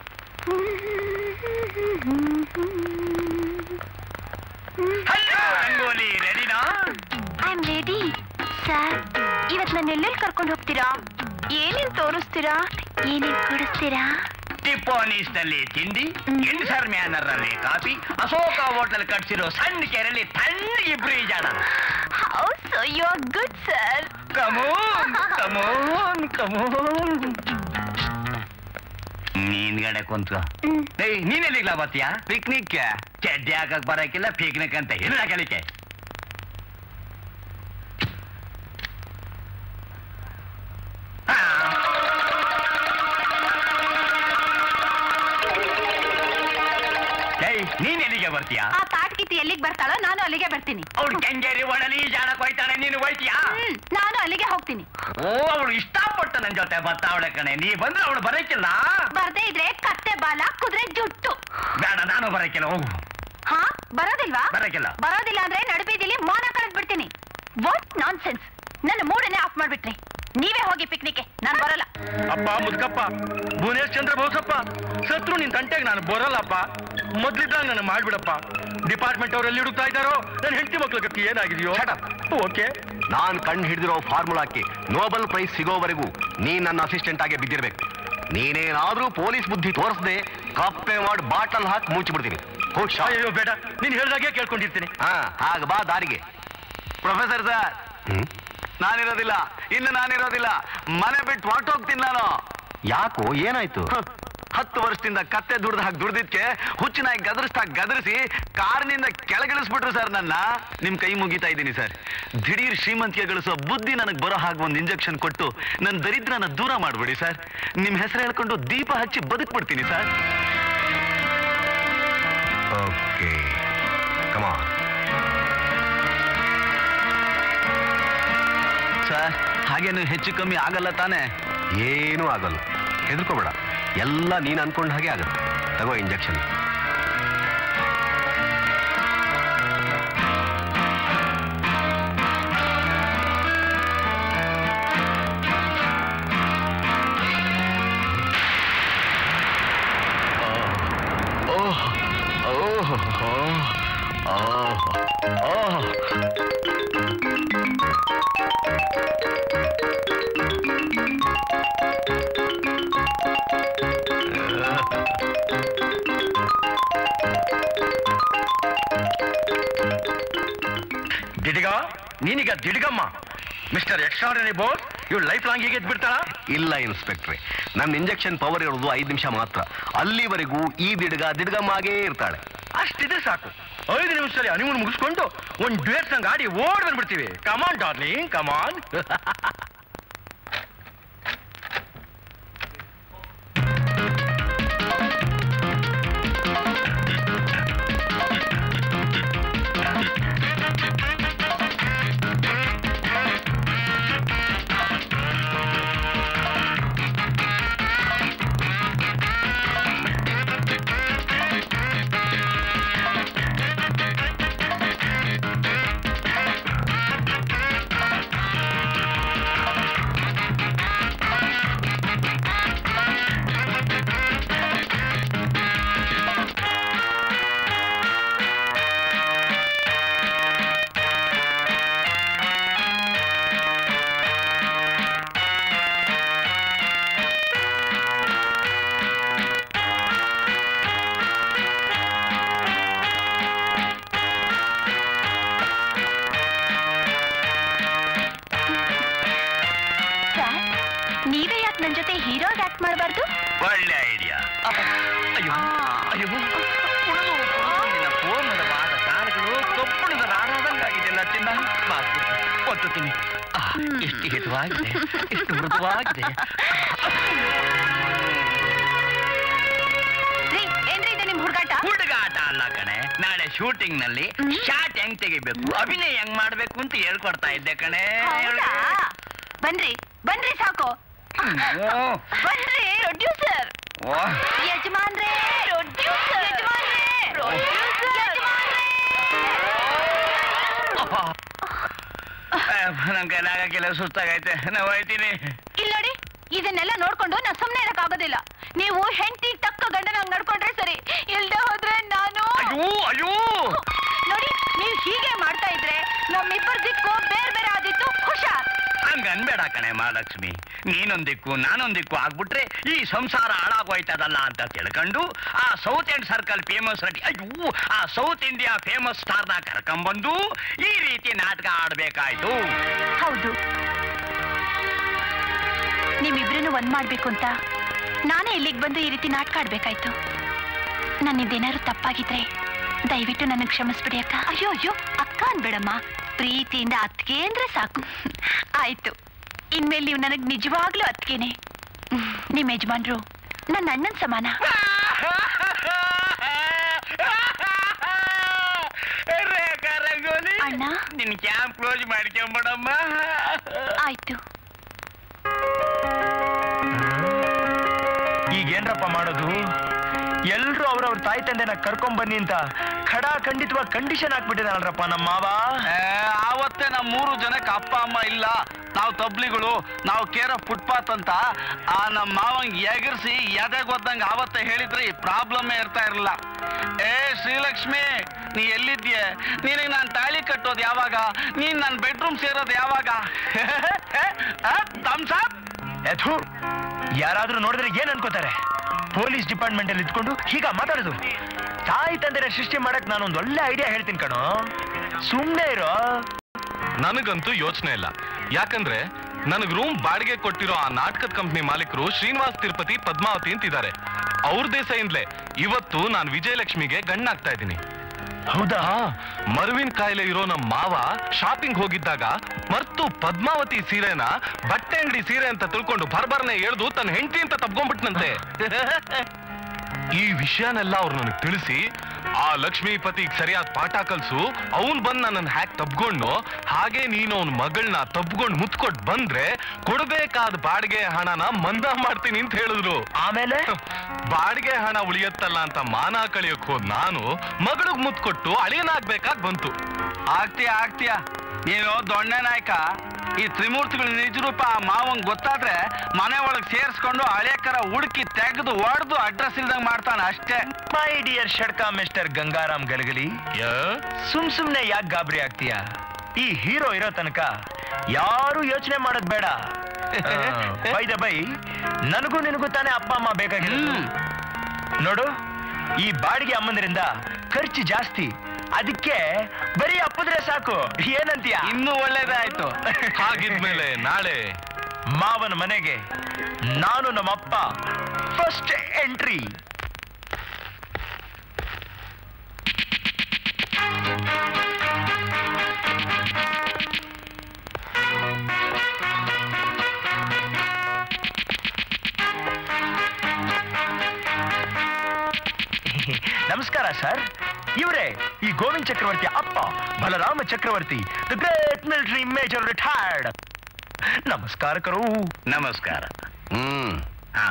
ಹಲೋ ರಂಗೋಲಿ ರೆಡಿನಾ ಐ ಆಮ್ ರೆಡಿ ಸರ್ ಇವತ್ ನನ್ನ ಎಲ್ಲೆಲ್ಲಿ ಕರ್ಕೊಂಡು ಹೋಗ್ತೀರಾ ಏನೇನ್ ತೋರಿಸ್ತೀರಾ ಏನೇನ್ ಕೊಡಿಸ್ತೀರಾ ಟಿಪ್ಪೋನೀಸ್ ನಲ್ಲಿ ತಿಂಡಿ ಹ್ಮ್. ಇನ್ಸರ್ ಮ್ಯಾನರ್ ಅಲ್ಲಿ ಕಾಫಿ ಅಶೋಕ ಹೋಟೆಲ್ ಕಟ್ಸಿರೋ ಸಣ್ಣ ಕೆರೆಯಲ್ಲಿ ತಣ್ಣಗೆ breeze how so you are good sir come on come on come on ನೀನ್ಗಡೆ ಕುಂತ್ಕೋ ಏಯ್ ನೀನೆಲ್ಲಿಗ್ಲಾ ಬತ್ತೀಯಾ ಪಿಕ್ನಿಕ್ ಚಡ್ಡಿ ಹಾಕಕ್ ಬರಕಿಲ್ಲ ಪಿಕ್ನಿಕ್ ಅಂತ ಇಲ್ಲ ಕಲಿಕೆ ನೀನ್ ಎಲ್ಲಿಗೆ ಬರ್ತೀಯಾ ಆ ತಾಟ್ಕಿತಿ ಎಲ್ಲಿಗೆ ಬರ್ತಾಳೋ ನಾನು ಅಲ್ಲಿಗೆ ಬರ್ತೀನಿ ಅವಳು ಕೆಂಗೇರಿ ಒಡಲಿ ಜಾಡಕ್ ಹೋಯ್ತಾಳೆ ನೀನು ಹೋಯ್ತೀಯಾ ಹ್ಮ್ ನಾನು ಅಲ್ಲಿಗೆ ಹೋಗ್ತೀನಿ ಓ ಅವಳು ಇಷ್ಟಪಟ್ಟು ನನ್ ಜೊತೆ ಬರ್ತಾವಳೆ ಕಣೆ ನೀ ಬಂದ್ರೆ ಅವಳು ಬರಕ್ಕಿಲ್ಲ ಬರ್ದೇ ಇದ್ರೆ ಕತ್ತೆ ಬಾಲ ಕುದುರೆ ಜುಟ್ಟು ಬೇಡ ನಾನು ಬರಕ್ಕಿಲ್ಲ ಹೋಗು ಹಾ ಬರೋದಿಲ್ವಾ ಬರಕ್ಕಿಲ್ಲ ಬರೋದಿಲ್ಲ ಅಂದ್ರೆ ನಡುಬೀದಿಲಿ ಮೌನ ಕಳೆದ್ ಬಿಡ್ತೀನಿ ವಾಟ್ ನಾನ್ ಸೆನ್ಸ್ ನನ್ನ ಮೂಡನ್ನೇ ಆಫ್ ಮಾಡ್ಬಿಟ್ರಿ ನೀವೇ ಹೋಗಿ ಪಿಕ್ನಿಕ್ಗೆ ನಾನ್ ಬರಲ್ಲ ಅಪ್ಪ ಮುದ್ಕಪ್ಪ ಭುವನೇಶ್ ಚಂದ್ರ ಬೋಸಪ್ಪ ಸತ್ರು ನಿನ್ ತಂಟೆಗೆ ನಾನು ಬರಲ್ಲಪ್ಪ ಮೊದ್ಲಿದ್ದಾಗ ನಾನು ಮಾಡ್ಬಿಡಪ್ಪ ಡಿಪಾರ್ಟ್ಮೆಂಟ್ ಅವ್ರು ಎಲ್ಲಿ ಹುಡುಕ್ತಾ ಇದ್ದಾರೋ ನನ್ನ ಹೆಂಡತಿ ಮಕ್ಳ ಗತಿ ಏನಾಗಿದೆಯೋ ಓಕೆ ನಾನ್ ಕಂಡು ಹಿಡಿದಿರೋ ಫಾರ್ಮುಲಾಕ್ಕೆ ನೋಬೆಲ್ ಪ್ರೈಸ್ ಸಿಗೋವರೆಗೂ ನೀನ್ ನನ್ನ ಅಸಿಸ್ಟೆಂಟ್ ಆಗಿ ಬಿದ್ದಿರ್ಬೇಕು ನೀನೇನಾದ್ರೂ ಪೊಲೀಸ್ ಬುದ್ಧಿ ತೋರಿಸದೆ ಕಪ್ಪೆ ಮಾಡಿ ಬಾಟಲ್ ಹಾಕಿ ಮುಚ್ಚಿಬಿಡ್ತೀನಿ ಹುಷಾರ್ ಅಯ್ಯೋ ಬೇಡ ನೀನ್ ಹೇಳ್ದಾಗೆ ಕೇಳ್ಕೊಂಡಿರ್ತೀನಿ ಹಾ ಹಾಗ ಬಾ ದಾರಿಗೆ ಪ್ರೊಫೆಸರ್ ಸರ್ ನಾನಿರೋದಿಲ್ಲ ಇನ್ನು ನಾನಿರೋದಿಲ್ಲ ಮನೆ ಬಿಟ್ಟು ಹೊರಟೋಗ್ತೀನಿ ನಾನು ಯಾಕೋ ಏನಾಯ್ತು ಹತ್ತು ವರ್ಷದಿಂದ ಕತ್ತೆ ದುಡ್ದು ಹಾಕಿ ದುಡ್ದಿದ್ಕೆ ಹುಚ್ಚಿನಾಗಿ ಗದರಿಸ್ತಾ ಗದರಿಸಿ ಕಾರಿನಿಂದ ಕೆಳಗಿಳಿಸ್ಬಿಟ್ರು ಸರ್ ನನ್ನ ನಿಮ್ ಕೈ ಮುಗಿತಾ ಇದ್ದೀನಿ ಸರ್ ದಿಢೀರ್ ಶ್ರೀಮಂತಿಗೆ ಗಳಿಸೋ ಬುದ್ಧಿ ನನಗೆ ಬರೋ ಹಾಗೆ ಒಂದು ಇಂಜೆಕ್ಷನ್ ಕೊಟ್ಟು ನನ್ನ ದರಿದ್ರನ ದೂರ ಮಾಡ್ಬಿಡಿ ಸರ್ ನಿಮ್ ಹೆಸರು ಹೇಳ್ಕೊಂಡು ದೀಪ ಹಚ್ಚಿ ಬದುಕ್ಬಿಡ್ತೀನಿ ಸರ್ ಓಕೆ ಕಮಾನ್ ಸರ್ ಹಾಗೇನು ಹೆಚ್ಚು ಕಮ್ಮಿ ಆಗಲ್ಲ ತಾನೇ ಏನೂ ಆಗಲ್ಲ ಹೆದರ್ಕೋಬೇಡ ಎಲ್ಲ ನೀನು ಅನ್ಕೊಂಡ ಹಾಗೆ ಆಗುತ್ತೆ ತಗೋ ಇಂಜೆಕ್ಷನ್ ಓಹ್ ಓಹ್ ಓಹ್ ಓಹ್ ದಿಡಿಗ ನೀನೀಗ ದಿಡಿಗಮ್ಮ ಮಿಸ್ಟರ್ ಎಕ್ಸ್ಟ್ರಾರ್ಡನರಿ ಬೋಸ್ ಇವ್ ಲೈಫ್ ಲಾಂಗ್ ಹೀಗೆ ಬಿಡ್ತಾಳ ಇಲ್ಲ ಇನ್ಸ್ಪೆಕ್ಟ್ರೆ ನನ್ನ ಇಂಜೆಕ್ಷನ್ ಪವರ್ ಇರೋದು ಐದು ನಿಮಿಷ ಮಾತ್ರ ಅಲ್ಲಿವರೆಗೂ ಈ ದಿಡ್ಗ ದಿಡ್ಗಮ್ಮಾಗೇ ಇರ್ತಾಳೆ ಅಷ್ಟಿದ್ರೆ ಸಾಕು ಐದು ನಿಮಿಷದಲ್ಲಿ ಹನಿಮೂನ್ ಮುಗಿಸ್ಕೊಂಡು ಒಂದ್ ಡ್ವೇಟ್ ಸಂಗ್ ಆಡಿ ಓಡ್ ಬಂದ್ಬಿಡ್ತೀವಿ ಕಮಾನ್ ಡಾರ್ಲಿಂಗ್ ಕಮಾನ್ ಸರ್ ನೀವೇ ಯಾಕೆ ನನ್ ಜೊತೆ ಹೀರೋಗ್ ಆಕ್ಟ್ ಮಾಡಬಾರ್ದು ಒಳ್ಳೆ ಐಡಿಯಾ ಅಯ್ಯೋ ಅಯ್ಯೋ ಕುಡಿದು ನಿನ್ನ ಪೂರ್ಣದ ಬಾದ ಕಾಲುಗಳು ಕಪ್ಪಣದ ರಾಡಾದಂಗಾಗಿದೆಲ್ಲ ಚಿನ್ನ ಒತ್ತುತ್ತೀನಿ ಎಷ್ಟು ಹಿತವಾಗಿದೆ ಎಷ್ಟು ಮೃದುವಾಗಿದೆ ರೀ ಏನ್ರಿ ಇದೆ ನಿಮ್ ಹುಡುಗಾಟ ಹುಡುಗಾಟ ಅಲ್ಲ ಕಣೆ ನಾಳೆ ಶೂಟಿಂಗ್ ನಲ್ಲಿ ಹ್ಮ್. ಶಾಟ್ ಹೆಂಗ್ ತೆಗಿಬೇಕು ಅಭಿನಯ ಹೆಂಗ್ ಮಾಡ್ಬೇಕು ಅಂತ ಹೇಳ್ಕೊಡ್ತಾ ಇದ್ದೆ ಕಣೆ ಹೌದಾ ಬನ್ರಿ ಬನ್ರಿ ಸಾಕು ಬನ್ರಿ ಪ್ರೊಡ್ಯೂಸರ್ ಯಜಮಾನ್ರೇ ಪ್ರೊಡ್ಯೂಸರ್ ಯಜಮಾನ್ರೇ ನನ್ ಕೈಲಾಗಕ್ಕಿಲ್ಲ ಸುಸ್ತಾಗೈತೆ ನಾವು ಹೋಯ್ತೀನಿ ಇಲ್ಲಿ ನೋಡಿ ಇದನ್ನೆಲ್ಲ ನೋಡ್ಕೊಂಡು ನಾ ಸುಮ್ನೆ ಇರಕ್ಕಾಗೋದಿಲ್ಲ ನೀವು ಹೆಂಡತಿ ತಕ್ಕ ಗಂಡನಾಗ್ ನಡ್ಕೊಂಡ್ರೆ ಸರಿ ಇಲ್ದೆ ಹೋದ್ರೆ ನಾನು ಅಯ್ಯೋ ಅಯ್ಯೋ ನೋಡಿ ನೀವು ಹೀಗೆ ಮಾಡ್ತಾ ಇದ್ರೆ ನಮ್ಮಿಬ್ಬರ ದಿಕ್ಕು ಬೇರೆ ಬೇರೆ ಆದಿತ್ತು ಹುಷಾರ್ ಹಂಗ ಅನ್ಬೇಡ ಕಣೆ ಮಹಾಲಕ್ಷ್ಮಿ ನೀನೊಂದಿಕ್ಕು ನಾನೊಂದಿಕ್ಕು ಆಗ್ಬಿಟ್ರೆ ಈ ಸಂಸಾರ ಹಾಳಾಗೋಯ್ತದಲ್ಲ ಅಂತ ತಿಳ್ಕೊಂಡು ಆ south end circle famous ready ಅಯ್ಯೋ ಆ ಸೌತ್ ಇಂಡಿಯಾ ಫೇಮಸ್ ಸ್ಟಾರ್ನ ಕರ್ಕೊಂಬಂದು ಈ ರೀತಿ ನಾಟಕ ಆಡ್ಬೇಕಾಯ್ತು ಹೌದು ನಿಮ್ಮಿಬ್ರನ್ನು ಒಂದ್ ಮಾಡ್ಬೇಕು ಅಂತ ನಾನೇ ಇಲ್ಲಿಗೆ ಬಂದು ಈ ರೀತಿ ನಾಟಕ ಆಡ್ಬೇಕಾಯ್ತು ನನ್ನಿದ್ದೇನಾದ್ರು ತಪ್ಪಾಗಿದ್ರೆ ದಯವಿಟ್ಟು ನನಗೆ ಕ್ಷಮಿಸ್ಬಿಡಿ ಅಕ್ಕ ಅಯ್ಯೋ ಅಯ್ಯೋ ಅಕ್ಕ ಅನ್ಬೇಡಮ್ಮ ಪ್ರೀತಿಯಿಂದ ಅತ್ತಿಗೆ ಅಂದ್ರೆ ಸಾಕು ಆಯ್ತು ಇನ್ಮೇಲೆ ನೀವು ನನಗೆ ನಿಜವಾಗ್ಲೂ ಅತ್ತಿಗೆನೆ ನಿಮ್ಮ ಯಜಮಾನ್ರು ನನ್ನ ಅಣ್ಣನ ಸಮಾನ ಅಣ್ಣ ನಿನ್ ಕ್ಯಾಂಪ್ ಕ್ಲೋಸ್ ಮಾಡ್ಕೊಂಬಿಡಮ್ಮ ಆಯ್ತು ಈಗೇನ್ರಪ್ಪ ಮಾಡೋದು ಎಲ್ರು ಅವ್ರವ್ರ ತಾಯಿ ತಂದೆನ ಕರ್ಕೊಂಡ್ ಬನ್ನಿ ಅಂತ ಖಡಾ ಖಂಡಿತವಾಗಿ ಕಂಡೀಷನ್ ಹಾಕ್ಬಿಟ್ಟಿದಾನಲ್ರಪ್ಪ ನಮ್ಮ ಮಾವ ಏ, ಆವತ್ತೇ ನಮ್ಮ ಮೂರು ಜನಕ್ಕೆ ಅಪ್ಪ ಅಮ್ಮ ಇಲ್ಲ ನಾವು ತಬ್ಲಿಗಳು ನಾವು ಕೇರ ಫುಟ್ಪಾತ್ ಅಂತ ಆ ನಮ್ಮ ಮಾವಂಗ್ ಎಗರ್ಸಿ ಎದೆಗೊದ್ದಂಗೆ ಆವತ್ತೇ ಹೇಳಿದ್ರೆ ಈ ಪ್ರಾಬ್ಲಮ್ಮೇ ಇರ್ತಾ ಇರಲಿಲ್ಲ ಏ ಶ್ರೀಲಕ್ಷ್ಮಿ ನೀ ಎಲ್ಲಿದ್ಯೆ ನಿನಗೆ ನಾನು ತಾಳಿ ಕಟ್ಟೋದು ಯಾವಾಗ ನೀನ್ ನನ್ನ ಬೆಡ್ರೂಮ್ ಸೇರೋದು ಯಾವಾಗ ತಮ್ಸಾಪ್ ಎಥು ಯಾರಾದ್ರೂ ನೋಡಿದ್ರೆ ಏನ್ ಅನ್ಕೋತಾರೆ ಪೊಲೀಸ್ ಡಿಪಾರ್ಟ್ಮೆಂಟ್ ಅಲ್ಲಿ ಇದ್ಕೊಂಡು ಹೀಗ ಮಾತಾಡೋದು ತಾಯಿ ತಂದೆನ ಸೃಷ್ಟಿ ಮಾಡಕ್ ನಾನು ಒಂದು ಒಳ್ಳೆ ಐಡಿಯಾ ಹೇಳ್ತೀನಿ ಕಣೋ ಸುಮ್ನೆ ಇರೋ ನನಗಂತೂ ಯೋಚನೆ ಇಲ್ಲ ಯಾಕಂದ್ರೆ ನನಗ್ ರೂಮ್ ಬಾಡಿಗೆ ಕೊಟ್ಟಿರೋ ಆ ನಾಟಕದ ಕಂಪ್ನಿ ಮಾಲೀಕರು ಶ್ರೀನಿವಾಸ್ ತಿರುಪತಿ ಪದ್ಮಾವತಿ ಅಂತಿದ್ದಾರೆ ಅವ್ರ ದೇಸೆಯಿಂದಲೇ ಇವತ್ತು ನಾನು ವಿಜಯಲಕ್ಷ್ಮಿಗೆ ಗಣ್ಣಾಗ್ತಾ ಇದ್ದೀನಿ ಹೌದಾ ಮರುವಿನ ಕಾಯಿಲೆ ಇರೋ ನಮ್ಮ ಮಾವ ಶಾಪಿಂಗ್ ಹೋಗಿದ್ದಾಗ ಮರ್ತು ಪದ್ಮಾವತಿ ಸೀರೆನ ಬಟ್ಟೆ ಅಂಗಡಿ ಸೀರೆ ಅಂತ ತಿಳ್ಕೊಂಡು ಬರ್ಬರ್ನೆ ಎಳ್ದು ತನ್ನ ಹೆಂಡತಿ ಅಂತ ತಪ್ಕೊಂಡ್ಬಿಟ್ನಂತೆ ಈ ವಿಷಯನೆಲ್ಲ ಅವ್ರು ನನಗೆ ತಿಳಿಸಿ ಆ ಲಕ್ಷ್ಮೀಪತಿಗ್ ಸರಿಯಾದ ಪಾಠ ಕಲ್ಸು ಅವನ್ ಬಂದ್ ನನ್ನ ಹ್ಯಾಕ್ ತಬ್ಕೊಂಡು ಹಾಗೆ ನೀನು ಅವನ್ ಮಗಳನ್ನ ತಬ್ಕೊಂಡು ಮುತ್ಕೊಟ್ ಬಂದ್ರೆ ಕೊಡ್ಬೇಕಾದ ಬಾಡಿಗೆ ಹಣನ ಮಂದ ಮಾಡ್ತೀನಿ ಅಂತ ಹೇಳಿದ್ರು ಆಮೇಲೆ ಬಾಡಿಗೆ ಹಣ ಉಳಿಯತ್ತಲ್ಲ ಅಂತ ಮಾನ ಕಳಿಯಕ್ ಹೋದ್ ನಾನು ಮಗಳಿಗ್ ಮುತ್ಕೊಟ್ಟು ಅಳಿಯನಾಗ್ಬೇಕಾಗ್ ಬಂತು ಆಗ್ತೀಯ ಆಗ್ತೀಯ ನೀನು ದೊಣ್ಣೆ ನಾಯಕ ಈ ತ್ರಿಮೂರ್ತಿಗಳ ನಿಜ ರೂಪ ಆ ಮಾವಂಗ್ ಗೊತ್ತಾದ್ರೆ ಮನೆ ಒಳಗೆ ಸೇರಿಸ್ಕೊಂಡು ಹಳೆಕರ ಹುಡುಕಿ ತೆಗೆದು ಒಡೆದು ಅಡ್ರೆಸ್ ಇಲ್ದಂಗ್ ಮಾಡ್ತಾನೆ ಅಷ್ಟೇ ಮೈ ಡಿಯರ್ ಶಡ್ಕ ಮಿಸ್ಟರ್ ಗಂಗಾರಾಮ್ ಗಲಗಲಿ ಸುಮ್ ಸುಮ್ನೆ ಯಾಕೆ ಗಾಬರಿ ಆಗ್ತೀಯ ಈ ಹೀರೋ ಇರೋ ತನಕ ಯಾರು ಯೋಚನೆ ಮಾಡೋದ್ ಬೇಡ ಬೈ ದ ಬೈ ನನಗೂ ನಿನಗೂ ತಾನೇ ಅಪ್ಪ ಅಮ್ಮ ಬೇಕಾಗಿರೋದು ನೋಡು ಈ ಬಾಡಿಗೆ ಅಮ್ಮಂದ್ರಿಂದ ಖರ್ಚು ಜಾಸ್ತಿ ಅದಕ್ಕೆ ಬರೀ ಅಪ್ಪದ್ರೆ ಸಾಕು ಏನಂತೀಯ ಇನ್ನೂ ಒಳ್ಳೇದಾಯ್ತು ಹಾಗಿದ್ಮೇಲೆ ನಾಳೆ ಮಾವನ ಮನೆಗೆ ನಾನು ನಮ್ಮಪ್ಪ ಫಸ್ಟ್ ಎಂಟ್ರಿ ನಮಸ್ಕಾರ ಸರ್ ಇವರೇ ಈ ಗೋವಿಂದ್ ಚಕ್ರವರ್ತಿ ಅಪ್ಪ Balarama Chakravarthi the great military major retired ನಮಸ್ಕಾರ ಕರು ನಮಸ್ಕಾರ ಹ್ಮ್ ಹಾ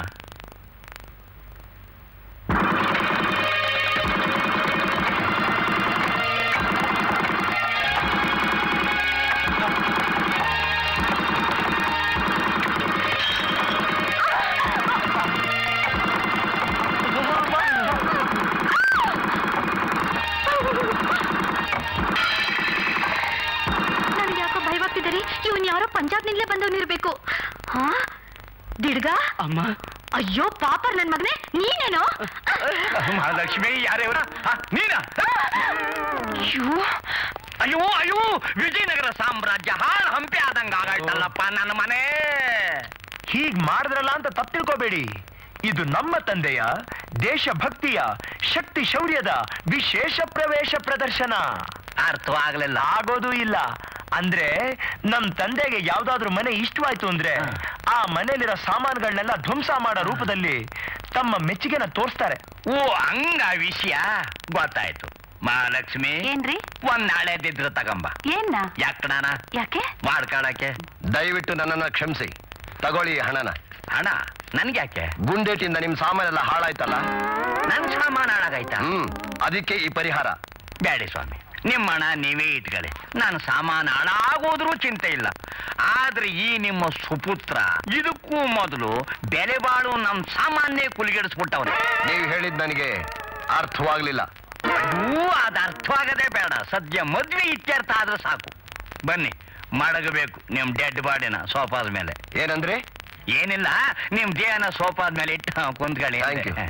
ನನಗೆ ಯಾಕೋ ಭಯವಾಗ್ತಿದ್ದೀರಿ ಇವನ್ ಯಾರೋ ಪಂಜಾಬ್ನಿಂದಲೇ ಬಂದವನಿರ್ಬೇಕು ಹಾ ದಿಡ್ಗ ಅಮ್ಮ ಅಯ್ಯೋ ಪಾಪರ್ ನನ್ ಮಗನೇ ನೀನೇನೋ ಮಹಾಲಕ್ಷ್ಮಿ ಯಾರೇವ್ರ ನೀನ ಅಯ್ಯೋ ಅಯ್ಯೋ ಅಯ್ಯೋ ವಿಜಯನಗರ ಸಾಮ್ರಾಜ್ಯ ಹಾಳು ಹಂಪಿ ಆದಂಗ ಆಗಾಯ್ತಲ್ಲಪ್ಪ ನನ್ನ ಮನೆ ಹೀಗ್ ಮಾಡಿದ್ರಲ್ಲ ಅಂತ ತಪ್ಪು ತಿಳ್ಕೋಬೇಡಿ ಇದು ನಮ್ಮ ತಂದೆಯ ದೇಶಭಕ್ತಿಯ ಶಕ್ತಿ ಶೌರ್ಯದ ವಿಶೇಷ ಪ್ರವೇಶ ಪ್ರದರ್ಶನ ಅರ್ಥವಾಗ್ಲಿಲ್ಲ ಆಗೋದು ಇಲ್ಲ ಅಂದ್ರೆ ನಮ್ ತಂದೆಗೆ ಯಾವ್ದಾದ್ರು ಮನೆ ಇಷ್ಟವಾಯ್ತು ಅಂದ್ರೆ ಆ ಮನೆಯಲ್ಲಿರೋ ಸಾಮಾನುಗಳನ್ನೆಲ್ಲ ಧ್ವಂಸ ಮಾಡೋ ರೂಪದಲ್ಲಿ ತಮ್ಮ ಮೆಚ್ಚುಗೆನ ತೋರಿಸ್ತಾರೆ ಓ ಹಂಗ ವಿಷಯ ಗೊತ್ತಾಯ್ತು ಮಹಾಲಕ್ಷ್ಮಿ ಏನ್ರಿ ಒಂದ್ ನಾಳೆ ದಿದ್ರ ತಗಂಬ ಏನ್ನ ಯಾಕಣಾನ ಯಾಕೆ ಮಾಡ್ಕೊಳಕ್ಕೆ ದಯವಿಟ್ಟು ನನ್ನನ್ನ ಕ್ಷಮಿಸಿ ತಗೊಳ್ಳಿ ಹಣನ ಹಣ ನನ್ಗ್ಯಾಕೆ ಗುಂಡೇಟಿಂದ ನಿಮ್ ಸಾಮಾನೆಲ್ಲ ಹಾಳಾಯ್ತಲ್ಲ ನನ್ ಸಾಮಾನು ಹಾಳಾಗಾಯ್ತಾ ಹ್ಮ್ ಅದಕ್ಕೆ ಈ ಪರಿಹಾರ ಬ್ಯಾಡಿ ಸ್ವಾಮಿ ನಿಮ್ಮ ಹಣ ನೀವೇ ಇಟ್ಕೊಳ್ಳಿ ನಾನು ಸಾಮಾನು ಹಾಳಾಗೋದ್ರೂ ಚಿಂತೆ ಇಲ್ಲ ಆದ್ರೆ ಈ ನಿಮ್ಮ ಸುಪುತ್ರ ಇದಕ್ಕೂ ಮೊದಲು ಬೆಲೆ ಬಾಳು ನಮ್ ಸಾಮಾನ್ಯ ಕುಲಿಗೆಡಿಸ್ಬಿಟ್ಟವನು ನೀವು ಹೇಳಿದ್ ನನಗೆ ಅರ್ಥವಾಗ್ಲಿಲ್ಲ ಅಯ್ಯೋ ಅದು ಅರ್ಥವಾಗದೇ ಬೇಡ ಸದ್ಯ ಮದ್ವೆ ಇತ್ಯರ್ಥ ಆದ್ರೆ ಸಾಕು ಬನ್ನಿ ಮಡಗಬೇಕು ನಿಮ್ ಡೆಡ್ ಬಾಡಿನ ಸೋಫಾದ ಮೇಲೆ ಏನಂದ್ರೆ ಏನಿಲ್ಲ ನಿಮ್ ದೇಹನ ಸೋಫಾದ ಮೇಲೆ ಇಟ್ಟು ಕುಂತ್ಕೊಳ್ಳಿ Thank you.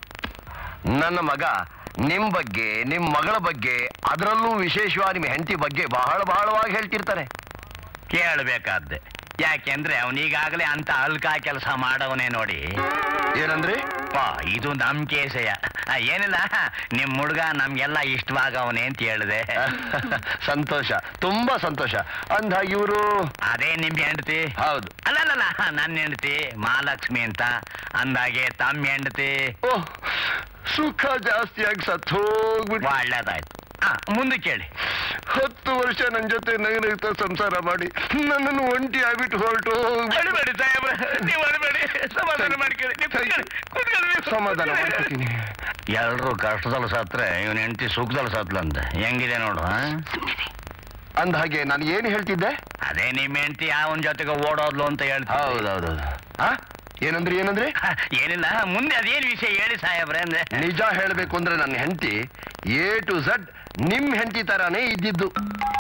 ನನ್ನ ಮಗ ನಿಮ್ ಬಗ್ಗೆ ನಿಮ್ ಮಗಳ ಬಗ್ಗೆ ಅದರಲ್ಲೂ ವಿಶೇಷವಾಗಿ ನಿಮ್ ಹೆಂಡತಿ ಬಗ್ಗೆ ಬಹಳ ಬಹಳವಾಗಿ ಹೇಳ್ತಿರ್ತಾನೆ ಕೇಳಬೇಕಾದ್ದೆ ಯಾಕೆಂದ್ರೆ ಅವನೀಗಾಗಲೇ ಅಂತ ಅಲ್ಕಾ ಕೆಲಸ ಮಾಡವನೇ ನೋಡಿ ಏನಂದ್ರೆ ಪಾ ಇದು ನಮ್ ಕೇಸಯ್ಯ ಆ, ಏನಿಲ್ಲ ನಿಮ್ ಹುಡ್ಗ ನಮ್ಗೆಲ್ಲ ಇಷ್ಟವಾಗವನೇ ಅಂತ ಹೇಳಿದೆ ಸಂತೋಷ ತುಂಬಾ ಸಂತೋಷ ಅಂದ ಇವರು ಅದೇ ನಿಮ್ ಹೆಂಡತಿ ಹೌದು ಅಲ್ಲಲ್ಲ ನನ್ನ ಹೆಂಡತಿ ಮಹಾಲಕ್ಷ್ಮಿ ಅಂತ ಅಂದಾಗೆ ತಮ್ಮ ಹೆಂಡತಿ ಓಹ್ ಸುಖ ಜಾಸ್ತಿಯಾಗಿ ಸತ್ತೋಗ್ಬಿಟ್ಟು ಒಳ್ಳೇದಾಯ್ತು ಆ, ಮುಂದಕ್ಕೆ ಕೇಳಿ ಹತ್ತು ವರ್ಷ ನನ್ನ ಜೊತೆ ನಗನಗ್ತಾ ಸಂಸಾರ ಮಾಡಿ ನನ್ನನ್ನು ಒಂಟಿ ಆಗ್ಬಿಟ್ಟು ಹೊರಟು ಅಳಬೇಡಿ ಸಾಹೇಬ್ರೆ ನೀವು ಅಳಬೇಡಿ ಸಮಾಧಾನ ಮಾಡ್ಕೊಳ್ಳಿ ನೀವು ಕೂತ್ಕೊಳ್ಳಿ, ಕೂತ್ಕೊಳ್ಳಿ ನೀವು. ಸಮಾಧಾನ ಮಾಡ್ಕೊತೀನಿ ಎಲ್ರು ಕಷ್ಟದಲ್ಲಿ ಸತ್ರೆ ಇವನ್ ಹೆಂಡತಿ ಸುಖದಲ್ಲಿ ಸತ್ಲಂತೆ ಹೆಂಗಿದೆ ನೋಡು ಆ? ಅಂದ ಹಾಗೆ ನಾನು ಏನು ಹೇಳ್ತಿದ್ದೆ ಅದೇ ನಿಮ್ಮ ಹೆಂಡತಿ ಯಾವನ್ ಜೊತೆಗೆ ಓಡೋದ್ಲು ಅಂತ ಹೇಳ್ತೀನಿ ಹೌದೌದು ಆ ಏನಂದ್ರಿ ಏನಂದ್ರಿ ಏನಿಲ್ಲ ಮುಂದೆ ಅದೇನು ವಿಷಯ ಹೇಳಿ ಸಾಹೇಬ್ರೆ ಅಂದ್ರೆ ನಿಜ ಹೇಳ್ಬೇಕು ಅಂದ್ರೆ ನನ್ನ ಹೆಂಡತಿ ಎ ಟು ಝಡ್ ನಿಮ್ ಹೆಂಡತಿ ತರಾನೇ ಇದ್ದಿದ್ದು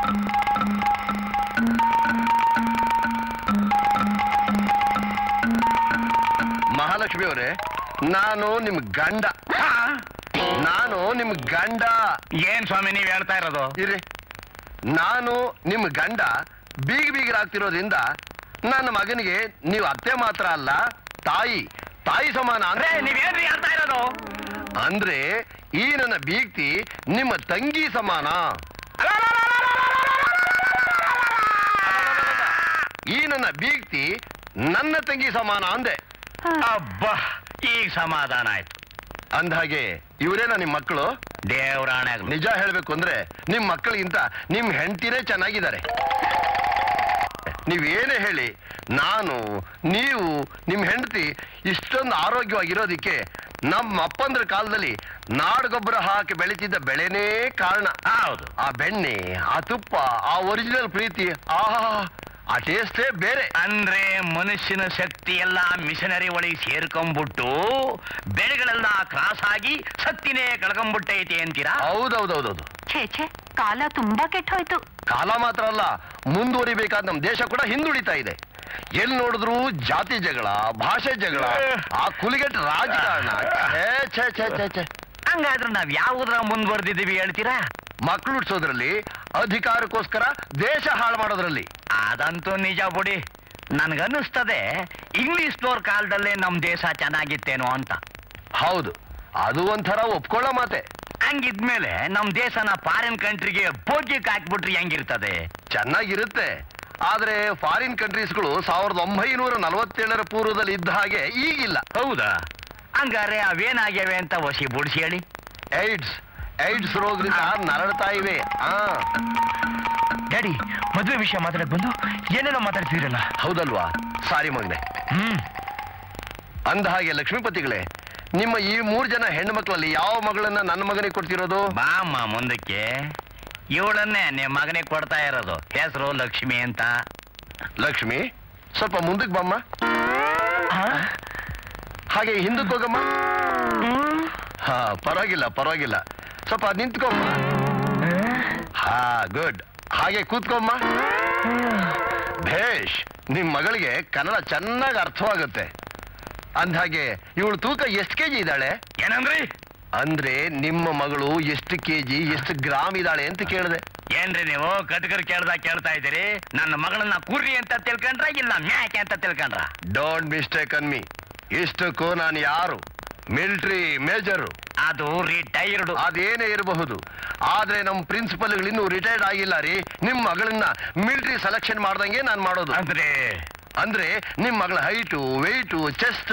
ಮಹಾಲಕ್ಷ್ಮಿ ಅವರೇ ನಾನು ನಿಮ್ ಗಂಡ ನಾನು ನಿಮ್ ಗಂಡ ಏನ್ ಸ್ವಾಮಿ ನೀವ್ ಹೇಳ್ತಾ ಇರೋದು ಇರಿ ನಾನು ನಿಮ್ ಗಂಡ ಬೀಗ ಬೀಗರಾಗ್ತಿರೋದ್ರಿಂದ ನನ್ನ ಮಗನಿಗೆ ನೀವು ಅತ್ತೆ ಮಾತ್ರ ಅಲ್ಲ ತಾಯಿ ತಾಯಿ ಸಮಾನ ಅಂದ್ರೆ ನೀವೇನ್ರಿ ಹೇಳ್ತಾ ಇರೋದು ಅಂದ್ರೆ ಈ ನನ್ನ ಬೀಗ್ತಿ ನಿಮ್ಮ ತಂಗಿ ಸಮಾನ ಈ ನನ್ನ ಬೀಗ್ತಿ ನನ್ನ ತಂಗಿ ಸಮಾನ ಅಂದೆ ಅಬ್ಬಾ ಈಗ ಸಮಾಧಾನ ಆಯ್ತು ಅಂದ್ಹಾಗೆ ಇವರೇನ ನಿಮ್ ಮಕ್ಕಳು ದೇವ್ರಾಣೆ ನಿಜ ಹೇಳ್ಬೇಕು ಅಂದ್ರೆ ನಿಮ್ ಮಕ್ಕಳಿಗಿಂತ ನಿಮ್ ಹೆಂಡತಿನೇ ಚೆನ್ನಾಗಿದ್ದಾರೆ ನೀವೇನೇ ಹೇಳಿ ನಾನು ನೀವು ನಿಮ್ ಹೆಂಡತಿ ಇಷ್ಟೊಂದು ಆರೋಗ್ಯವಾಗಿರೋದಿಕ್ಕೆ ನಮ್ಮ ಅಪ್ಪಂದ್ರ ಕಾಲದಲ್ಲಿ ನಾಡುಗೊಬ್ಬರ ಹಾಕಿ ಬೆಳೀತಿದ್ದ ಬೆಳೆನೇ ಕಾರಣ ಹೌದು ಆ ಬೆಣ್ಣೆ ಆ ತುಪ್ಪ ಆ ಒರಿಜಿನಲ್ ಪ್ರೀತಿ ಆಹಾ ಆ ಟೇಸ್ಟೇ ಬೇರೆ ಅಂದ್ರೆ ಮನುಷ್ಯನ ಶಕ್ತಿ ಎಲ್ಲ ಮಿಷನರಿ ಒಳಗೆ ಸೇರ್ಕೊಂಡ್ಬಿಟ್ಟು ಬೆಳೆಗಳೆಲ್ಲ ಕ್ರಾಸ್ ಆಗಿ ಸತ್ತಿನೇ ಕಳ್ಕೊಂಡ್ಬಿಟ್ಟೈತೆ ಅಂತೀರಾ ಹೌದೌದೌದೌದು ಛೇ ಛೇ ಕಾಲ ತುಂಬಾ ಕೆಟ್ಟ ಹೋಯ್ತು ಕಾಲ ಮಾತ್ರ ಅಲ್ಲ ಮುಂದುವರಿಬೇಕಾದ ನಮ್ಮ ದೇಶ ಕೂಡ ಹಿಂದುಳಿತಾ ಇದೆ ಎಲ್ಲಿ ನೋಡಿದ್ರು ಜಾತಿ ಜಗಳ ಭಾಷೆ ಜಗಳ ಆ ಕುಲಿಗೆಟ್ ರಾಜಕಾರಣ ಛೇ ಛೇ ಛೇ ಛೇ ಛೇ ಹಂಗಾದ್ರೆ ನಾವ್ ಯಾವುದ್ರ ಮುಂದುವರೆದಿದ್ದೀವಿ ಹೇಳ್ತೀರಾ ಮಕ್ಕಳು ಹುಟ್ಸೋದ್ರಲ್ಲಿ ಅಧಿಕಾರಕ್ಕೋಸ್ಕರ ದೇಶ ಹಾಳು ಮಾಡೋದ್ರಲ್ಲಿ ಅದಂತೂ ನಿಜ ಬಿಡಿ ನನ್ಗನ್ನಿಸ್ತದೆ ಇಂಗ್ಲಿಷ್ನವ್ರ ಕಾಲದಲ್ಲೇ ನಮ್ ದೇಶ ಚೆನ್ನಾಗಿತ್ತೇನೋ ಅಂತ ಹೌದು ಅದು ಒಂಥರ ಒಪ್ಕೊಳ್ಳೋ ಮಾತೆ ಹಂಗಿದ್ಮೇಲೆ ನಮ್ ದೇಶನ ಫಾರಿನ್ ಕಂಟ್ರಿಗೆ ಬೋಗ್ಯಕ್ಕೆ ಹಾಕ್ಬಿಟ್ರೆ ಹೆಂಗಿರ್ತದೆ ಚೆನ್ನಾಗಿರುತ್ತೆ ಆದ್ರೆ ಫಾರಿನ್ ಕಂಟ್ರೀಸ್ಗಳು ಸಾವಿರದ ಒಂಬೈನೂರ ನಲವತ್ತೇಳರ ಪೂರ್ವದಲ್ಲಿ ಇದ್ದ ಹಾಗೆ ಈಗಿಲ್ಲ ಹೌದಾ ಹಂಗಾರೆ ಅವೇನಾಗ್ಯಾವೆ ಅಂತ ವಸಿ ಬುಡ್ಸಿ ಹೇಳಿ ಏಡ್ಸ್ ಏಡ್ಸ್ ರೋಗದಿಂದ ನರಳ್ತಾ ಇವೆ ಆ ಡ್ಯಾಡಿ ಮದುವೆ ವಿಷಯ ಮಾತಾಡಕ್ ಬಂದು ಏನೇನೋ ಮಾತಾಡ್ತಿದ್ರಲ್ಲ ಹೌದಲ್ವಾ ಸಾರಿ ಮಗನೆ ಹ್ಮ್ ಅಂದ ಹಾಗೆ ಲಕ್ಷ್ಮೀಪತಿಗಳೇ ನಿಮ್ಮ ಈ ಮೂರ್ ಜನ ಹೆಣ್ಣು ಮಕ್ಕಳಲ್ಲಿ ಯಾವ ಮಗಳನ್ನ ನನ್ನ ಮಗನಿಗೆ ಕೊಡ್ತಿರೋದು ಬಾಮ್ಮ ಮುಂದಕ್ಕೆ ಇವಳನ್ನೇ ನಿಮ್ಮ ಮಗನಿಗೆ ಕೊಡ್ತಾ ಇರೋದು ಹೆಸರು ಲಕ್ಷ್ಮಿ ಅಂತ ಲಕ್ಷ್ಮಿ ಸ್ವಲ್ಪ ಮುಂದಕ್ಕೆ ಬಮ್ಮ ಹಾಗೆ ಹಿಂದಕ್ಕೆ ಹೋಗಮ್ಮ ಹಾ ಪರವಾಗಿಲ್ಲ ಪರವಾಗಿಲ್ಲ ಸ್ವಲ್ಪ ನಿಂತ್ಕೊಮ್ಮ ಹಾ ಗುಡ್ ಹಾಗೆ ಕೂತ್ಕೊಮ್ಮ ಭೇಷ್ ನಿಮ್ ಮಗಳಿಗೆ ಕನ್ನಡ ಚೆನ್ನಾಗಿ ಅರ್ಥವಾಗುತ್ತೆ ಅಂದ್ಹಾಗೆ ಇವಳು ತೂಕ ಎಷ್ಟು ಕೆಜಿ ಇದ್ದಾಳೆ ಏನಂದ್ರಿ ಅಂದ್ರೆ ನಿಮ್ಮ ಮಗಳು ಎಷ್ಟು ಕೆಜಿ ಎಷ್ಟು ಗ್ರಾಮ್ ಇದ್ದಾಳೆ ಅಂತ ಕೇಳಿದೆ ಏನ್ರಿ ನೀವು ಕಟ್ಕರ್ ಕೇಳ್ದಾಗ ಕೇಳ್ತಾ ಇದ್ದೀರಿ ನನ್ನ ಮಗಳನ್ನ ಕುರ್ರಿ ಅಂತ ತಿಳ್ಕೊಂಡ್ರ ಇಲ್ಲ ಮ್ಯಾಕೆ ಅಂತ ತಿಳ್ಕೊಂಡ್ರ ಡೋಂಟ್ ಮಿಸ್ಟೇಕ್ ಅನ್ಮಿ ಇಷ್ಟಕ್ಕೂ ನಾನು ಯಾರು ಮಿಲಿಟರಿ ಮೇಜರು ಅದು ರಿಟೈರ್ಡ್ ಅದೇನೇ ಇರಬಹುದು ಆದ್ರೆ ನಮ್ಮ ಪ್ರಿನ್ಸಿಪಲ್ಗಳು ಇನ್ನೂ ರಿಟೈರ್ಡ್ ಆಗಿಲ್ಲ ರೀ ನಿಮ್ ಮಗಳನ್ನ ಮಿಲಿಟರಿ ಸೆಲೆಕ್ಷನ್ ಮಾಡ್ದಂಗೆ ನಾನು ಮಾಡೋದು ಅಂದ್ರೆ ಅಂದ್ರೆ ನಿಮ್ ಮಗಳ ಹೈಟು ವೆಯ್ಟು ಚೆಸ್ಟ್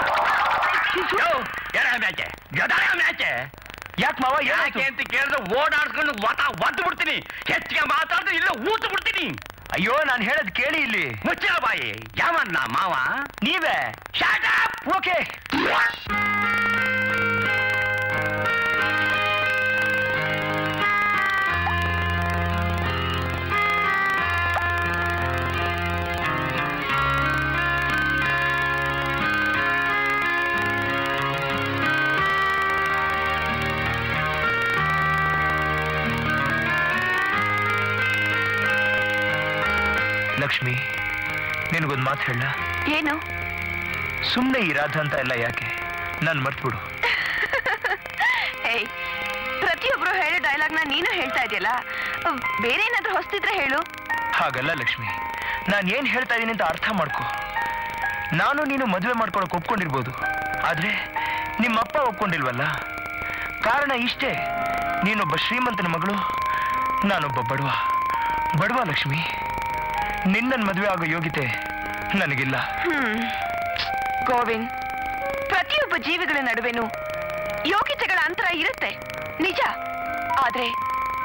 ಮ್ಯಾಚೆ ಮ್ಯಾಚೆ ಯಾಕೆ ಮಾವ ಯಾಕೆ ಅಂತ ಕೇಳಿದ್ರೆ ಓಡಾಡ್ಕೊಂಡು ಒಟ ಒಟ್ಟು ಬಿಡ್ತೀನಿ ಹೆಚ್ಚಿಗೆ ಮಾತಾಡಿದ್ರೆ ಇಲ್ಲ ಊಟ ಬಿಡ್ತೀನಿ ಅಯ್ಯೋ ನಾನು ಹೇಳದ್ ಕೇಳಿ ಇಲ್ಲಿ ಮುಚ್ಚಿನ ಬಾಯಿ ಯಾವನ್ನ ಮಾವ ನೀವೇ Shut up! ಓಕೆ ಲಕ್ಷ್ಮಿ ನಿನಗೊಂದು ಮಾತು ಹೇಳ ಏನು ಸುಮ್ಮನೆ ಈ ರಾಧ ಅಂತ ಎಲ್ಲ ಯಾಕೆ ನಾನು ಮರ್ತ್ಬಿಡು ಏಯ್ ಪ್ರತಿಯೊಬ್ರು ಹೇಳೋ ಡೈಲಾಗ್ನ ನೀನು ಹೇಳ್ತಾ ಇದೆಯಲ್ಲ ಬೇರೆ ಏನಾದ್ರೂ ಹೊಸ್ತಿದ್ರೆ ಹೇಳು ಹಾಗಲ್ಲ ಲಕ್ಷ್ಮಿ ನಾನು ಏನ್ ಹೇಳ್ತಾ ಇದ್ದೀನಿ ಅಂತ ಅರ್ಥ ಮಾಡ್ಕೊ ನಾನು ನೀನು ಮದುವೆ ಮಾಡ್ಕೊಳಕ್ ಒಪ್ಕೊಂಡಿರ್ಬೋದು ಆದ್ರೆ ನಿಮ್ಮಪ್ಪ ಒಪ್ಕೊಂಡಿಲ್ವಲ್ಲ ಕಾರಣ ಇಷ್ಟೇ ನೀನೊಬ್ಬ ಶ್ರೀಮಂತನ ಮಗಳು ನಾನೊಬ್ಬ ಬಡವ ಬಡವ ಲಕ್ಷ್ಮಿ ನಿನ್ನನ್ ಮದುವೆ ಆಗೋ ಯೋಗ್ಯತೆ ನನಗಿಲ್ಲ ಹ್ಮ್ ಗೋವಿಂದ್ ಪ್ರತಿಯೊಬ್ಬ ಜೀವಿಗಳ ನಡುವೆನೂ ಯೋಗ್ಯತೆಗಳ ಅಂತರ ಇರುತ್ತೆ ನಿಜ ಆದ್ರೆ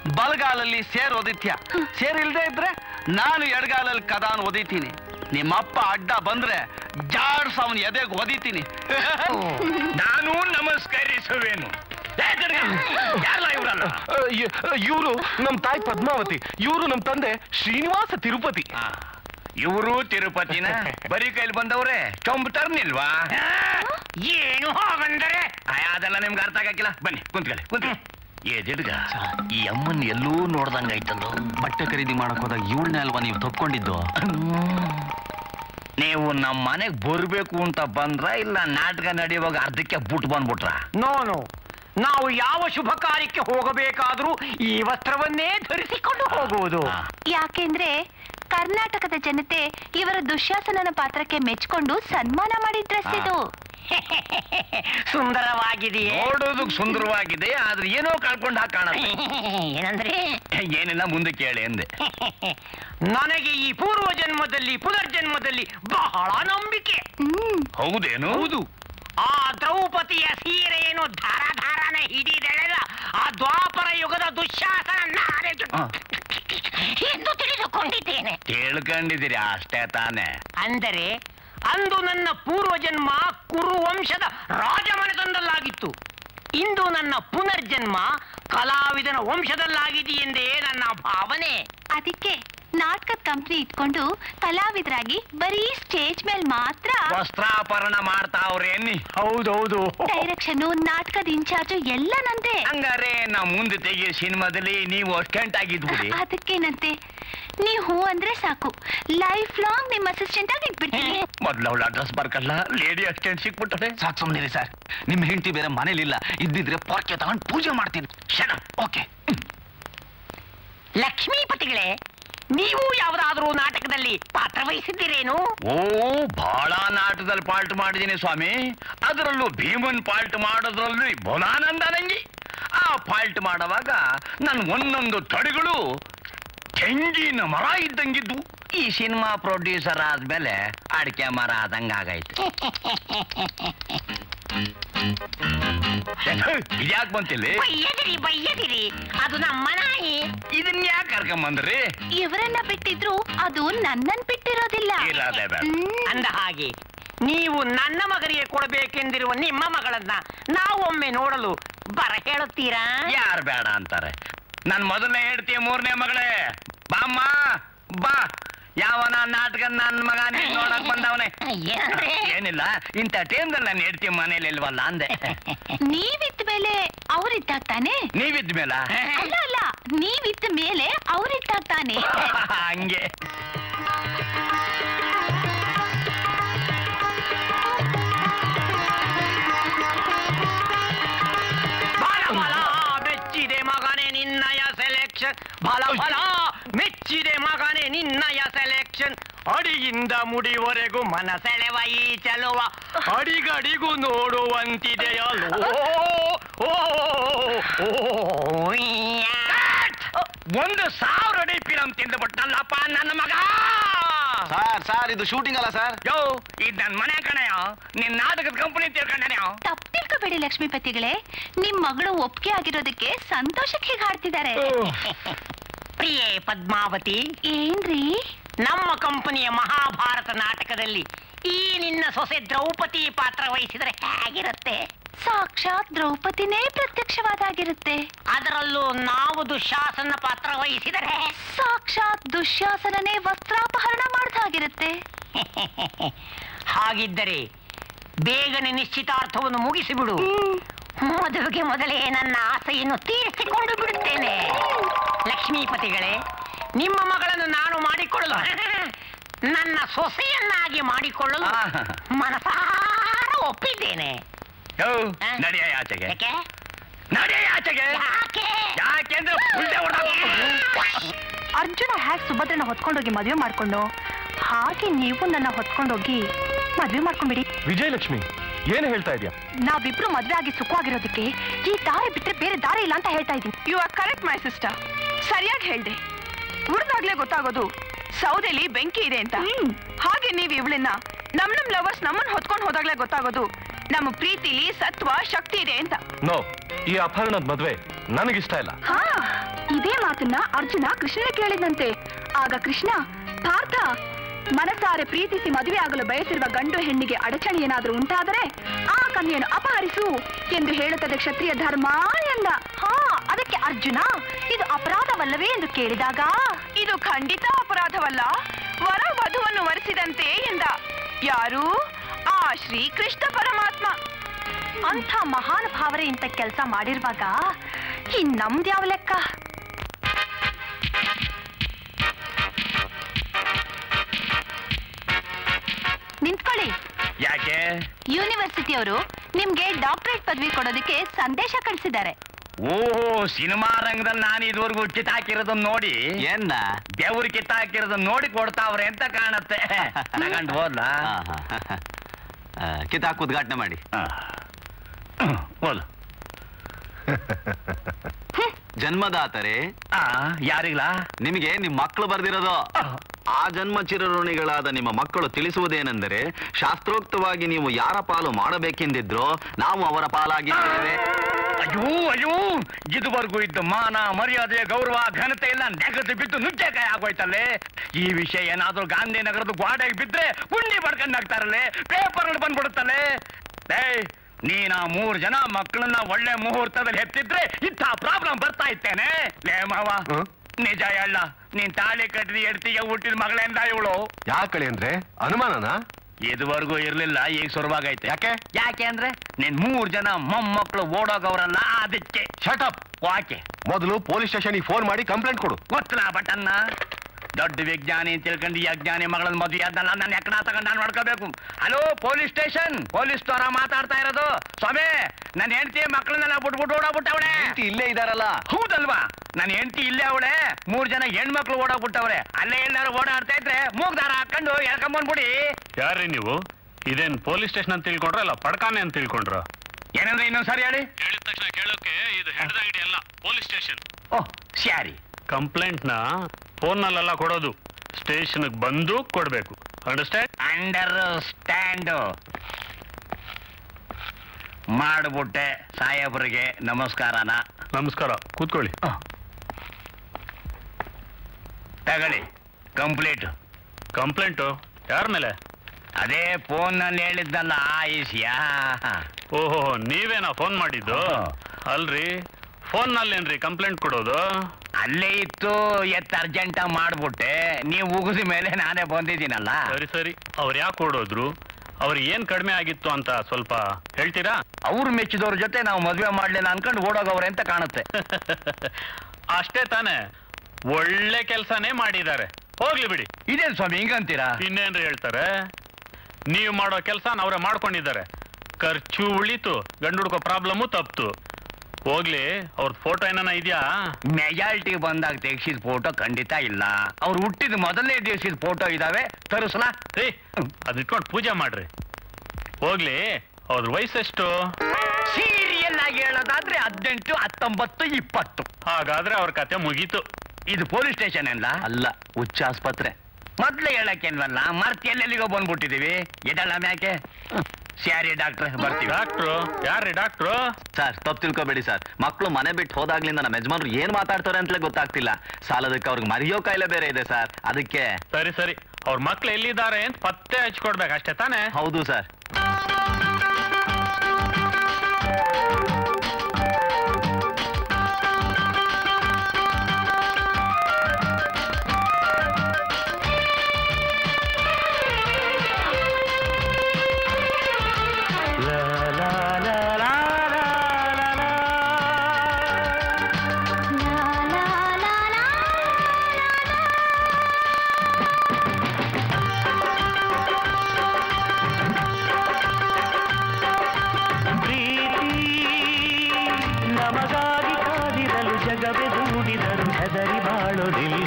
ಬಲಗಾಲಲ್ಲಿ ಸೇರ್ ಒದಿತ್ಯ ಸೇರಿಲ್ದೇ ಇದ್ರೆ ನಾನು ಎಡಗಾಲಲ್ಲಿ ಕದಾನ್ ಒದಿತೀನಿ ನಿಮ್ಮಪ್ಪ ಅಡ್ಡ ಬಂದ್ರೆ ಜಾಡ್ಸ್ ಅವನ್ ಎದೆಗೆ ಒದಿತೀನಿ ನಾನು ನಮಸ್ಕರಿಸುವೆನು ಯಾರಲ್ಲ ಇವರಲ್ಲ ಇವರು ನಮ್ ತಾಯಿ ಪದ್ಮಾವತಿ ಇವರು ನಮ್ ತಂದೆ ಶ್ರೀನಿವಾಸ ತಿರುಪತಿ ಇವರು ತಿರುಪತಿನ ಬರೀ ಕೈಲಿ ಬಂದವ್ರೆ ಚೊಂಬ್ ತರ್ನಿಲ್ವಾ ಏನು ಹೋಗಂದರೆ ಅದೆಲ್ಲ ನಿಮ್ಗೆ ಅರ್ಥ ಆಗಕ್ಕಿಲ್ಲ ಬನ್ನಿ ಕುಂತ್ಕೊಳ್ಳಿ ಕುಂತ ಏ ದಿಡ್ಗ ಈ ಅಮ್ಮನ್ ಎಲ್ಲೂ ನೋಡ್ದಂಗಾಯ್ತಲ್ಲೋ ಬಟ್ಟೆ ಖರೀದಿ ಮಾಡಕ್ ಹೋದಾಗ ಇವಳನ್ನೇ ಅಲ್ವಾ ನೀವು ತಪ್ಕೊಂಡಿದ್ದು ನೀವು ನಮ್ಮ ಮನೆಗ್ ಬರ್ಬೇಕು ಅಂತ ಬಂದ್ರ ಇಲ್ಲ ನಾಟಕ ನಡೆಯುವಾಗ ಅರ್ಧಕ್ಕೆ ಬುಟ್ ಬಂದ್ಬಿಟ್ರ ನೋ ನೋ ನಾವು ಯಾವ ಶುಭ ಕಾರ್ಯಕ್ಕೆ ಹೋಗಬೇಕಾದ್ರೂ ಈ ವಸ್ತ್ರವನ್ನೇ ಧರಿಸಿಕೊಂಡು ಹೋಗುವುದು ಯಾಕೆಂದ್ರೆ ಕರ್ನಾಟಕದ ಜನತೆ ಇವರ ದುಶ್ಯಾಸನನ ಪಾತ್ರಕ್ಕೆ ಮೆಚ್ಕೊಂಡು ಸನ್ಮಾನ ಮಾಡಿದ ಡ್ರೆಸ್ ಇದು ಸುಂದರವಾಗಿದೆಯೇ ನೋಡೋದಕ್ ಸುಂದರವಾಗಿದೆ ಆದ್ರೆ ಏನೋ ಕಳ್ಕೊಂಡ್ ಹಾಕ್ ಕಾಣತ್ತೆ ಏನಂದ್ರೆ ಏನಿಲ್ಲ ಮುಂದೆ ಕೇಳಿ ಅಂದೆ ನನಗೆ ಈ ಪೂರ್ವ ಜನ್ಮದಲ್ಲಿ ಪುನರ್ಜನ್ಮದಲ್ಲಿ ಬಹಳ ನಂಬಿಕೆ ಹ್ಮ್ ಹೌದೇನು ಹೌದು ಆ ದ್ರೌಪದಿಯ ಸೀರೆಯನ್ನು ಧಾರ ಧಾರನ ಹಿಡಿದೆಳೆದ ಆ ದ್ವಾಪರ ಯುಗದ ದುಶ್ಯಾಸನ ನಾನೇ ಜು- ಹ. ಎಂದು ತಿಳಿದುಕೊಂಡಿದ್ದೇನೆ ತಿಳ್ಕೊಂಡಿದ್ದೀರಿ ಅಷ್ಟೇ ತಾನೆ ಅಂದರೆ ಅಂದು ನನ್ನ ಪೂರ್ವಜನ್ಮ ಕುರು ವಂಶದ ರಾಜಮನೆತನದಲ್ಲಾಗಿತ್ತು ಇಂದು ನನ್ನ ಪುನರ್ಜನ್ಮ ಕಲಾವಿದನ ವಂಶದಲ್ಲಾಗಿದೆಯೆಂದೇ ನನ್ನ ಭಾವನೆ ಅದಕ್ಕೆ ನಾಟಕದ ಕಂಪ್ನಿ ಇಟ್ಕೊಂಡು ಕಲಾವಿದರಾಗಿ ಬರೀ ಸ್ಟೇಜ್ ಮೇಲೆ ಮಾತ್ರ ವಸ್ತ್ರಾಪರಣ ಮಾಡ್ತಾವ್ರೆ ಅನ್ನಿ ಹೌದೌದು ಡೈರೆಕ್ಷನ್ ನಾಟಕದ ಇನ್ಚಾರ್ಜ್ ಎಲ್ಲ ನಂದೆ ಹಂಗಾರೆ ನಾ ಮುಂದೆ ತೆಗಿಯೋ ಸಿನಿಮಾದಲ್ಲಿ ನೀವು ಅಸ್ಟೆಂಟ್ ಆಗಿದ್ಬಿಡಿ ಅದಕ್ಕೇನಂತೆ ನೀವು ಹೂ ಅಂದ್ರೆ ಸಾಕು ಲೈಫ್ ಲಾಂಗ್ ನಿಮ್ಮ ಅಸಿಸ್ಟೆಂಟ್ ಆಗಿ ಇಟ್ಬಿಡ್ತೀನಿ ಮೊದ್ಲು ಅವಳ ಅಡ್ರೆಸ್ ಬರ್ಕಲ್ಲ ಲೇಡಿ ಅಸ್ಟೆಂಟ್ ಸಿಕ್ಬಿಟ್ಟೆ ಸಾಕು ಸುಮ್ಮನಿರಿ ಸರ್ ನಿಮ್ಮ ಹೆಂಡತಿ ಬೇರೆ ಮನೇಲಿಲ್ಲ ಇದ್ದಿದ್ರೆ ಪೊರ್ಕೆ ತಗೊಂಡು ಪೂಜೆ ಮಾಡ್ತೀನಿ ಶಣ ಓಕೆ ಲಕ್ಷ್ಮೀಪತಿಗಳೇ ನೀವು ಯಾವುದಾದ್ರೂ ನಾಟಕದಲ್ಲಿ ಪಾತ್ರ ವಹಿಸಿದ್ದೀರೇನು ಓ ಬಹಳ ನಾಟಕದಲ್ಲಿ ಪಾಲ್ಟ್ ಮಾಡಿದ್ದೀನಿ ಸ್ವಾಮಿ ಅದರಲ್ಲೂ ಭೀಮನ್ ಪಾಲ್ಟ್ ಮಾಡೋದ್ರಲ್ಲೂ ಬೋಲಾನಂದ ನಂಗಿ ಆ ಪಾಲ್ಟ್ ಮಾಡುವಾಗ ನನ್ ಒಂದೊಂದು ತಡೆಗಳು ತೆಂಗಿನ ಮರ ಇದ್ದಂಗಿದ್ದು ಈ ಸಿನಿಮಾ ಪ್ರೊಡ್ಯೂಸರ್ ಆದ್ಮೇಲೆ ಅಡಿಕೆ ಮರ ಆದಂಗಾಗೈತೆ ಇದ್ಯಾಕ್ ಬಂತಿಲ್ಲಿ ಬಯ್ಯದಿರಿ ಬಯ್ಯದಿರಿ ಅದು ನಮ್ಮ ನಾಯಿ ಇದನ್ನ ಯಾಕೆ ಕರ್ಕೊಂಬಂದ್ರಿ ಇವರನ್ನ ಬಿಟ್ಟಿದ್ರು ಅದು ನನ್ನನ್ ಬಿಟ್ಟಿರೋದಿಲ್ಲ ಇರೋದೇ ಬೇಡ. ಹ್ಮ್. ಅಂದ ಹಾಗೆ ನೀವು ನನ್ನ ಮಗನಿಗೆ ಕೊಡಬೇಕೆಂದಿರುವ ನಿಮ್ಮ ಮಗಳನ್ನ ನಾವು ಒಮ್ಮೆ ನೋಡಲು ಬರ ಹೇಳುತ್ತೀರಾ ಯಾರು ಬೇಡ ಅಂತಾರೆ ನನ್ ಮೊದಲನೇ ಹೇಳ್ತೀಯ ಮೂರನೇ ಮಗಳೇ ಬಾಮ್ಮ ಬಾ ಯಾವನ ನಾಟಕ ನನ್ ಮಗ ನೀನ್ ನೋಡಕ್ ಬಂದವನೆ ಏನಂದ್ರೆ ಏನಿಲ್ಲ ಇಂಥ ಟೈಮ್ದಲ್ಲಿ ನಾನು ಹೇಳ್ತೀಯ ಮನೇಲಿ ಇಲ್ವಲ್ಲ ಅಂದೆ ನೀವಿದ್ದ ಮೇಲೆ ಅವ್ರಿದ್ದಾಗ ತಾನೆ ನೀವಿದ್ದ ಮೇಲ ಅಲ್ಲ ಅಲ್ಲ ನೀವಿದ್ದ ಮೇಲೆ ಅವ್ರಿದ್ದಾಗ ತಾನೆ ಹಂಗೆ ಬಲ ಬಲ ಮೆಚ್ಚಿದೆ ಮಗನೇ ನಿನ್ನಯ ಸೆಲೆಕ್ಷನ್ ಬಲ ಬಲ ಮೆಚ್ಚಿದೆ ಮಗನೇ ನಿನ್ನಯ ಸೆಲೆಕ್ಷನ್ ಅಡಿಯಿಂದ ಮುಡಿವರೆಗೂ ಮನಸೆಳೆವ ಈ ಚಲುವ ಅಡಿಗಡಿಗೂ ನೋಡುವಂತಿದೆಯಲ್ಲೋ ಓ, ಓ, ಓ, ಯಾ. ಒಂದು ಸಾವಿರ ಅಡಿ ಫಿಲಂ ತಿಂದುಬಿಟ್ಟಲ್ಲಪ್ಪ ನನ್ನ ಮಗ ಸರ್ ಸರ್ ಇದು ಶೂಟಿಂಗ್ ಅಲ್ಲ ಸರ್ ಯೋ ಇದ್ ನನ್ ಮನೆ ಕಣೆಯೋ ನಿನ್ ನಾಟಕದ ಕಂಪನಿ ತಿಳ್ಕೊಂಡನೆಯೋ ತಪ್ಪು ತಿಳ್ಕೊಬೇಡಿ ಲಕ್ಷ್ಮೀಪತಿಗಳೇ ನಿಮ್ ಮಗಳು ಒಪ್ಪಿಗೆ ಆಗಿರೋದಕ್ಕೆ ಸಂತೋಷಕ್ಕೆ ಹೀಗೆ ಹಾಡ್ತಿದ್ದಾರೆ ಪ್ರಿಯೆ ಪದ್ಮಾವತಿ ಏನ್ರಿ ನಮ್ಮ ಕಂಪನಿಯ ಮಹಾಭಾರತ ನಾಟಕದಲ್ಲಿ ಈ ನಿನ್ನ ಸೊಸೆ ದ್ರೌಪದಿ ಪಾತ್ರ ವಹಿಸಿದರೆ ಹೇಗಿರುತ್ತೆ ಸಾಕ್ಷಾತ್ ದ್ರೌಪದಿನೇ ಪ್ರತ್ಯಕ್ಷವಾದಾಗಿರುತ್ತೆ ಅದರಲ್ಲೂ ನಾವು ದುಶಾಸನ ಪಾತ್ರ ವಹಿಸಿದರೆ ಸಾಕ್ಷಾತ್ ದುಶ್ಯಾಸನನೇ ವಸ್ತ್ರಾಪಹರಣ ಮಾಡ್ದಾಗಿರುತ್ತೆ ಹಾಗಿದ್ದರೆ ಬೇಗನೆ ನಿಶ್ಚಿತಾರ್ಥವನ್ನು ಮುಗಿಸಿಬಿಡು ಮದುವೆಗೆ ಮೊದಲೇ ನನ್ನ ಆಸೆಯನ್ನು ತೀರಿಸಿಕೊಂಡು ಬಿಡುತ್ತೇನೆ ಲಕ್ಷ್ಮೀಪತಿಗಳೇ ನಿಮ್ಮ ಮಗಳನ್ನು ನಾನು ಮಾಡಿಕೊಳ್ಳಲು ನನ್ನ ಸೊಸೆಯನ್ನಾಗಿ ಮಾಡಿಕೊಳ್ಳಲು ಆಹಾ. ಮನಸಾರ ಒಪ್ಪಿದ್ದೇನೆ ಯೋ ಆ? ನಡಿಯ ಆಚೆಗೆ ಯಾಕೆ ನಡಿಯ ಆಚೆಗೆ ಯಾಕೆ ಯಾಕೆಂದ್ರೆ ಉಲ್ಟೆ ಹೊಡ್ದಾಕ್ಬಿಟ್ಟು. ಅರ್ಜುನ ಹ್ಯಾಕ್ ಸುಭದ್ರನ ಹೊತ್ಕೊಂಡೋಗಿ ಮದುವೆ ಮಾಡ್ಕೊಂಡು ಹಾಗೆ ನೀವು ನನ್ನ ಹೊತ್ಕೊಂಡೋಗಿ ಮದುವೆ ಮಾಡ್ಕೊಂಡ್ಬಿಡಿ ವಿಜಯಲಕ್ಷ್ಮಿ ಏನು ಹೇಳ್ತಾ ಇದೆಯಾ ನಾವಿಬ್ರು ಮದ್ವೆ ಆಗಿ ಸುಖವಾಗಿರೋದಕ್ಕೆ ಈ ದಾರಿ ಬಿಟ್ರೆ ಬೇರೆ ದಾರಿ ಇಲ್ಲ ಅಂತ ಹೇಳ್ತಾ ಇದ್ದೀನಿ you are correct my sister ಸರಿಯಾಗಿ ಹೇಳ್ದೆ ಉಡ್ದಾಗ್ಲೇ ಗೊತ್ತಾಗೋದು ಸೌದೆಲಿ ಬೆಂಕಿ ಇದೆ ಅಂತ ಹಾಗೆ ನೀವು ಇವಳನ್ನ ನಮ್ ನಮ್ ಲವರ್ಸ್ ನಮ್ಮನ್ನ ಹೊತ್ಕೊಂಡು ಹೋದಾಗ್ಲೇ ಗೊತ್ತಾಗೋದು ನಮ್ಮ ಪ್ರೀತಿಲಿ ಸತ್ವ ಶಕ್ತಿ ಇದೆ ಅಂತ ನೋ ಈ ಅಪಹರಣದ ಮದ್ವೆ ನನಗಿಷ್ಟ ಇಲ್ಲ ಹಾ ಇದೇ ಮಾತನ್ನ ಅರ್ಜುನ ಕೃಷ್ಣನ ಕೇಳಿದಂತೆ ಆಗ ಕೃಷ್ಣ ಪಾರ್ಥ ಮನಸಾರೆ ಪ್ರೀತಿಸಿ ಮದುವೆ ಆಗಲು ಬಯಸಿರುವ ಗಂಡು ಹೆಣ್ಣಿಗೆ ಅಡಚಣೆ ಏನಾದ್ರೂ ಉಂಟಾದರೆ ಆ ಕನ್ಯೆಯನ್ನು ಅಪಹರಿಸು ಎಂದು ಹೇಳುತ್ತದೆ ಕ್ಷತ್ರಿಯ ಧರ್ಮ ಎಂದ ಹಾ ಅದಕ್ಕೆ ಅರ್ಜುನ ಇದು ಅಪರಾಧವಲ್ಲವೇ ಎಂದು ಕೇಳಿದಾಗ ಇದು ಖಂಡಿತ ಅಪರಾಧವಲ್ಲ ವರ ವಧುವನ್ನು ವರಿಸಿದಂತೆ ಎಂದ ಯಾರು ಆ ಶ್ರೀಕೃಷ್ಣ ಪರಮಾತ್ಮ ಅಂಥ ಮಹಾನುಭಾವರೇ ಇಂಥ ಕೆಲಸ ಮಾಡಿರುವಾಗ ಇನ್ ನಮ್ದ್ಯಾವ ಲೆಕ್ಕ ನಿಂತ್ಕೊಳ್ಳಿ ಯಾಕೆ ಯೂನಿವರ್ಸಿಟಿಯವರು ನಿಮ್ಗೆ ಡಾಕ್ಟರೇಟ್ ಪದವಿ ಕೊಡೋದಕ್ಕೆ ಸಂದೇಶ ಕಳಿಸಿದ್ದಾರೆ ಓಹೋ ಸಿನಿಮಾ ರಂಗದಲ್ಲಿ ನಾನು ಇದುವರೆಗೂ ಕಿತ್ತಾಕಿರೋದನ್ನ ನೋಡಿ ಏನ್ನ ಬೆವರು ಕಿತ್ತಾಕಿರೋದನ್ನ ನೋಡಿ ಕೊಡ್ತಾವ್ರೆ ಅಂತ ಕಾಣತ್ತೆ ತಗೊಂಡು ಹೋದ್ಲಾ ಕಿತಾಕ್ ಉದ್ಘಾಟನೆ ಮಾಡಿ ಹೋದ್ ಜನ್ಮದಾತರೆ ಆ ಯಾರಿಗ್ಲಾ ನಿಮಗೆ ನಿಮ್ ಮಕ್ಕಳು ಬರ್ದಿರೋದು ಆ ಜನ್ಮ ಚಿರಋಣಿಗಳಾದ ನಿಮ್ಮ ಮಕ್ಕಳು ತಿಳಿಸುವುದೇನೆಂದರೆ ಶಾಸ್ತ್ರೋಕ್ತವಾಗಿ ನೀವು ಯಾರ ಪಾಲು ಮಾಡಬೇಕೆಂದಿದ್ರೋ ನಾವು ಅವರ ಪಾಲಾಗಿದ್ದೇವೆ ಅಯ್ಯೋ ಅಯ್ಯೋ ಇದುವರೆಗೂ ಇದ್ದ ಮಾನ ಮರ್ಯಾದೆ ಗೌರವ ಘನತೆ ಎಲ್ಲ ನೆಗದು ಬಿದ್ದು ನುಗ್ಗೆಕಾಯಿ ಆಗೋಯ್ತಲ್ಲೇ ಈ ವಿಷಯ ಏನಾದ್ರೂ ಗಾಂಧಿನಗರದ ಗ್ವಾಡೆಗೆ ಬಿದ್ರೆ ಗುಂಡಿ ಬಡ್ಕೊಂಡು ಹಾಕ್ತಾರಲ್ಲೇ ಪೇಪರ್ ಬಂದ್ಬಿಡುತ್ತಲ್ಲೇ ಏಯ್ ನೀನ್ ಆ ಮೂರ್ ಜನ ಮಕ್ಕಳನ್ನ ಒಳ್ಳೆ ಮುಹೂರ್ತದಲ್ಲಿ ಹೆತ್ತಿದ್ರೆ ಇಂಥ ಪ್ರಾಬ್ಲಮ್ ಬರ್ತಾ ಇತ್ತೇನೆ ಲೇ ಮಾವ ನಿಜ ಹೇಳ ನೀನ್ ತಾಳಿ ಕಟ್ಟಿದ ಎಡ್ತಿಗೆ ಹುಟ್ಟಿದ ಮಗಳೇಂದ ಇವಳು ಯಾಕಳೆ ಅಂದ್ರೆ ಅನುಮಾನನ ಇದುವರೆಗೂ ಇರ್ಲಿಲ್ಲ ಈಗ ಶುರುವಾಗೈತೆ ಯಾಕೆ ಯಾಕೆ ಅಂದ್ರೆ ನಿನ್ ಮೂರ್ ಜನ ಮೊಮ್ಮಕ್ಕಳು ಓಡೋಗವ್ರಲ್ಲ ಅದಕ್ಕೆ ಶಟಪ್ ವಾಕೆ ಮೊದಲು ಪೊಲೀಸ್ ಸ್ಟೇಷನ್ಗೆ ಫೋನ್ ಮಾಡಿ ಕಂಪ್ಲೇಂಟ್ ಕೊಡು ಗೊತ್ತಲ್ಲ ಬಟನ್ನ ದೊಡ್ಡ ವಿಜ್ಞಾನಿ ಅಂತ ತಿಳ್ಕೊಂಡು ಈ ಅಜ್ಞಾನಿ ಮಗಳನ್ನ ಮದುವೆ ಆದ್ನಲ್ಲ ನನ್ನ ಎಕ್ಕಡ ತಗೊಂಡು ನಾನು ಮಾಡ್ಕೋಬೇಕು ಹಲೋ ಪೊಲೀಸ್ ಸ್ಟೇಷನ್ ಪೊಲೀಸ್ ತರ ಮಾತಾಡ್ತಾ ಇರೋದು ಸ್ವಾಮಿ ನನ್ನ ಹೆಂಡತಿ ಮಕ್ಕಳನ್ನೆಲ್ಲ ಬಿಟ್ಬಿಟ್ಟು ಓಡಾಗ್ಬಿಟ್ಟವಳೆ ಹೆಂಡ್ತಿ ಇಲ್ಲೇ ಇದಾರಲ್ಲ ಹೌದಲ್ವಾ ನನ್ನ ಹೆಂಡತಿ ಇಲ್ಲೇ ಅವಳೆ ಮೂರ್ ಜನ ಹೆಣ್ಮಕ್ಳು ಓಡಾಗ್ಬಿಟ್ಟವ್ರೆ ಅಲ್ಲೇ ಎಲ್ಲಾರು ಓಡಾಡ್ತಾ ಇದ್ರೆ ಮೂಗ್ದಾರ ಹಾಕೊಂಡು ಎಳ್ಕೊಂಬಂದ್ಬಿಡಿ ಯಾರ್ರಿ ನೀವು ಇದೇನ್ ಪೊಲೀಸ್ ಸ್ಟೇಷನ್ ಅಂತ ತಿಳ್ಕೊಂಡ್ರ ಇಲ್ಲ ಪಡ್ಕಾನೆ ಅಂತ ತಿಳ್ಕೊಂಡ್ರ ಏನಂದ್ರೆ ಇನ್ನೊಂದ್ ಸರಿ ಹೇಳಿ ಹೇಳಿದ ತಕ್ಷಣ ಕೇಳೋಕೆ ಇದು ಹೆಡ್ದಂಗಡಿ ಅಲ್ಲ police station oh sorry complaint ನ ಫೋನ್ ನಲ್ಲೆಲ್ಲ ಕೊಡೋದು ಸ್ಟೇಷನ್ ಬಂದು ಕೊಡ್ಬೇಕು ಅಂಡರ್ಸ್ಟ್ಯಾಂಡ್ ಅಂಡರ್ ಸ್ಟ್ಯಾಂಡ್ ಮಾಡ್ಬಿಟ್ಟೆ ಸಾಹೇಬ್ರಿಗೆ ನಮಸ್ಕಾರನ ನಮಸ್ಕಾರ ಕೂತ್ಕೊಳ್ಳಿ ತಗೊಳ್ಳಿ ಕಂಪ್ಲೀಟ್ ಕಂಪ್ಲೇಂಟು ಯಾರ ಮೇಲೆ ಅದೇ ಫೋನ್ ನಲ್ಲಿ ಹೇಳಿದ್ದಲ್ಲ ಆಯಿಸ್ಯಾ ಓಹೋ ನೀವೇನಾ ಫೋನ್ ಮಾಡಿದ್ದು ಅಲ್ರಿ ಫೋನ್ ನಲ್ಲೇನ್ರಿ ಕಂಪ್ಲೇಂಟ್ ಕೊಡೋದು ಅಲ್ಲೇ ಇತ್ತು ಎತ್ತ ಅರ್ಜೆಂಟ ಮಾಡ್ಬಿಟ್ಟೆ ನೀವು ಉಗಿದ ಮೇಲೆ ನಾನೇ ಬಂದಿದ್ದೀನಲ್ಲ ಸರಿ ಸರಿ ಅವ್ರು ಯಾಕೆ ಕೊಡೋದ್ರು ಅವ್ರಿಗೆ ಏನ್ ಕಡಿಮೆ ಆಗಿತ್ತು ಅಂತ ಸ್ವಲ್ಪ ಹೇಳ್ತೀರಾ ಅವ್ರು ಮೆಚ್ಚಿದವ್ರ ಜೊತೆ ನಾವು ಮದ್ವೆ ಮಾಡ್ಲಿಲ್ಲ ಅನ್ಕೊಂಡು ಓಡೋಗವ್ರೆ ಅಂತ ಕಾಣುತ್ತೆ ಅಷ್ಟೇ ತಾನೇ ಒಳ್ಳೆ ಕೆಲಸನೇ ಮಾಡಿದ್ದಾರೆ ಹೋಗ್ಲಿ ಬಿಡಿ ಇದೇನ್ ಸ್ವಾಮಿ ಹಿಂಗಂತೀರಾ ಇನ್ನೇನ್ರಿ ಹೇಳ್ತಾರೆ ನೀವು ಮಾಡೋ ಕೆಲಸ ಅವರೇ ಮಾಡ್ಕೊಂಡಿದ್ದಾರೆ ಖರ್ಚು ಉಳಿತು ಗಂಡು ಹುಡ್ಕೋ ಪ್ರಾಬ್ಲಮ್ಮು ತಪ್ತು ಹೋಗ್ಲಿ ಅವ್ರದ್ದು ಫೋಟೋ ಏನಾನ ಇದೆಯಾ ಮೆಜಾರಿಟಿ ಬಂದಾಗ ತೆಗ್ಸಿದ ಫೋಟೋ ಖಂಡಿತ ಇಲ್ಲ ಅವ್ರು ಹುಟ್ಟಿದ ಮೊದಲನೇ ದಿವಸದ ಫೋಟೋ ಇದಾವೆ ತರಿಸ್ಲಾ ಏ ಅದಿಟ್ಕೊಂಡು ಪೂಜೆ ಮಾಡ್ರಿ ಹೋಗ್ಲಿ ಅವ್ರ ವಯಸ್ಸೆಷ್ಟು ಸೀರಿಯಲ್ ಆಗಿ ಹೇಳೋದಾದ್ರೆ ಹದಿನೆಂಟು ಹತ್ತೊಂಬತ್ತು ಇಪ್ಪತ್ತು ಹಾಗಾದ್ರೆ ಅವ್ರ ಕತೆ ಮುಗೀತು ಇದು ಪೊಲೀಸ್ ಸ್ಟೇಷನ್ ಅಲ್ಲ ಅಲ್ಲ ಹುಚ್ಚ ಆಸ್ಪತ್ರೆ ಮೊದ್ಲೇ ಹೇಳಕ್ಕೇನ್ವಲ್ಲ ಮರ್ತಿ ಎಲ್ಲೆಲ್ಲಿಗೋ ಬಂದ್ಬಿಟ್ಟಿದೀವಿ ಎದಳ ಮ್ಯಾಕೆ ಸ್ಯಾರಿ ಡಾಕ್ಟ್ರ್ ಬರ್ತೀವಿ ಡಾಕ್ಟ್ರು ಯಾರ್ರಿ ಡಾಕ್ಟ್ರು ಸರ್ ತಪ್ಪು ತಿಳ್ಕೊಬೇಡಿ ಸರ್ ಮಕ್ಕಳು ಮನೆ ಬಿಟ್ಟು ಹೋದಾಗ್ಲಿಂದ ನಮ್ಮ ಯಜಮಾನ್ರು ಏನ್ ಮಾತಾಡ್ತಾರೆ ಅಂತಲೇ ಗೊತ್ತಾಗ್ತಿಲ್ಲ ಸಾಲದಕ್ಕೆ ಅವ್ರಿಗೆ ಮರಿಯೋ ಕಾಯಿಲೆ ಬೇರೆ ಇದೆ ಸರ್ ಅದಕ್ಕೆ ಸರಿ ಸರಿ ಅವ್ರ ಮಕ್ಳು ಎಲ್ಲಿದ್ದಾರೆ ಅಂತ ಪತ್ತೆ ಹಚ್ಕೊಡ್ಬೇಕು ಅಷ್ಟೇ ತಾನೇ ಹೌದು ಸರ್ ನಮಗಾಗಿ ಕಾದಿರಲು ಜಗವೇ ದೂಡಿದರು ಹೆದರಿ ಬಾಳೋದಿಲ್ಲ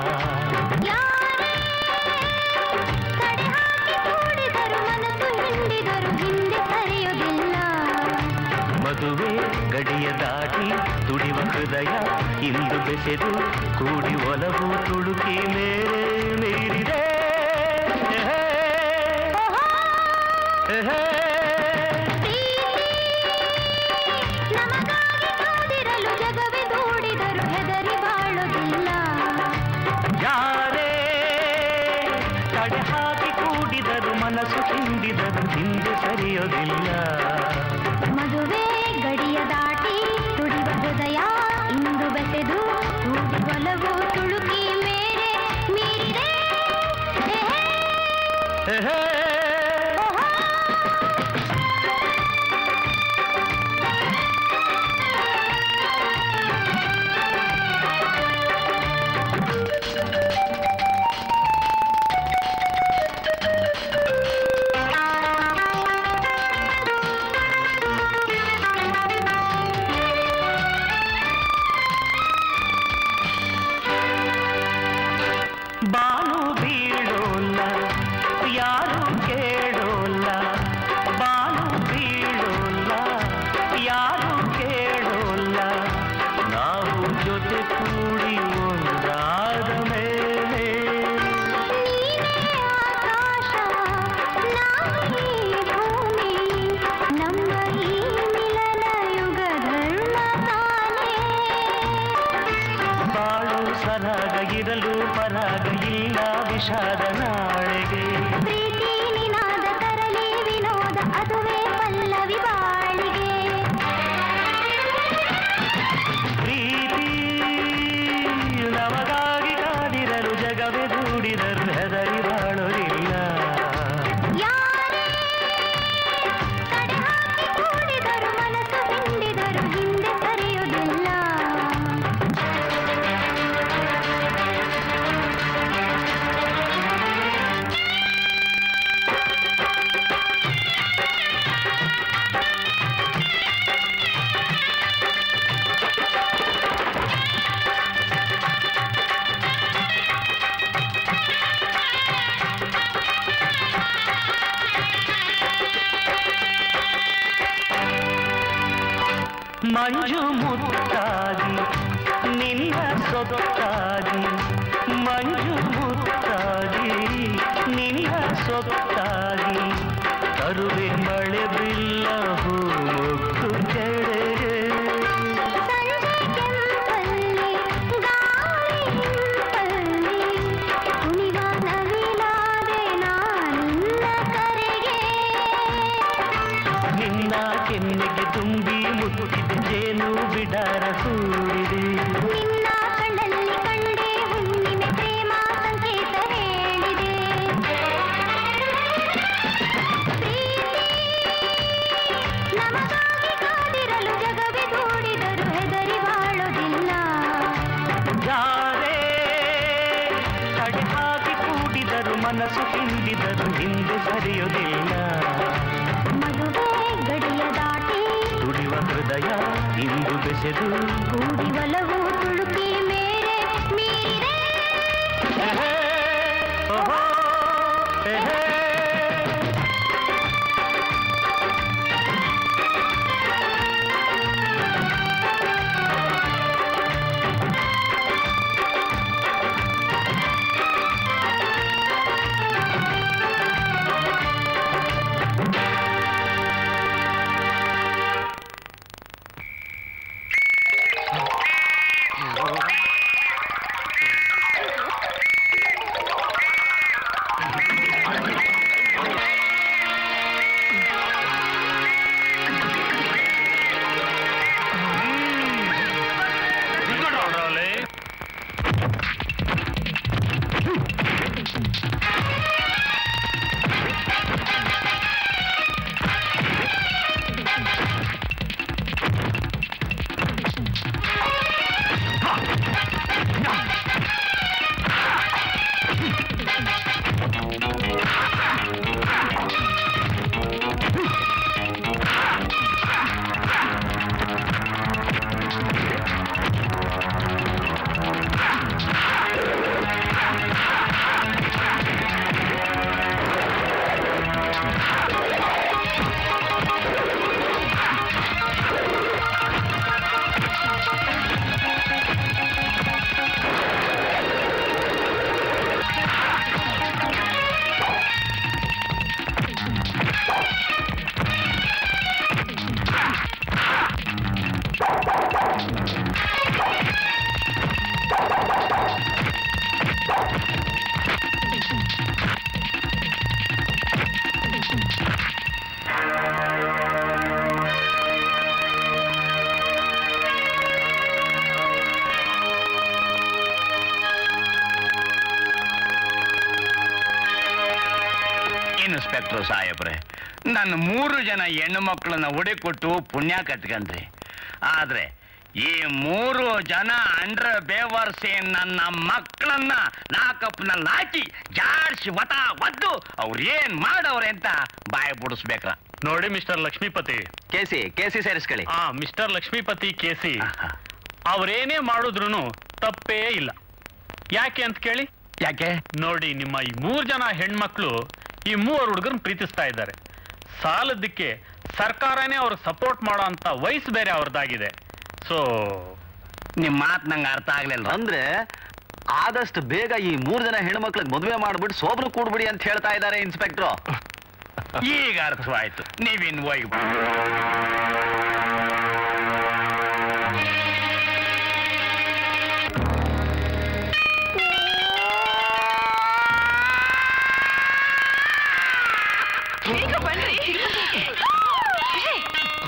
ಮದುವೆ ಗಡಿಯ ದಾಟಿ ತುಡಿವ ಹೃದಯ ಇಂದು ಬೆಸೆದು ಕೂಡಿ ಒಲವು ತುಳುಕಿ ಮೇರೆ ಮೀರಿದೆ ಜಗವೇ ದೂಡಿದರು ಹೆದರಿ ಬಾ ತಡೆ ಹಾಕಿ ಕೂಡಿದರು ಮನಸ್ಸು ಹಿಂಡಿದರು ಹಿಂದೆ ಸರಿಯೋದಿಲ್ಲ ಮದುವೆ ಗಡಿಯ ದಾಟಿ ತುಡಿವ ಹೃದಯ ಇಂದು ಬೆಸೆದು ತೂಗಿ ಒಲವು ತುಳುಕಿ ಮೇರೆ ಮೀರಿದೆ ಬಾನು ಬೀಳೋಲ್ಲ ಯಾರು ಕೇಳೋಲ್ಲ ಬಾನು ಬೀಳೋಲ್ಲ ಯಾರು ಕೇಳೋಲ್ಲ ನಾವು ಜೊತೆ ಕೂಡಿ ಒಂದಾದ ಮೇಲೆ ಆಕಾಶ ನಾವೇ ಭೂಮಿ ನಮ್ಮ ಈ ಮಿಲನ ಯುಗ ಧರ್ಮ ತಾನೇ ಬಾಳು ಸರಾಗ ಇರಲು ಪರಾಗ ಇಲ್ಲ ವಿಷಾದ ನಾಳೆಗೆ ಪ್ರೀತಿ ನಿನಾದ ತರಲಿ ವಿನೋದ ಅದುವೇ ಪಲ್ಲವಿ ಬಾಳಿಗೆ ಪ್ರೀತಿ ನಮಗಾಗಿ ಕಾದಿರಲು ಜಗವೇ ದೂಡಿದರು ಹೆದರಿ ಬಾಳೋರಿಲ್ಲ ಯಾರೇ ತಡೆ ಹಾಕಿ ಕೂಡಿದರು ಮನಸ್ಸು ಹಿಂಡಿದರು ಹಿಂದೆ ಸರಿಯುವುದಿಲ್ಲ ಮಂಜು ಮುತ್ತಾಗಿ ನಿನ್ನ ಸೊತ್ತಾಗಿ ಮಂಜು ಮುತ್ತಾಗಿ ನಿನ್ನ ಸೊತ್ತಾಗಿ ತರುವೆ ಮಳೆ ಬಿಲ್ಲ ಹೂ ಮುಗ್ದು ಕೆಳಗೆ ಸಂಜೆ ಕೆಂಪಲ್ಲಿ ಗಾಳಿ ಹಿಂಪಲ್ಲಿ ಕುಣಿವ ನವಿಲಾದೆ ನಾನಿನ್ನ ಕರೆಗೆ ನಿನ್ನ ಕೆನ್ನೆಗೆ ತುಂಬಿ ಮುಟ್ಟಿದ ಜೇನು ಬಿಡಾರ ಹೂಡಿದೆ ನಿನ್ನ ಕಣ್ಣಲ್ಲಿ ಕಂಡೆ ಹುಣ್ಣಿಮೆ ಪ್ರೇಮ ಸಂಕೇತ ಹೇಳಿದೆ ಪ್ರೀತಿ ನಮಗಾಗಿ ಕಾದಿರಲು ಜಗವೇ ದೂಡಿದರು ಹೆದರಿ ಬಾಳೋದಿಲ್ಲ ಯಾರೇ ತಡೆ ಹಾಕಿ ಕೂಡಿದರು ಮನಸ್ಸು ಹಿಂಡಿದರು ಹಿಂದೆ ಸರಿಯುವುದಿಲ್ಲ ಮದುವೆ ಗಡಿಯ ದಾಟಿ ತುಡಿವ ಹೃದಯ ಇಂದು ಬೆಸೆದು ಕೂಡಿ ಒಲವು ತುಳುಕಿ ಮೇರೆ ಮೀರಿದೆ ಎಹೇ, ಓಹೋ, ಎಹೇ. ಇನ್ಸ್ಪೆಕ್ಟರ್ ಸಾಹೇಬ್ರೆ ನನ್ನ ಮೂರು ಜನ ಹೆಣ್ಣು ಮಕ್ಕಳನ್ನ ಒಡೆ ಕೊಟ್ಟು ಪುಣ್ಯ ಕಟ್ಕೊಂಡ್ರಿ ಆದ್ರೆ ಈ ಮೂರು ಜನ ಅಂಡ್ರ ಬೇವರ್ಸಿ ನನ್ನ ಮಕ್ಕಳನ್ನ ನಾಕಪ್ಪನಲ್ಲಿ ಹಾಕಿ ಜಾಡ್ಸಿ ವಟ ಒದ್ದು ಅವ್ರು ಏನ್ ಮಾಡವ್ರೆ ಅಂತ ಬಾಯಿ ಬಿಡಿಸ್ಬೇಕ್ರ ನೋಡಿ ಮಿಸ್ಟರ್ ಲಕ್ಷ್ಮೀಪತಿ ಕೇಸಿ ಕೇಸಿ ಸೇರಿಸ್ಕೊಳ್ಳಿ ಆ ಮಿಸ್ಟರ್ ಲಕ್ಷ್ಮೀಪತಿ ಕೇಸಿ ಅವ್ರೇನೇ ಮಾಡಿದ್ರು ತಪ್ಪೇ ಇಲ್ಲ ಯಾಕೆ ಅಂತ ಕೇಳಿ ಯಾಕೆ ನೋಡಿ ನಿಮ್ಮ ಈ ಮೂರ್ ಜನ ಹೆಣ್ಮಕ್ಳು ಈ ಮೂವರು ಹುಡುಗರನ್ನ ಪ್ರೀತಿಸ್ತಾ ಇದ್ದಾರೆ ಸಾಲದಕ್ಕೆ ಸರ್ಕಾರನೇ ಅವ್ರಿಗೆ ಸಪೋರ್ಟ್ ಮಾಡೋ ಅಂತ ವಯಸ್ಸು ಬೇರೆ ಅವ್ರದ್ದಾಗಿದೆ ಸೊ ನಿಮ್ ಮಾತ್ ನಂಗೆ ಅರ್ಥ ಆಗ್ಲಿಲ್ಲ ಅಂದ್ರೆ ಆದಷ್ಟು ಬೇಗ ಈ ಮೂರ್ ಜನ ಹೆಣ್ಮಕ್ಳಿಗೆ ಮದುವೆ ಮಾಡ್ಬಿಟ್ಟು ಸೋಬ್ರು ಕೂಡ್ಬಿಡಿ ಅಂತ ಹೇಳ್ತಾ ಇದ್ದಾರೆ ಇನ್ಸ್ಪೆಕ್ಟ್ರು ಈಗ ಅರ್ಥವಾಯ್ತು ನೀವಿನ್ ಹೋಗಿ ಬೇಗ ಬನ್ರಿ ವಿಜಯ್,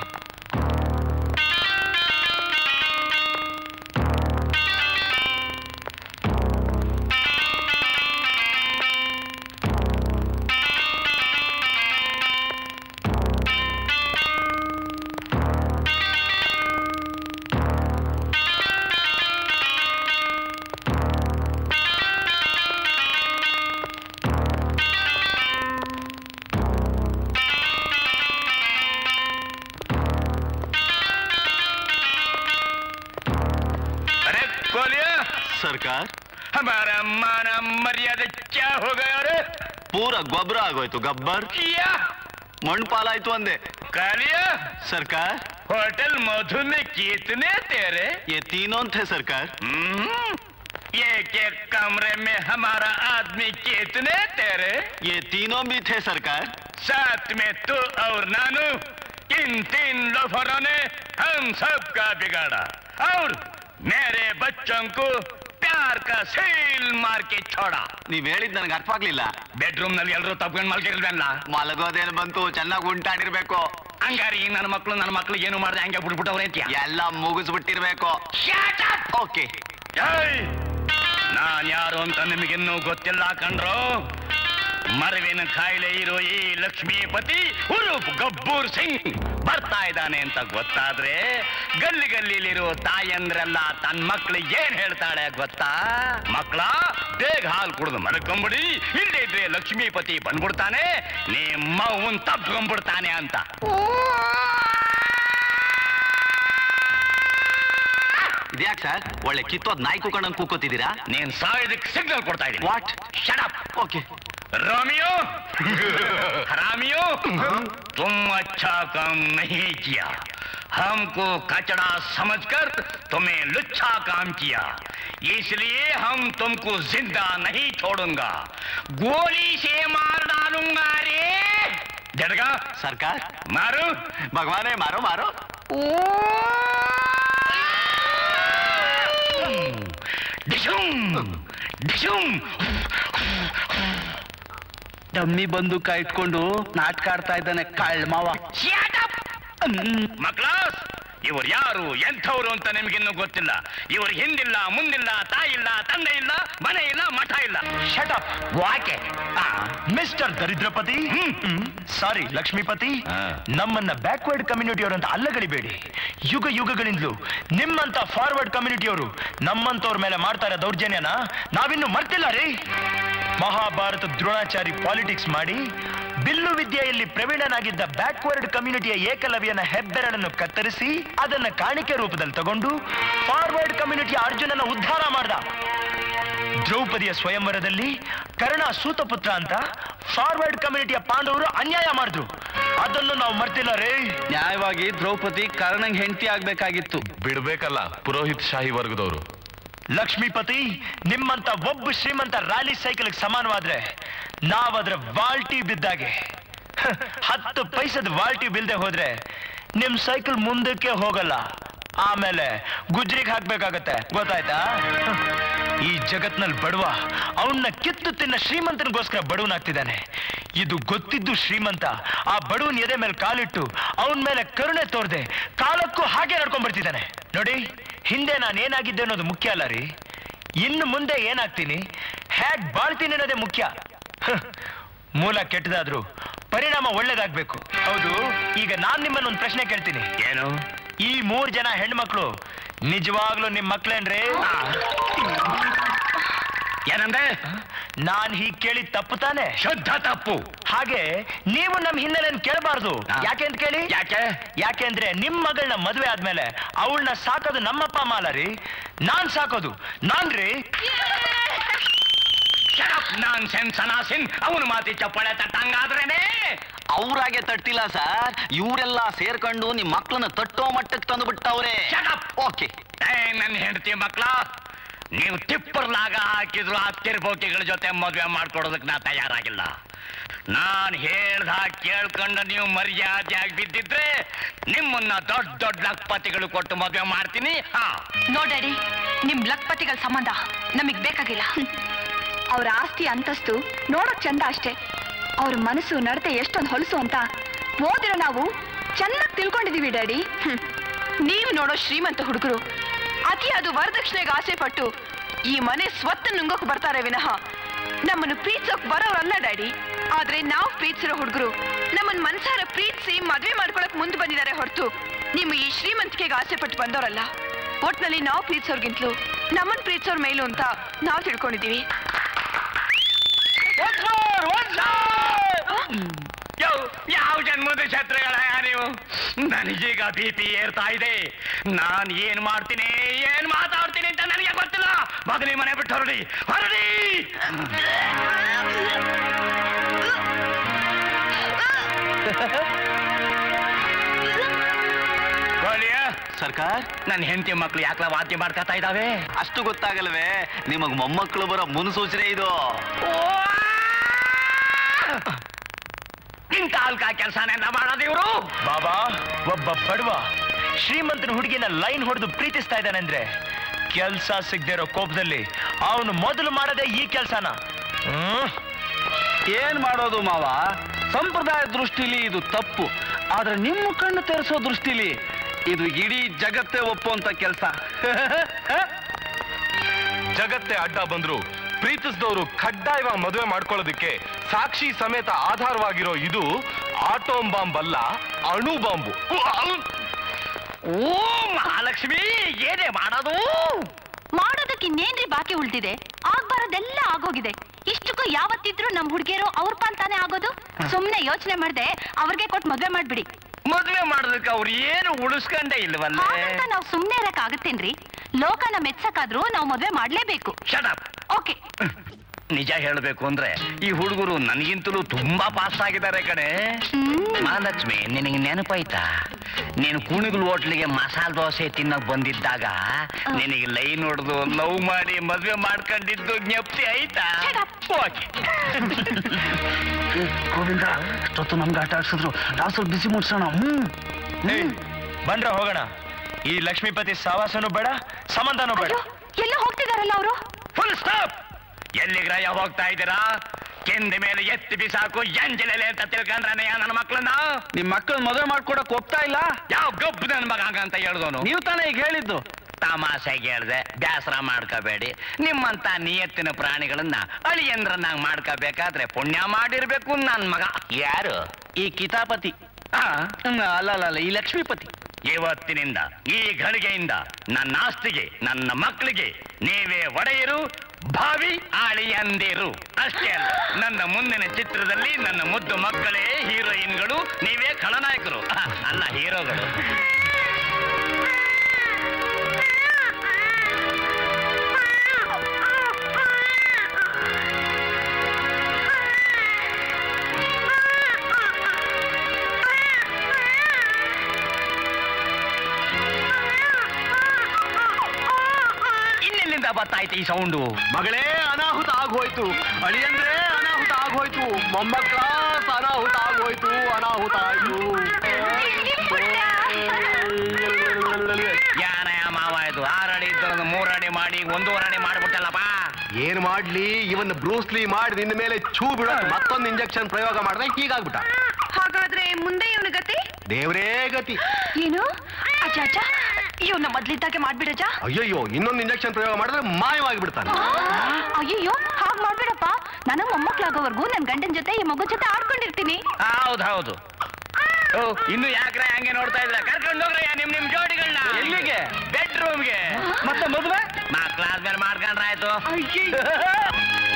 अरे बोलिए ಸರ್ಕಾರ हमारा मान मर्यादा क्या हो गया रे ಪೂರ ಗೊಬ್ಬರ ಆಗೋಯ್ತು ಗಬ್ಬರ್ किया ಮಣ್ಣು ಪಾಲಾಯ್ತು ಅಂದೆ कालिया ಸರ್ಕಾರ होटल मधु में कितने तेरे ये तीनों थे सरकार हम्म, एक एक कमरे में हमारा आदमी कितने तेरे ये तीनों भी थे सरकार साथ में तू और नानू इन तीन लोफरों ने हम सबका बिगाड़ा और मेरे बच्चों को प्यार का सील मार के छोड़ा ನೀವ್ ಹೇಳಿದ್ ನನಗೆ ಅರ್ಥ ಆಗ್ಲಿಲ್ಲ ಬೆಡ್ರೂಮ್ ನಲ್ಲಿ ಎಲ್ಲರೂ ತಪ್ಕೊಂಡು ಮಲ್ಕಿಲ್ವಲ್ಲ ಮಲಗೋದೇನು ಬಂತು ಚೆನ್ನಾಗಿ ಉಂಟಾಡಿರ್ಬೇಕು ಹಂಗಾರೆ ಈ ನನ್ನ ಮಕ್ಕಳು ನನ್ನ ಮಕ್ಕಳು ಏನು ಮಾಡಿದೆ ಹಂಗೆ ಬಿಟ್ಬಿಟ್ಟವ್ರೆ ಅಂತೀಯ ಎಲ್ಲ ಮುಗಿಸ್ಬಿಟ್ಟಿರ್ಬೇಕು ಓಕೆ ಏಯ್! ನಾನ್ ಯಾರು ಅಂತ ನಿಮಗಿನ್ನೂ ಗೊತ್ತಿಲ್ಲ ಕಣ್ರು ಮರವಿನ ಕಾಯಿಲೆ ಇರೋ ಈ ಲಕ್ಷ್ಮೀಪತಿ ಉರುಪ್ ಗಬ್ಬೂರ್ ಸಿಂಗ್ ಬರ್ತಾ ಇದ್ದಾನೆ ಅಂತ ಗೊತ್ತಾದ್ರೆ ಗಲ್ಲಿ ಗಲ್ಲಿಲಿರೋ ತಾಯಂದ್ರೆಲ್ಲ ತನ್ನ ಮಕ್ಳಿಗೆ ಏನ್ ಹೇಳ್ತಾಳೆ ಗೊತ್ತಾ ಮಕ್ಕಳ ಬೇಗ ಹಾಲು ಕುಡಿದು ಮಲ್ಕೊಂಬಿಡಿ ಇಲ್ಲದೆ ಇದ್ರೆ ಲಕ್ಷ್ಮೀಪತಿ ಬಂದ್ಬಿಡ್ತಾನೆ ನಿಮ್ಮ ಅವ್ವನ್ ತಪ್ಕೊಂಡ್ಬಿಡ್ತಾನೆ ಅಂತ ಇದ್ಯಾಕ್ ಸರ್ ಒಳ್ಳೆ ಕಿತ್ತೋದ್ ನಾಯಿ ಕೂಕೊಂಡಂಗ್ ಕೂಕೋತಿದ್ದೀರಾ ನೀನ್ ಸಾಯೋದಕ್ಕೆ ಸಿಗ್ನಲ್ ಕೊಡ್ತಾ ಇದ್ದೀನಿ ವಾಟ್ ಶಡಪ್ ಓಕೆ रोमियो हरामियो तुम अच्छा काम नहीं किया हमको कचड़ा समझकर तुम्हें लुच्छा काम किया इसलिए हम तुमको जिंदा नहीं छोड़ूंगा गोली से मार डालूंगा रे झटका सरकार मारो भगवान है मारो मारो डिशुम डिशुम ಡಮ್ಮಿ ಬಂದೂಕ ಇಟ್ಕೊಂಡು ನಾಟಕ ಆಡ್ತಾ ಇದ್ದಾನೆ ಕಳ್ ಮಾವ ಮಕ್ಳಾಸ್ ಇವರು ಯಾರು ಎಂಥವ್ರು ಅಂತ ನಿಮ್ಗಿನ್ನೂ ಗೊತ್ತಿಲ್ಲ ಇವ್ರ ಹಿಂದಿಲ್ಲ ಮುಂದಿಲ್ಲ ತಾಯಿ ಇಲ್ಲ ತಂದೆ ಇಲ್ಲ ಮನೆ ಇಲ್ಲ ಮಠ ಇಲ್ಲ ಶಟಪ್ ವಾಕೆ ಮಿಸ್ಟರ್ ದರಿದ್ರಪತಿ ಸಾರಿ ಲಕ್ಷ್ಮೀಪತಿ ನಮ್ಮನ್ನ ಬ್ಯಾಕ್ವರ್ಡ್ ಕಮ್ಯುನಿಟಿಯವರು ಅಂತ ಅಲ್ಲಗಳಿಬೇಡಿ ಯುಗ ಯುಗಗಳಿಂದಲೂ ನಿಮ್ಮಂತ ಫಾರ್ವರ್ಡ್ ಕಮ್ಯುನಿಟಿಯವರು ನಮ್ಮಂತವ್ರ ಮೇಲೆ ಮಾಡ್ತಾ ಇರೋ ದೌರ್ಜನ್ಯನ ನಾವಿನ್ನು ಮರ್ತಿಲ್ಲ ರೀ ಮಹಾಭಾರತ ದ್ರೋಣಾಚಾರಿ ಪಾಲಿಟಿಕ್ಸ್ ಮಾಡಿ ಬಿಲ್ಲು ವಿದ್ಯೆಯಲ್ಲಿ ಪ್ರವೀಣನಾಗಿದ್ದ ಬ್ಯಾಕ್ವರ್ಡ್ ಕಮ್ಯುನಿಟಿಯ ಏಕಲವ್ಯನ ಹೆಬ್ಬೆರಳನ್ನು ಕತ್ತರಿಸಿ ಅದನ್ನ ಕಾಣಿಕೆ ರೂಪದಲ್ಲಿ ತಗೊಂಡು ಫಾರ್ವರ್ಡ್ ಕಮ್ಯುನಿಟಿಯ ಅರ್ಜುನನ ಉದ್ಧಾರ ಮಾಡ್ದ ದ್ರೌಪದಿಯ ಸ್ವಯಂವರದಲ್ಲಿ ಕರ್ಣ ಸೂತಪುತ್ರ ಅಂತ ಫಾರ್ವರ್ಡ್ ಕಮ್ಯುನಿಟಿಯ ಪಾಂಡವರು ಅನ್ಯಾಯ ಮಾಡಿದ್ರು ಅದನ್ನು ನಾವು ಮರ್ತಿಲ್ಲ ರೇ ನ್ಯಾಯವಾಗಿ ದ್ರೌಪದಿ ಕರ್ಣಂಗ್ ಹೆಂಡತಿ ಆಗ್ಬೇಕಾಗಿತ್ತು ಬಿಡ್ಬೇಕಲ್ಲ ಪುರೋಹಿತ್ ಶಾಹಿ ವರ್ಗದವರು ಲಕ್ಷ್ಮೀಪತಿ ನಿಮ್ಮಂತ ಒಬ್ಬ ಶ್ರೀಮಂತ ರ್ಯಾಲಿ ಸೈಕಲ್ಗೆ ಸಮಾನವಾದ್ರೆ ನಾವದ್ರ ವಾಲ್ಟಿ ಬಿದ್ದಾಗೆ ಹ, ಹತ್ತು ಪೈಸದ ವಾಲ್ಟಿ ಬಿಲ್ದೆ ಹೋದ್ರೆ ನಿಮ್ ಸೈಕಲ್ ಮುಂದಕ್ಕೆ ಹೋಗಲ್ಲ ಆಮೇಲೆ ಗುಜ್ರಿಗೆ ಹಾಕ್ಬೇಕಾಗತ್ತೆ ಗೊತ್ತಾಯ್ತಾ ಹ. ಈ ಜಗತ್ನಲ್ಲಿ ಬಡವ ಅವನ್ನ ಕಿತ್ತು ತಿನ್ನ ಶ್ರೀಮಂತನಿಗೋಸ್ಕರ ಬಡವನಾಗ್ತಿದ್ದಾನೆ ಇದು ಗೊತ್ತಿದ್ದು ಶ್ರೀಮಂತ ಆ ಬಡವನ ಎದೆ ಮೇಲೆ ಕಾಲಿಟ್ಟು ಅವನ ಮೇಲೆ ಕರುಣೆ ತೋರ್ದೆ ಕಾಲಕ್ಕೂ ಹಾಗೆ ನಡ್ಕೊಂಡ್ ಬರ್ತಿದ್ದಾನೆ ನೋಡಿ ಹಿಂದೆ ನಾನು ಏನಾಗಿದ್ದೆ ಅನ್ನೋದು ಮುಖ್ಯ ಅಲ್ಲ ರೀ ಇನ್ನು ಮುಂದೆ ಏನಾಗ್ತೀನಿ ಹ್ಯಾಗ್ ಬಾಳ್ತೀನಿ ಅನ್ನೋದೇ ಮುಖ್ಯ ಹ. ಮೂಲ ಕೆಟ್ಟದಾದ್ರೂ ಪರಿಣಾಮ ಒಳ್ಳೇದಾಗ್ಬೇಕು ಹೌದು ಈಗ ನಾನ್ ನಿಮ್ಮನ್ನ ಒಂದು ಪ್ರಶ್ನೆ ಕೇಳ್ತೀನಿ ಏನು ಈ ಮೂರ್ ಜನ ಹೆಣ್ಮಕ್ಳು ನಿಜವಾಗ್ಲೂ ನಿಮ್ ಮಕ್ಳೇನ್ರಿ ಏನಂದೆ ನಾನ್ ಹೀಗ್ ಕೇಳಿ ತಪ್ಪು ತಾನೆ ಶುದ್ಧ ತಪ್ಪು ಹಾಗೆ ನೀವು ನಮ್ ಹಿನ್ನೆಲೆನ್ ಕೇಳಬಾರ್ದು ಹಾ. ಯಾಕೆ ಅಂತ ಕೇಳಿ ಯಾಕೆ ಯಾಕೆಂದ್ರೆ ನಿಮ್ ಮಗಳನ್ನ ಮದ್ವೆ ಆದ್ಮೇಲೆ ಅವಳನ್ನ ಸಾಕೋದು ನಮ್ಮಪ್ಪ ಅಮ್ಮ ಅಲ್ಲ ರೀ ನಾನ್ ಸಾಕೋದು ನಾನ್ ರೀ ನಾನ್ ಸೆನ್ಸ್ ಅನಾಸಿನ್ ಅವನು ಮಾತಿ ಚಪ್ಪಾಳೆ ತಟ್ಟಂಗಾದ್ರೇನೆ ಅವ್ರಾಗೆ ತಟ್ಟಿಲ್ಲ ಸರ್ ಇವರೆಲ್ಲ ಸೇರ್ಕೊಂಡು ನಿಮ್ ಮಕ್ಳನ್ನ ತಟ್ಟೋ ಮಟ್ಟಕ್ಕೆ ತಂದು ಬಿಟ್ಟವ್ರೆ ಓಕೆ ಏ ನನ್ನ ಹೆಂಡತಿ ಮಕ್ಳ ನೀವು ಟಿಪ್ಪರ್ಲಾಗ ಹಾಕಿದ್ರು ಆ ತಿರ್ಬೋಕಿಗಳ ಜೊತೆ ಮದ್ವೆ ಮಾಡ್ಕೊಡೋದಕ್ಕೆ ನಾ ತಯಾರಾಗಿಲ್ಲ ನಾನ್ ಹೇಳ್ದ ಕೇಳ್ಕೊಂಡು ನೀವು ಮರ್ಯಾದೆಯಾಗಿ ಬಿದ್ದಿದ್ರೆ ನಿಮ್ಮನ್ನ ದೊಡ್ಡ ದೊಡ್ಡ ಲಕ್ಪತಿಗಳು ಕೊಟ್ಟು ಮದ್ವೆ ಮಾಡ್ತೀನಿ ಹಾ ನೋಡಡಿ ನಿಮ್ ಲಕ್ಪತಿಗಳ ಸಂಬಂಧ ನಮಗ್ ಬೇಕಾಗಿಲ್ಲ ಅವ್ರ ಆಸ್ತಿ ಅಂತಸ್ತು ನೋಡೋಕ್ ಚಂದ ಅಷ್ಟೇ ಅವ್ರ ಮನಸ್ಸು ನಡತೆ ಎಷ್ಟೊಂದು ಹೊಲಸು ಅಂತ ಓದಿರೋ ನಾವು ಚೆನ್ನಾಗಿ ತಿಳ್ಕೊಂಡಿದೀವಿ ಡ್ಯಾಡಿ ನೀವು ನೋಡೋ ಶ್ರೀಮಂತ ಹುಡುಗರು ಅತಿ ಅದು ವರದಕ್ಷಿಣೆಗೆ ಆಸೆ ಪಟ್ಟು ಈ ಮನೆ ಸ್ವತ್ತು ನುಂಗೋಕ್ ಬರ್ತಾರೆ ವಿನಃ ನಮ್ಮನ್ನು ಪ್ರೀತಿಸೋಕ್ ಬರೋರಲ್ಲ ಡ್ಯಾಡಿ ಆದ್ರೆ ನಾವು ಪ್ರೀತಿಸಿರೋ ಹುಡುಗರು ನಮ್ಮನ್ ಮನ್ಸಾರ ಪ್ರೀತಿಸಿ ಮದ್ವೆ ಮಾಡ್ಕೊಳಕ್ ಮುಂದೆ ಬಂದಿದ್ದಾರೆ ಹೊರತು ನಿಮ್ಮ ಈ ಶ್ರೀಮಂತಿಕೆಗೆ ಆಸೆ ಪಟ್ಟು ಬಂದವರಲ್ಲ ಒಟ್ನಲ್ಲಿ ನಾವು ಪ್ರೀತಿಸೋರ್ಗಿಂತಲೂ ನಮ್ಮನ್ ಪ್ರೀತಿಸೋರ್ ಮೇಲು ಅಂತ ನಾವು ತಿಳ್ಕೊಂಡಿದೀವಿ ಯೋ, ಯಾವ ಜನ್ಮದ ಛತ್ರಗಳ ನೀವು ನನಗೀಗ ಬಿ ಪಿ ಏರ್ತಾ ಇದೆ ನಾನ್ ಏನ್ ಮಾಡ್ತೀನಿ ಏನ್ ಮಾತಾಡ್ತೀನಿ ಅಂತ ನನಗೆ ಗೊತ್ತಿಲ್ಲ ಬದಲಿ ಮನೆ ಬಿಟ್ಟು ಹೊರಡಿ ಹೊರಡಿ ಗೋಳಿಯ, ಸರ್ಕಾರ್ ನನ್ನ ಹೆಂಡತಿ ಮಕ್ಳು ಯಾಕಲ ವಾದ್ಯ ಮಾಡ್ಕೊತಾ ಇದ್ದಾವೆ ಅಷ್ಟು ಗೊತ್ತಾಗಲ್ವೇ ನಿಮಗ್ ಮೊಮ್ಮಕ್ಕಳು ಬರೋ ಮುನ್ಸೂಚನೆ ಇದು ಇಂಥ ಅಲ್ಕ ಕೆಲಸನೆಲ್ಲ ಮಾಡೋದು ಇವರು ಬಾಬಾ ಒಬ್ಬ ಬಡವ ಶ್ರೀಮಂತನ ಹುಡುಗಿನ ಲೈನ್ ಹೊಡೆದು ಪ್ರೀತಿಸ್ತಾ ಇದ್ದಾನಂದ್ರೆ ಕೆಲ್ಸ ಸಿಗದೆ ಇರೋ ಕೋಪದಲ್ಲಿ ಅವನು ಮೊದಲು ಮಾಡದೆ ಈ ಕೆಲ್ಸನ ಹ್ಮ್ ಏನ್ ಮಾಡೋದು ಮಾವ ಸಂಪ್ರದಾಯ ದೃಷ್ಟಿಲಿ ಇದು ತಪ್ಪು ಆದ್ರೆ ನಿಮ್ಮ ಕಣ್ಣು ತೆರೆಸೋ ದೃಷ್ಟಿಲಿ ಇದು ಇಡೀ ಜಗತ್ತೇ ಒಪ್ಪುವಂತ ಕೆಲಸ ಜಗತ್ತೇ ಅಡ್ಡ ಬಂದ್ರು ಪ್ರೀತಿಸಿದವರು ಕಡ್ಡಾಯವಾಗಿ ಮದುವೆ ಮಾಡ್ಕೊಳ್ಳೋದಕ್ಕೆ ಸಾಕ್ಷಿ ಸಮೇತ ಆಧಾರವಾಗಿರೋ ಇದು ಆಟೋಮ್ ಬಾಂಬ್ ಅಲ್ಲ ಅಣು ಬಾಂಬು ಓ ಮಹಾಲಕ್ಷ್ಮಿ ಏನೇ ಮಾಡೋದು ಮಾಡೋದಕ್ಕೆ ಇನ್ನೇನ್ರಿ ಬಾಕಿ ಉಳ್ದಿದೆ ಆಗ್ಬಾರದೆಲ್ಲ ಆಗೋಗಿದೆ ಇಷ್ಟಕ್ಕೂ ಯಾವತ್ತಿದ್ರು ನಮ್ ಹುಡುಗಿಯರು ಅವ್ರ ಪಾಲ್ತಾನೆ ಆಗೋದು ಸುಮ್ನೆ ಯೋಚನೆ ಮಾಡ್ದೆ ಅವ್ರಿಗೆ ಕೊಟ್ಟು ಮದ್ವೆ ಮಾಡ್ಬಿಡಿ ಮದ್ವೆ ಮಾಡೋದಕ್ಕೆ ಅವ್ರು ಏನು ಉಳಿಸ್ಕೊಂಡೇ ಇಲ್ವಲ್ಲ ಹಾಗಂತ ನಾವ್ ಸುಮ್ನೆ ಇರಕ್ ಆಗತ್ತೇನ್ರಿ ಲೋಕನ ಮೆಚ್ಚಕ್ಕಾದ್ರೂ ನಾವ್ ಮದ್ವೆ ಮಾಡ್ಲೇಬೇಕು ಶಟಪ್ ಓಕೆ ನಿಜ ಹೇಳಬೇಕು ಅಂದ್ರೆ ಈ ಹುಡುಗರು ನನಗಿಂತಲೂ ತುಂಬಾ ಪಾಸ್ ಆಗಿದ್ದಾರೆ ಕಣೆ ಮಹಾಲಕ್ಷ್ಮಿ ನಿನಗೆ ನೆನಪಾಯ್ತಾ ನೀನು ಕುಣಿಗುಲ್ ಹೋಟ್ಲಿಗೆ ಮಸಾಲ ದೋಸೆ ತಿನ್ನಕ್ ಬಂದಿದ್ದಾಗ ನಿನಗೆ ಲೈನ್ ಹೊಡೆದು ಲವ್ ಮಾಡಿ ಮದ್ವೆ ಮಾಡ್ಕೊಂಡಿದ್ದು ಜ್ಞಪ್ತಿ ಆಯ್ತಾ ಓಕೆ ಗೋವಿಂದ ಇಷ್ಟೊತ್ತು ನಮ್ಗೆ ಆಟ ಆಡ್ಸಿದ್ರು ನಾವು ಸ್ವಲ್ಪ ಬಿಸಿ ಮುಟ್ಸೋಣ ಹ್ಮ್ ಏಯ್, ಬಂದ್ರ ಹೋಗೋಣ ಈ ಲಕ್ಷ್ಮೀಪತಿ ಸಾವಾಸನೂ ಬೇಡ ಸಂಬಂಧನೂ ಬೇಡ ಎಲ್ಲ ಹೋಗ್ತಿದಾರಲ್ಲ ಅವರು ಫುಲ್ ಸ್ಟಾಪ್ ಎಲ್ಲಿಗ್ರಯ ಹೋಗ್ತಾ ಇದ್ದೀರಾ ಕೆಂದ ಮೇಲೆ ಎತ್ತಿ ಬಿಸಾಕು ಎಂಜಲೆಲೆ ಅಂತ ತಿಳ್ಕೊಂಡ್ರನೆಯ ನನ್ನ ಮಕ್ಕಳನ್ನ ನಿಮ್ ಮಕ್ಕಳ ಮದುವೆ ಮಾಡ್ಕೊಡಕ್ ಒಪ್ತಾ ಇಲ್ಲ ಯಾವ ಗಬ್ಬು ನನ್ನ ಮಗ ಅಂತ ಹೇಳ್ದೋನು ನೀವು ತಾನೇ ಈಗ ಹೇಳಿದ್ದು ತಮಾಷೆಗೆ ಹೇಳ್ದೆ ಬೇಸರ ಮಾಡ್ಕೋಬೇಡಿ ನಿಮ್ಮಂತ ನಿಯತ್ತಿನ ಪ್ರಾಣಿಗಳನ್ನ ಅಳಿಯಂದ್ರನ್ನಾಗ್ ಮಾಡ್ಕೋಬೇಕಾದ್ರೆ ಪುಣ್ಯ ಮಾಡಿರ್ಬೇಕು ನನ್ ಮಗ ಯಾರು ಈ ಕಿತಾಪತಿ ಆ? ಅಲ್ಲ ಅಲ್ಲ ಅಲ್ಲ ಈ ಲಕ್ಷ್ಮೀಪತಿ ಇವತ್ತಿನಿಂದ ಈ ಘಳಿಗೆಯಿಂದ ನನ್ನ ಆಸ್ತಿಗೆ ನನ್ನ ಮಕ್ಕಳಿಗೆ ನೀವೇ ಒಡೆಯರು ಭಾವಿ ಆಳಿಯಂದಿರು ಅಷ್ಟೇ ಅಲ್ಲ ನನ್ನ ಮುಂದಿನ ಚಿತ್ರದಲ್ಲಿ ನನ್ನ ಮುದ್ದು ಮಕ್ಕಳೇ ಹೀರೋಯಿನ್ಗಳು ನೀವೇ ಖಳನಾಯಕರು ಅಹ್, ಅಲ್ಲ ಹೀರೋಗಳು ಇನ್ನೆಲ್ಲಿಂದ ಬರ್ತಾಯ್ತು ಈ ಸೌಂಡು ಮಗಳೇ ಅನಾಹುತ ಆಗೋಯ್ತು ಅಳಿಯಂದ್ರೆ ಅನಾಹುತ ಆಗೋಯ್ತು ಮೊಮ್ಮಕ್ಕಳ ಅನಾಹುತ ಆಗೋಯ್ತು ಅನಾಹುತ ಆಯ್ತು ಯಾನಯ ಮಾವ ಇದು ಆರಡಿ ಇದ್ದರನ್ನು ಮೂರಡಿ ಮಾಡಿ ಒಂದೂವರೆ ಅಡಿ ಮಾಡ್ಬಿಟ್ಟಲ್ಲಪ್ಪ ಏನ್ ಮಾಡ್ಲಿ ಇವನ್ ಬ್ರೂಸ್ಲಿ ಮಾಡಿ ನಿನ್ನ ಮೇಲೆ ಚೂ ಬಿಡೋ ಮತ್ತೊಂದು ಇಂಜೆಕ್ಷನ್ ಪ್ರಯೋಗ ಮಾಡಿದ್ರೆ ಹೀಗಾಗ್ಬಿಟ್ಟ ಹಾಗಾದ್ರೆ ಮುಂದೆ ಇವನ ಗತಿ ದೇವ್ರೇ ಗತಿ ಏನು ಅಜ್ಜ ಅಜ್ಜ ಇವನ್ನ ಮೊದ್ಲಿದ್ದಾಗೆ ಮಾಡ್ಬಿಡಜ್ಜ ಅಯ್ಯಯ್ಯೋ ಇನ್ನೊಂದು ಇಂಜೆಕ್ಷನ್ ಪ್ರಯೋಗ ಮಾಡಿದ್ರೆ ಮಾಯವಾಗಿ ಬಿಡ್ತಾನೆ ಅಯ್ಯಯ್ಯೋ ಹಾಗ್ ಮಾಡ್ಬೇಡಪ್ಪ ನಾನು ಮೊಮ್ಮಕ್ಳಾಗೋವರೆಗೂ ನನ್ ಗಂಡನ ಜೊತೆ ಈ ಮಗು ಜೊತೆ ಆಡ್ಕೊಂಡಿರ್ತೀನಿ ಹೌದು ಹೌದು ಓ ಇನ್ನು ಯಾಕ್ರ ಹಂಗೆ ನೋಡ್ತಾ ಇದ್ರ ಕರ್ಕೊಂಡು ಹೋಗ್ರಯ್ಯ ನಿಮ್ ನಿಮ್ ಜೋಡಿಗಳನ್ನ ಎಲ್ಲಿಗೆ? ಬೆಡ್ರೂಮ್ಗೆ ಮತ್ತೆ ಮದುವೆ ಮಕ್ಳಾದ್ಮೇಲೆ ಮಾಡ್ಕೊಂಡ್ರಾಯ್ತು